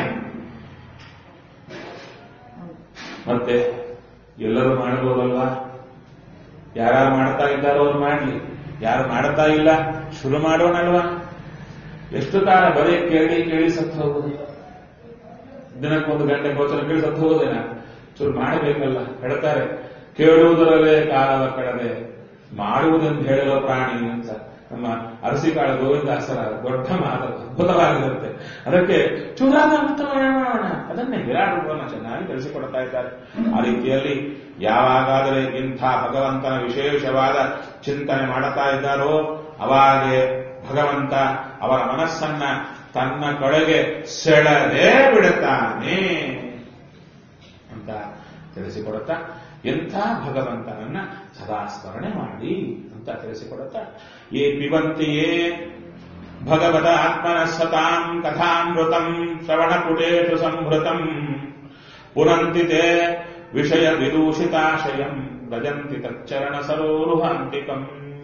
ಮತ್ತೆ ಎಲ್ಲರೂ ಮಾಡಬಹುದಲ್ವಾ ಯಾರು ಮಾಡ್ತಾ ಇದ್ದಾರೋ ಅವ್ರು ಮಾಡ್ಲಿ ಯಾರು ಮಾಡ್ತಾ ಇಲ್ಲ ಶುರು ಮಾಡೋಣಲ್ವಾ ಎಷ್ಟು ಕಾಲ ಬರೀ ಕೇಳಿ ಕೇಳಿ ಸತ್ತು ಹೋಗುದು ದಿನಕ್ಕೊಂದು ಗಂಟೆ ಗೋಚರ ಕೇಳಿ ಸತ್ತು ಹೋಗೋದೇನ ಚೂರು ಮಾಡಬೇಕಲ್ಲ ಹೇಳ್ತಾರೆ ಕೇಳುವುದರಲ್ಲೇ ಕಾಲವ ಕಳೆದೆ ಮಾಡುವುದೆಂದು ಹೇಳುವ ಪ್ರಾಣಿ ಅಂತ ನಮ್ಮ ಅರಸಿಕಾಳ ಗೋವಿಂದಾಸರ ದೊಡ್ಡ ಮಾತು ಅದ್ಭುತವಾಗಿರುತ್ತೆ ಅದಕ್ಕೆ ಚೂರಾದ ಅರ್ಥ ಮಾಡೋಣ ಅದನ್ನೇ ವಿರಾಟ್ ರೂಪವನ್ನು ಚೆನ್ನಾಗಿ ತಿಳಿಸಿಕೊಡ್ತಾ ಇದ್ದಾರೆ ಆ ರೀತಿಯಲ್ಲಿ ಯಾವಾಗಾದರೆ ಇಂಥ ಭಗವಂತನ ವಿಶೇಷವಾದ ಚಿಂತನೆ ಮಾಡುತ್ತಾ ಇದ್ದಾರೋ ಅವಾಗೆ ಭಗವಂತ ಅವರ ಮನಸ್ಸನ್ನ ತನ್ನ ಕಡೆಗೆ ಸೆಳೆದೇ ಬಿಡುತ್ತಾನೆ ಅಂತ ತಿಳಿಸಿಕೊಡುತ್ತಾ ಎಂಥ ಭಗವಂತನನ್ನ ಸದಾ ಸ್ಮರಣೆ ಮಾಡಿ ಅಂತ ತಿಳಿಸಿಕೊಡುತ್ತಾ ಏ ಪಿಬಂತಿಯೇ ಭಗವತ ಆತ್ಮನ ಸತಾಂ ಕಥಾಮೃತಂ ಶ್ರವಣಪುಟೇಶು ಸಂಭೃತಂ ಪುರಂತಿ ತೇ ವಿಷಯ ವಿದೂಷಿತಾಶಯಂ ಭಜಂತಿ ತಚ್ಚರಣ ಸರೋರುಹಾಂತಿಕಂ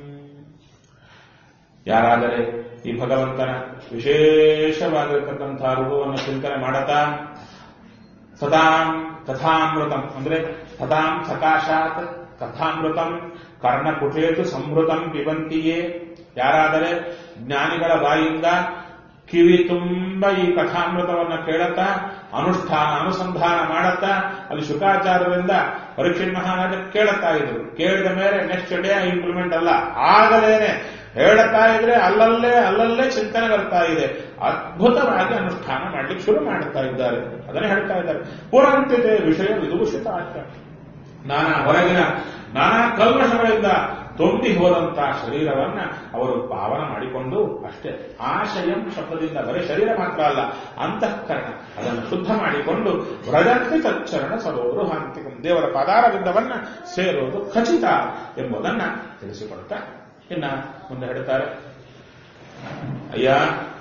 ಯಾರಾದರೆ ಈ ಭಗವಂತನ ವಿಶೇಷವಾಗಿರತಕ್ಕಂತಹ ರೂಪವನ್ನು ಚಿಂತನೆ ಮಾಡತಾ ಸದಾಂ ಕಥಾಮೃತಂ ಅಂದ್ರೆ ಸದಾಂ ಸಕಾಶಾತ್ ಕಥಾಮೃತಂ ಕರ್ಣಕುಟೇತು ಸಂಭೃತಂ ಪಿಬಂತಿಯೇ ಯಾರಾದರೆ ಜ್ಞಾನಿಗಳ ಬಾಯಿಂದ ಕಿವಿ ತುಂಬ ಈ ಕಥಾಮೃತವನ್ನ ಕೇಳುತ್ತಾ ಅನುಷ್ಠಾನ ಅನುಸಂಧಾನ ಮಾಡುತ್ತಾ ಅಲ್ಲಿ ಶುಕಾಚಾರ್ಯರಿಂದ ಪರೀಕ್ಷಿತ್ ಮಹಾರಾಜ ಕೇಳುತ್ತಾ ಇದ್ರು ಕೇಳಿದ ಮೇಲೆ ನೆಕ್ಸ್ಟ್ ಡೇ ಇಂಪ್ಲಿಮೆಂಟ್ ಅಲ್ಲ ಆಗಲೇನೆ ಹೇಳುತ್ತಾ ಇದ್ರೆ ಅಲ್ಲಲ್ಲೇ ಅಲ್ಲಲ್ಲೇ ಚಿಂತನೆ ಬರ್ತಾ ಇದೆ ಅದ್ಭುತವಾಗಿ ಅನುಷ್ಠಾನ ಮಾಡ್ಲಿಕ್ಕೆ ಶುರು ಮಾಡುತ್ತಾ ಇದ್ದಾರೆ ಅದನ್ನೇ ಹೇಳ್ತಾ ಇದ್ದಾರೆ ಪುರಂತಿದೆ ವಿಷಯ ವಿದೂಷಿತ ಆಗ್ತದೆ ನಾನಾ ಹೊರಗಿನ ನಾನಾ ಕಲ್ಮಶಗಳಿಂದ ತುಂಬಿ ಹೋದಂತಹ ಶರೀರವನ್ನ ಅವರು ಪಾವನ ಮಾಡಿಕೊಂಡು ಅಷ್ಟೇ ಆಶಯಂ ಶಬ್ದದಿಂದ ಬರೀ ಶರೀರ ಮಾತ್ರ ಅಲ್ಲ ಅಂತಃಕರಣ ಅದನ್ನು ಶುದ್ಧ ಮಾಡಿಕೊಂಡು ವ್ರಜಂತಿ ತಚ್ಚರಣ ಸರೋರು ಹಾಂತಿಕಂ ದೇವರ ಪದಾರವಿಂದವನ್ನ ಸೇರೋದು ಖಚಿತ ಎಂಬುದನ್ನ ತಿಳಿಸಿಕೊಡುತ್ತಾ ಇನ್ನ ಮುಂದೆ ಹೇಳ್ತಾರೆ ಅಯ್ಯ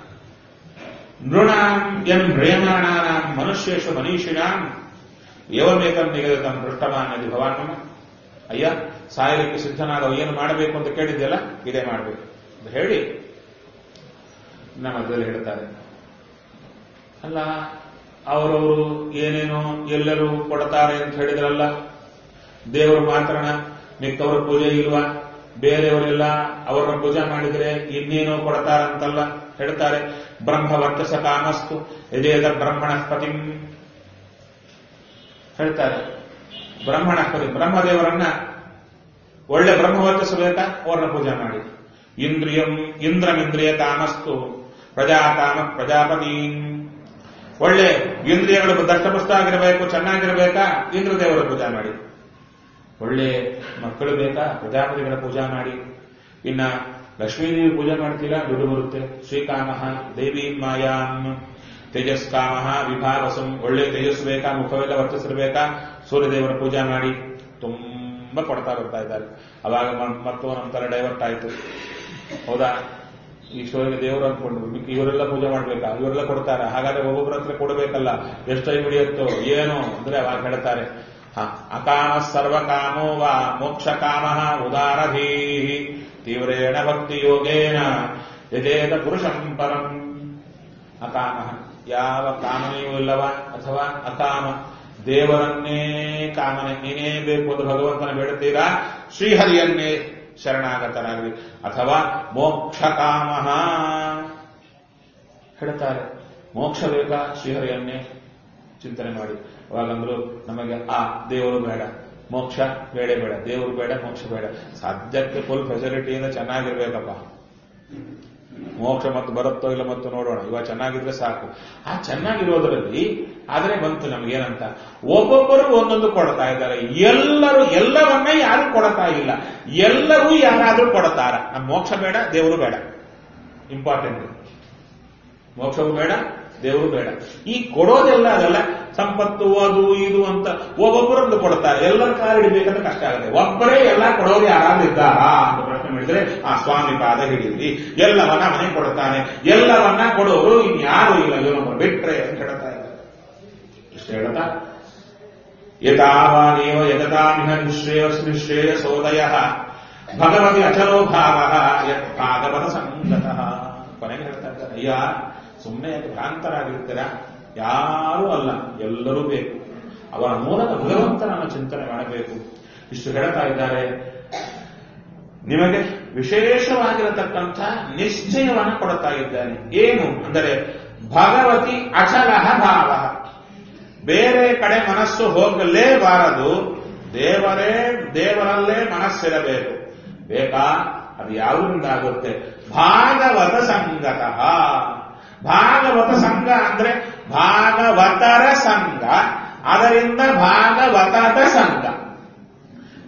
ನೃಣಾಂ ಎನ್ ಮ್ರಿಯಮಾಣಾನಾಂ ಮನುಷ್ಯೇಶು ಮನೀಷಿಣಾಂ ಏವಮೇಕಂ ನಿಗದಿತಂ ಪೃಷ್ಠಮಾನ್ಯದಿ ಭವಾನ್ ಅಯ್ಯ ಸಾಯಲಿಕ್ಕೆ ಸಿದ್ಧನಾದವ ಏನು ಮಾಡಬೇಕು ಅಂತ ಕೇಳಿದ್ಯಲ್ಲ ಇದೇ ಮಾಡಬೇಕು ಅಂತ ಹೇಳಿ ನಮ್ಮ ಮಧ್ಯದಲ್ಲಿ ಹೇಳ್ತಾರೆ ಅಲ್ಲ ಅವರವರು ಏನೇನೋ ಎಲ್ಲರೂ ಕೊಡ್ತಾರೆ ಅಂತ ಹೇಳಿದ್ರಲ್ಲ ದೇವರು ಮಾತ್ರನ ಮಿಕ್ಕವರ ಪೂಜೆ ಇಲ್ವಾ ಬೇರೆಯವರೆಲ್ಲ ಅವರ ಪೂಜೆ ಮಾಡಿದ್ರೆ ಇನ್ನೇನೋ ಕೊಡ್ತಾರಂತಲ್ಲ ಹೇಳ್ತಾರೆ ಬ್ರಹ್ಮ ವರ್ಚಸ ಕಾಮಸ್ತು ಯಜೇದ ಬ್ರಹ್ಮಣಸ್ಪತಿ ಹೇಳ್ತಾರೆ ಬ್ರಹ್ಮಣಸ್ಪತಿ ಬ್ರಹ್ಮದೇವರನ್ನ ಒಳ್ಳೆ ಬ್ರಹ್ಮವರ್ಚಸ್ಸು ಬೇಕಾ ಅವ್ರನ್ನ ಪೂಜೆ ಮಾಡಿ ಇಂದ್ರಿಯಂ ಇಂದ್ರಮಿಂದ್ರಿಯ ಕಾಮಸ್ತು ಪ್ರಜಾಕಾಮ ಪ್ರಜಾಪತಿ ಒಳ್ಳೆ ಇಂದ್ರಿಯಗಳು ದಷ್ಟಪುಷ್ಟ ಚೆನ್ನಾಗಿರಬೇಕಾ ಇಂದ್ರದೇವರ ಪೂಜೆ ಮಾಡಿ ಒಳ್ಳೆ ಮಕ್ಕಳು ಬೇಕಾ ಪ್ರಜಾಪತಿಗಳ ಪೂಜಾ ಮಾಡಿ ಇನ್ನ ಲಕ್ಷ್ಮೀದೇವಿ ಪೂಜೆ ಮಾಡ್ತೀರಾ ದುಡ್ಡು ಬರುತ್ತೆ ಶ್ರೀಕಾಮ ದೇವಿ ಮಾಯಾಂ ತೇಜಸ್ಕಾಮ ವಿಭಾವಸಂ ಒಳ್ಳೆ ತೇಜಸ್ಸು ಬೇಕಾ ಮುಖವೆಲ್ಲ ವರ್ತಿಸಿರ್ಬೇಕಾ ಸೂರ್ಯದೇವರ ಪೂಜಾ ಮಾಡಿ ತುಂಬಾ ಕೊಡ್ತಾ ಬರ್ತಾ ಇದ್ದಾರೆ ಅವಾಗ ಮ- ಮತ್ತು ನಂತರ ಡೈವರ್ಟ್ ಆಯ್ತು ಹೌದಾ ಈಶ್ವರಿಗೆ ದೇವರು ಅಂದ್ಕೊಂಡು ಮಿಕ್ಕಿ ಇವರೆಲ್ಲ ಪೂಜೆ ಮಾಡ್ಬೇಕಾ ಇವರೆಲ್ಲ ಕೊಡ್ತಾರೆ ಹಾಗಾದ್ರೆ ಒಬ್ಬೊಬ್ಬರ ಹತ್ರ ಕೊಡಬೇಕಲ್ಲ ಎಷ್ಟು ಟೈಮ್ ಹಿಡಿಯುತ್ತೋ ಏನು ಅಂದ್ರೆ ಅವಾಗ ಹೇಳ್ತಾರೆ ಹ, ಅಕಾಮ ಸರ್ವಕಾಮೋ ವಾ ಮೋಕ್ಷ ಕಾಮ ಉದಾರಧೀ ತೀವ್ರೇಣ ಭಕ್ತಿ ಯೋಗೇನ ಯಜೇತ ಪುರುಷಂ ಪರಂ ಅಕಾಮ ಯಾವ ಕಾಮನೆಯೂ ಇಲ್ಲವ ಅಥವಾ ಅಕಾಮ ದೇವರನ್ನೇ ಕಾಮನೆ ನೀನೇ ಬೇಕು ಅಂತ ಭಗವಂತನ ಬೇಡುತ್ತೀರಾ ಶ್ರೀಹರಿಯನ್ನೇ ಶರಣಾಗತನಾಗಲಿ ಅಥವಾ ಮೋಕ್ಷ ಕಾಮ ಹೇಳ್ತಾರೆ ಮೋಕ್ಷ ಬೇಕಾ ಶ್ರೀಹರಿಯನ್ನೇ ಚಿಂತನೆ ಮಾಡಿ ಅವಾಗಂದ್ರು ನಮಗೆ ಆ ದೇವರು ಬೇಡ ಮೋಕ್ಷ ಬೇಡ ಬೇಡ ದೇವರು ಬೇಡ ಮೋಕ್ಷ ಬೇಡ ಸದ್ಯಕ್ಕೆ ಫುಲ್ ಫೆಸಿಲಿಟಿಯಿಂದ ಚೆನ್ನಾಗಿರ್ಬೇಕಪ್ಪ ಮೋಕ್ಷ ಮತ್ತು ಬರುತ್ತೋ ಇಲ್ಲ ಮತ್ತು ನೋಡೋಣ ಇವಾಗ ಚೆನ್ನಾಗಿದ್ರೆ ಸಾಕು ಆ ಚೆನ್ನಾಗಿರೋದ್ರಲ್ಲಿ ಆದ್ರೆ ಬಂತು ನಮಗೇನಂತ ಒಬ್ಬೊಬ್ಬರು ಒಂದೊಂದು ಕೊಡ್ತಾ ಇದ್ದಾರೆ ಎಲ್ಲರೂ ಎಲ್ಲವನ್ನ ಯಾರು ಕೊಡ್ತಾ ಇಲ್ಲ ಎಲ್ಲರೂ ಯಾರಾದ್ರೂ ಕೊಡ್ತಾರ ನಮ್ಮ ಮೋಕ್ಷ ಬೇಡ ದೇವರು ಬೇಡ ಇಂಪಾರ್ಟೆಂಟ್ ಮೋಕ್ಷವೂ ಬೇಡ ದೇವರು ಬೇಡ ಈ ಕೊಡೋದೆಲ್ಲ ಅದಲ್ಲ ಸಂಪತ್ತು ಅದು ಇದು ಅಂತ ಒಬ್ಬೊಬ್ಬರೊಂದು ಕೊಡ್ತಾರೆ ಎಲ್ಲರ ಕಾಲಿಡಬೇಕಂದ್ರೆ ಕಷ್ಟ ಆಗುತ್ತೆ ಒಬ್ಬರೇ ಎಲ್ಲ ಕೊಡೋರು ಯಾರಾದ್ರೂ ಇದ್ದಾರಾ ಅಂತ ಪ್ರಶ್ನೆ ಮಾಡಿದ್ರೆ ಆ ಸ್ವಾಮಿ ಪಾದ ಹಿಡಿಯಿರಿ ಎಲ್ಲವನ್ನ ಮನೆ ಕೊಡ್ತಾನೆ ಎಲ್ಲವನ್ನ ಕೊಡೋರು ಇನ್ಯಾರು ಇಲ್ಲ ಇವನೊಬ್ಬ ಬಿಟ್ರೆ ಅಂತ ಹೇಳ್ತಾ ಇದ್ದಾರೆ ಇಷ್ಟು ಹೇಳ್ತಾ ಯಥಾವಾನೇವ ಯಗತಾಮಿಹ ನಿಶ್ರೇಯ ನಿಶ್ರೇಯ ಸೋದಯ ಭಗವತಿ ಅಚಲೋ ಭಾವ ಯತ್ ಭಾಗವತ ಸಂಗತಃ ಕೊನೆಗೆ ಹೇಳ್ತಾ ಇದ್ದಾರೆ ಅಯ್ಯ ಸುಮ್ಮನೆ ಭ್ರಾಂತರಾಗಿರ್ತೀರ ಯಾರೂ ಅಲ್ಲ ಎಲ್ಲರೂ ಬೇಕು ಅವರ ಮೂಲಕ ಭಗವಂತನನ್ನು ಚಿಂತನೆ ಮಾಡಬೇಕು ಇಷ್ಟು ಹೇಳ್ತಾ ಇದ್ದಾರೆ ನಿಮಗೆ ವಿಶೇಷವಾಗಿರತಕ್ಕಂಥ ನಿಶ್ಚಯವನ್ನು ಕೊಡುತ್ತಾ ಇದ್ದಾನೆ ಏನು ಅಂದರೆ ಭಗವತಿ ಅಚಲ ಭಾವ ಬೇರೆ ಕಡೆ ಮನಸ್ಸು ಹೋಗಲೇಬಾರದು ದೇವರೇ ದೇವರಲ್ಲೇ ಮನಸ್ಸಿರಬೇಕು ಬೇಕಾ ಅದು ಯಾವುದರಿಂದ ಆಗುತ್ತೆ ಭಾಗವತ ಸಂಗತಃ ಭಾಗವತ ಸಂಘ ಅಂದ್ರೆ ಭಾಗವತರ ಸಂಘ ಅದರಿಂದ ಭಾಗವತದ ಸಂಘ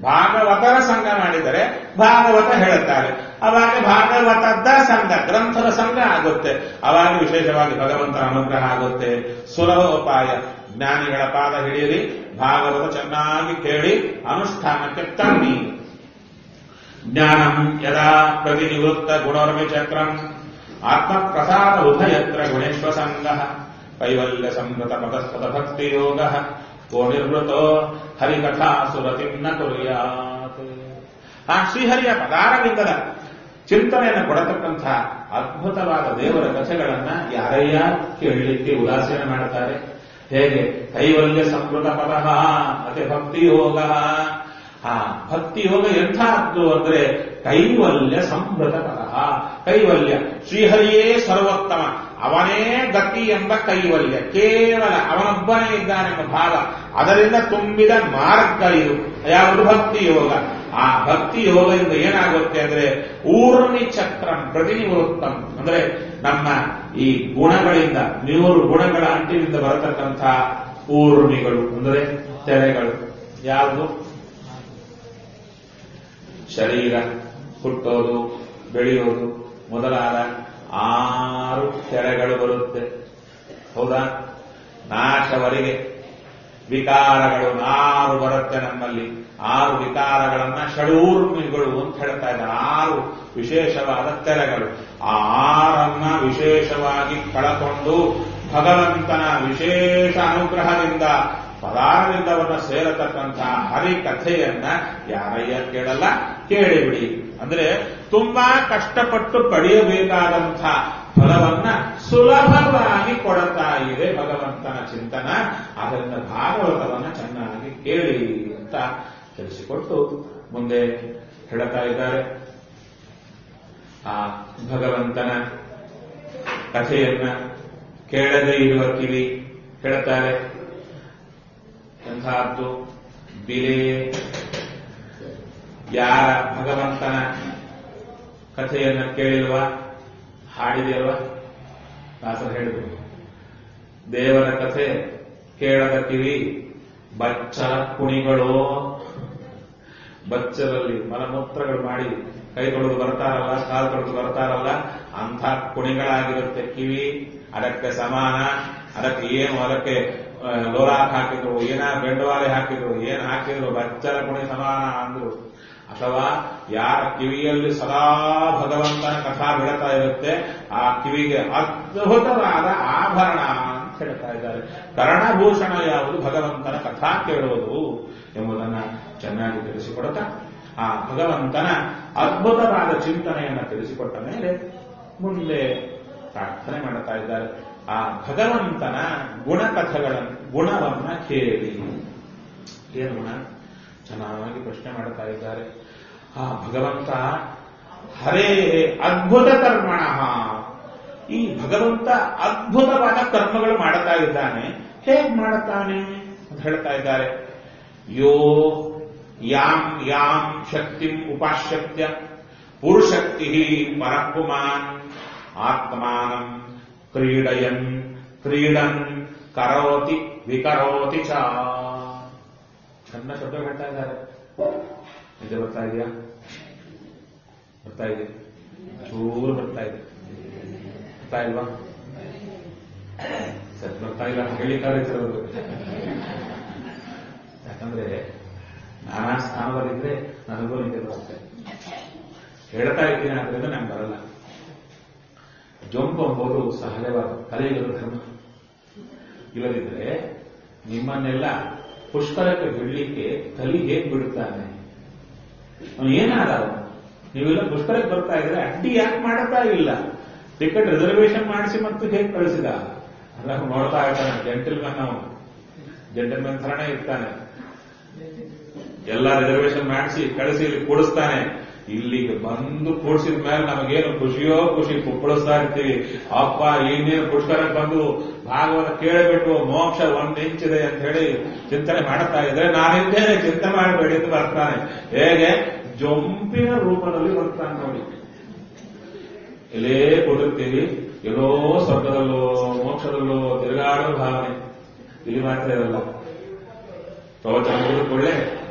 ಭಾಗವತರ ಸಂಘ ಮಾಡಿದರೆ ಭಾಗವತ ಹೇಳುತ್ತಾರೆ ಅವಾಗ ಭಾಗವತದ ಸಂಘ ಗ್ರಂಥದ ಸಂಘ ಆಗುತ್ತೆ ಅವಾಗ ವಿಶೇಷವಾಗಿ ಭಗವಂತನ ಅನುಗ್ರಹ ಆಗುತ್ತೆ ಸುಲಭ ಉಪಾಯ ಜ್ಞಾನಿಗಳ ಪಾದ ಹಿಡಿಯಲಿ ಭಾಗವತ ಚೆನ್ನಾಗಿ ಕೇಳಿ ಅನುಷ್ಠಾನಕ್ಕೆ ತನ್ನಿ ಜ್ಞಾನಂ ಯದಾ ಪ್ರತಿನಿವೃತ್ತ ಗುಣೋರ್ಮಿ ಚಕ್ರಂ ಆತ್ಮಪ್ರಸಾದ ಉಭಯತ್ರ ಗುಣೇಶ್ವ ಸಂಘ ಕೈವಲ್ಯ ಸಂಗತ ಪದಸ್ಪದ ಭಕ್ತಿ ಯೋಗ ಕೋ ನಿರ್ವೃತೋ ಹರಿಕಥಾ ಸುರತಿಂ ನ ಕುರ್ಯಾತ್ ಆ ಶ್ರೀಹರಿಯ ಪದಾರವಿಂದದ ಚಿಂತನೆಯನ್ನು ಕೊಡತಕ್ಕಂಥ ಅದ್ಭುತವಾದ ದೇವರ ಕಥೆಗಳನ್ನ ಯಾರಯ್ಯ ಕೇಳಲಿಕ್ಕೆ ಉದಾಸೀನ ಮಾಡ್ತಾರೆ ಹೇಗೆ ಕೈವಲ್ಯ ಸಂಸ್ಕೃತ ಪದ ಮತ್ತೆ ಭಕ್ತಿ ಯೋಗ ಆ ಭಕ್ತಿ ಯೋಗ ಎಂಥದ್ದು ಅಂದ್ರೆ ಕೈವಲ್ಯ ಸಂಭೃತ ಪದ ಕೈವಲ್ಯ ಶ್ರೀಹರಿಯೇ ಸರ್ವೋತ್ತಮ ಅವನೇ ಗತಿ ಎಂಬ ಕೈವಲ್ಯ ಕೇವಲ ಅವನೊಬ್ಬನೇ ಇದ್ದಾನೆಂಬ ಭಾವ ಅದರಿಂದ ತುಂಬಿದ ಮಾರ್ಗ ಇದು ಯಾವುದು ಭಕ್ತಿ ಯೋಗ ಆ ಭಕ್ತಿ ಯೋಗದಿಂದ ಏನಾಗುತ್ತೆ ಅಂದ್ರೆ ಊರ್ಣಿ ಚಕ್ರಂ ಪ್ರತಿನಿವೃತ್ತಂ ಅಂದ್ರೆ ನಮ್ಮ ಈ ಗುಣಗಳಿಂದ ನೂರು ಗುಣಗಳ ಅಂಟಿನಿಂದ ಬರತಕ್ಕಂಥ ಊರ್ಣಿಗಳು ಅಂದ್ರೆ ತೆರೆಗಳು ಯಾವುದು ಶರೀರ ಹುಟ್ಟೋದು ಬೆಳೆಯೋದು ಮೊದಲಾದ ಆರು ತೆರೆಗಳು ಬರುತ್ತೆ ಹೌದಾ ನಾಶವರೆಗೆ ವಿಕಾರಗಳು ಆರು ಬರುತ್ತೆ ನಮ್ಮಲ್ಲಿ ಆರು ವಿಕಾರಗಳನ್ನ ಷಡೂರ್ಮಿಗಳು ಅಂತ ಹೇಳ್ತಾ ಇದ್ದಾರೆ ಆರು ವಿಶೇಷವಾದ ತೆರೆಗಳು ಆ ಆರನ್ನ ವಿಶೇಷವಾಗಿ ಕಳಕೊಂಡು ಭಗವಂತನ ವಿಶೇಷ ಅನುಗ್ರಹದಿಂದ ಪದಾರವಿಂದವನ್ನ ಸೇರತಕ್ಕಂಥ ಹರಿಕಥೆಯನ್ನ ಯಾರಯ್ಯ ಕೇಳಲ್ಲ ಕೇಳಿಬಿಡಿ ಅಂದ್ರೆ ತುಂಬಾ ಕಷ್ಟಪಟ್ಟು ಪಡೆಯಬೇಕಾದಂಥ ಫಲವನ್ನ ಸುಲಭವಾಗಿ ಕೊಡುತ್ತಾ ಇದೆ ಭಗವಂತನ ಚಿಂತನ ಅದರಿಂದ ಭಾಗವತವನ್ನ ಚೆನ್ನಾಗಿ ಕೇಳಿ ಅಂತ ತಿಳಿಸಿಕೊಟ್ಟು ಮುಂದೆ ಹೇಳ್ತಾ ಇದ್ದಾರೆ ಆ ಭಗವಂತನ ಕಥೆಯನ್ನ ಕೇಳದೇ ಇರುವ ಕಿವಿ ಹೇಳ್ತಾರೆ ಎಂಥದ್ದು ಬಿಲೆ ಯಾರ ಭಗವಂತನ ಕಥೆಯನ್ನ ಕೇಳಿಲ್ವ ಹಾಡಿದೆಯಲ್ವ ದಾಸರು ಹೇಳಿದ್ರು ದೇವರ ಕಥೆ ಕೇಳದ ಕಿವಿ ಬಚ್ಚಲ ಕುಣಿಗಳು ಬಚ್ಚಲಲ್ಲಿ ಮಲಮೂತ್ರಗಳು ಮಾಡಿ ಕೈ ತೊಳೆದು ಬರ್ತಾರಲ್ಲ ಕಾಲು ತೊಳೆದು ಬರ್ತಾರಲ್ಲ ಅಂಥ ಕುಣಿಗಳಾಗಿರುತ್ತೆ ಕಿವಿ ಅದಕ್ಕೆ ಸಮಾನ ಅದಕ್ಕೆ ಏನು ಅದಕ್ಕೆ ಆ, ಲೋಲಾಕ್ ಹಾಕಿದ್ರು ಏನ ಬೆಂಡವಾಲೆ ಹಾಕಿದ್ರು ಏನ್ ಹಾಕಿದ್ರು ಬಚ್ಚಲ ಕುಣಿ ಸಮಾನ ಅಂದ್ರು ಅಥವಾ ಯಾರ ಕಿವಿಯಲ್ಲಿ ಸದಾ ಭಗವಂತನ ಕಥಾ ಬೆಳತಾ ಇರುತ್ತೆ ಆ ಕಿವಿಗೆ ಅದ್ಭುತವಾದ ಆಭರಣ ಅಂತ ಹೇಳ್ತಾ ಇದ್ದಾರೆ ಕರ್ಣಭೂಷಣ ಯಾವುದು ಭಗವಂತನ ಕಥಾ ಕೇಳುವುದು ಎಂಬುದನ್ನ ಚೆನ್ನಾಗಿ ತಿಳಿಸಿಕೊಡುತ್ತಾ ಆ ಭಗವಂತನ ಅದ್ಭುತವಾದ ಚಿಂತನೆಯನ್ನು ತಿಳಿಸಿಕೊಟ್ಟ ಮೇಲೆ ಮುಂದೆ ಪ್ರಾರ್ಥನೆ ಮಾಡುತ್ತಾ ಇದ್ದಾರೆ ಆ ಭಗವಂತನ ಗುಣಕಥೆಗಳನ್ನು ಗುಣವನ್ನ ಕೇಳಿ ಏನು ಗುಣ ಚೆನ್ನಾಗಿ ಪ್ರಶ್ನೆ ಮಾಡ್ತಾ ಇದ್ದಾರೆ ಆ ಭಗವಂತ ಹರೇ ಅದ್ಭುತ ಕರ್ಮಣ ಈ ಭಗವಂತ ಅದ್ಭುತವಾದ ಕರ್ಮಗಳು ಮಾಡುತ್ತಾ ಇದ್ದಾನೆ ಹೇಗ್ ಮಾಡುತ್ತಾನೆ ಅಂತ ಹೇಳ್ತಾ ಇದ್ದಾರೆ ಯೋ ಯಾಂ ಯಾಂ ಶಕ್ತಿಂ ಉಪಾಶ್ಯತ್ಯ ಪುರುಷಕ್ತಿ ಪರಪುಮಾನ್ ಆತ್ಮಾನಂ ಕ್ರೀಡಯನ್ ಕ್ರೀಡನ್ ಕರೋತಿ ವಿಕರೋತಿ ಚ ಚಂದ ಶಬ್ದ ಹೇಳ್ತಾ ಇದ್ದಾರೆ ಇದು ಬರ್ತಾ ಇದೆಯಾ ಬರ್ತಾ ಇದೆ ಚೂರು ಬರ್ತಾ ಇದೆ ಬರ್ತಾ ಇಲ್ವಾ ಸರಿ ಬರ್ತಾ ಇಲ್ಲ ಹೇಳಿದ್ದಾರೆ ಯಾಕಂದ್ರೆ ನಾನಾ ಸ್ಥಾನದಲ್ಲಿದ್ರೆ ನನಗೂ ನಿದ್ದೆ ಬರುತ್ತೆ ಹೇಳ್ತಾ ಇದ್ದೀನಿ ಆದ್ರಿಂದ ನಂಗೆ ಬರಲ್ಲ ಜೊಂಪು ಎಂಬುದು ಸಹಜವಾದ ಕಲಿಯುಗದ ಧರ್ಮ ಇಲ್ಲದಿದ್ರೆ ನಿಮ್ಮನ್ನೆಲ್ಲ ಪುಷ್ಕರಕ್ಕೆ ಬಿಡ್ಲಿಕ್ಕೆ ಕಲಿ ಹೇಗ್ ಬಿಡುತ್ತಾನೆ ಅವನು ಏನಾದ ಅವನು ನೀವೆಲ್ಲ ಪುಷ್ಕರಕ್ಕೆ ಬರ್ತಾ ಇದ್ರೆ ಅಡ್ಡಿ ಯಾಕೆ ಮಾಡ್ತಾ ಇಲ್ಲ ಟಿಕೆಟ್ ರಿಸರ್ವೇಶನ್ ಮಾಡಿಸಿ ಮತ್ತು ಹೇಗೆ ಕಳಿಸಿದ ಅಲ್ಲ ನೋಡ್ತಾ ಇರ್ತಾನೆ ಜೆಂಟಲ್ಮನ್ ಅವನು ಜೆಂಟಲ್ಮನ್ ಥರನೇ ಇರ್ತಾನೆ ಎಲ್ಲ ರಿಸರ್ವೇಶನ್ ಮಾಡಿಸಿ ಕಳಿಸಿ ಇಲ್ಲಿ ಕೂಡಿಸ್ತಾನೆ ಇಲ್ಲಿಗೆ ಬಂದು ಕೂಡಿಸಿದ ಮೇಲೆ ನಮಗೇನು ಖುಷಿಯೋ ಖುಷಿ ಕುಪ್ಪಳಿಸ್ತಾ ಇರ್ತೀವಿ ಅಪ್ಪ ಇನ್ನೇನು ಪುಷ್ಕರಕ್ಕೆ ಬಂದು ಭಾಗವತ ಕೇಳಬಿಟ್ಟು ಮೋಕ್ಷ ಒಂದ್ ಇಂಚಿದೆ ಅಂತ ಹೇಳಿ ಚಿಂತನೆ ಮಾಡುತ್ತಾ ಇದ್ರೆ ನಾನಿದ್ದೇನೆ ಚಿಂತೆ ಮಾಡಬೇಡಿ ಅಂತ ಬರ್ತಾನೆ ಹೇಗೆ ಜೊಂಪಿನ ರೂಪದಲ್ಲಿ ಬರ್ತಾನೆ ನೋಡಿ ಎಲ್ಲೇ ಕೊಡುತ್ತೀವಿ ಎಲ್ಲೋ ಸ್ವರ್ಗದಲ್ಲೋ ಮೋಕ್ಷದಲ್ಲೋ ತಿರುಗಾಡೋ ಭಾವನೆ ಇಲ್ಲಿ ಮಾತ್ರ ಇರಲ್ಲ ಪ್ರವಚನ ಮುಗಿದುಕೊಳ್ಳೆ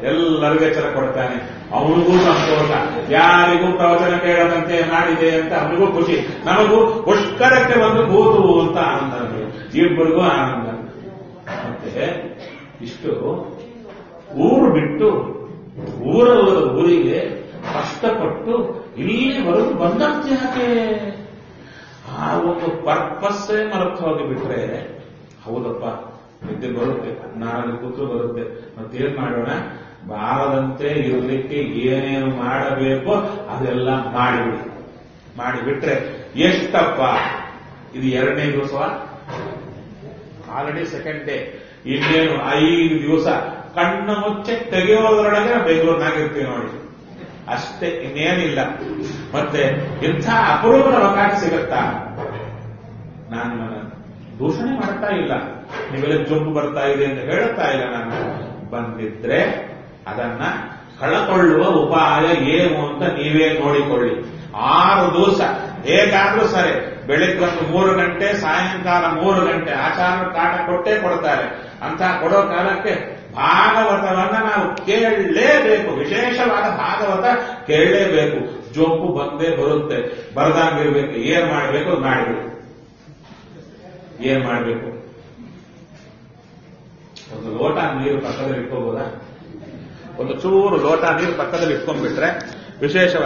ಎಲ್ಲರಿಗೂ ಎಚ್ಚರ ಕೊಡ್ತಾನೆ ಅವನಿಗೂ ಸಂತೋಷ ಯಾರಿಗೂ ಪ್ರವಚನ ಕೇಳದಂತೆ ಮಾಡಿದೆ ಅಂತ ಅವನಿಗೂ ಖುಷಿ ನಮಗೂ ಪುಷ್ಕರಕ್ಕೆ ಒಂದು ಕೂತು ಅಂತ ಆನಂದ ನಮಗೆ ಇಬ್ಬರಿಗೂ ಆನಂದ ಮತ್ತೆ ಇಷ್ಟು ಊರು ಬಿಟ್ಟು ಊರವರ ಊರಿಗೆ ಕಷ್ಟಪಟ್ಟು ಇಲ್ಲಿವರೆಗೂ ಬಂದಂತೆ ಯಾಕೆ ಆ ಒಂದು ಪರ್ಪಸ್ಸೇ ಮರೆತು ಹೋಗಿಬಿಟ್ರೆ ಹೌದಪ್ಪ ನಿದ್ದೆ ಬರುತ್ತೆ ನಾಳೆ ಕೂತು ಬರುತ್ತೆ ಮತ್ತೇನ್ ಮಾಡೋಣ ಬಾರದಂತೆ ಇರಲಿಕ್ಕೆ ಏನೇನು ಮಾಡಬೇಕೋ ಅದೆಲ್ಲ ಮಾಡಿಬಿಡಿ ಮಾಡಿಬಿಟ್ರೆ ಎಷ್ಟಪ್ಪ ಇದು ಎರಡನೇ ದಿವಸವ ಆಲ್ರೆಡಿ ಸೆಕೆಂಡ್ ಡೇ ಇನ್ನೇನು ಐದು ದಿವಸ ಕಣ್ಣು ಮುಚ್ಚೆ ತೆಗೆಯೋದ್ರೊಳಗೆ ಬೆಂಗಳೂರಿನಾಗಿರ್ತೀವಿ ನೋಡಿ ಅಷ್ಟೇ ಇನ್ನೇನಿಲ್ಲ ಮತ್ತೆ ಇಂಥ ಅಪರೂಪದ ಅವಕಾಶ ಸಿಗುತ್ತಾ ನಾನು ನಿಮ್ಮನ್ನ ದೂಷಣೆ ಮಾಡ್ತಾ ಇಲ್ಲ ನೀವೆಲ್ಲ ಜೊಂಬು ಬರ್ತಾ ಇದೆ ಅಂತ ಹೇಳುತ್ತಾ ಇಲ್ಲ ನಾನು ಬಂದಿದ್ರೆ ಅದನ್ನ ಕಳಕೊಳ್ಳುವ ಉಪಾಯ ಏನು ಅಂತ ನೀವೇ ನೋಡಿಕೊಳ್ಳಿ ಆರು ದಿವಸ ಹೇಗಾದ್ರೂ ಸರಿ ಬೆಳಿಗ್ಗೆ ಒಂದು ಮೂರು ಗಂಟೆ ಸಾಯಂಕಾಲ ಮೂರು ಗಂಟೆ ಆಚಾರ ಕಾಟ ಕೊಟ್ಟೇ ಕೊಡ್ತಾರೆ ಅಂತ ಕೊಡೋ ಕಾಲಕ್ಕೆ ಭಾಗವತವನ್ನ ನಾವು ಕೇಳಲೇಬೇಕು ವಿಶೇಷವಾದ ಭಾಗವತ ಕೇಳಲೇಬೇಕು ಜೊಂಪು ಬಂದೇ ಬರುತ್ತೆ ಬರದಂಗಿರ್ಬೇಕು ಏನ್ ಮಾಡಬೇಕು ಅದು ಮಾಡಬೇಕು ಏನ್ ಮಾಡಬೇಕು ಒಂದು ಲೋಟ ನೀರು ಪಕ್ಕದಲ್ಲಿ ಇಟ್ಕೋಬೋದಾ ಒಂದು ಚೂರು ಲೋಟ ನೀರು ಪಕ್ಕದಲ್ಲಿ ಇಟ್ಕೊಂಡ್ಬಿಟ್ರೆ ವಿಶೇಷ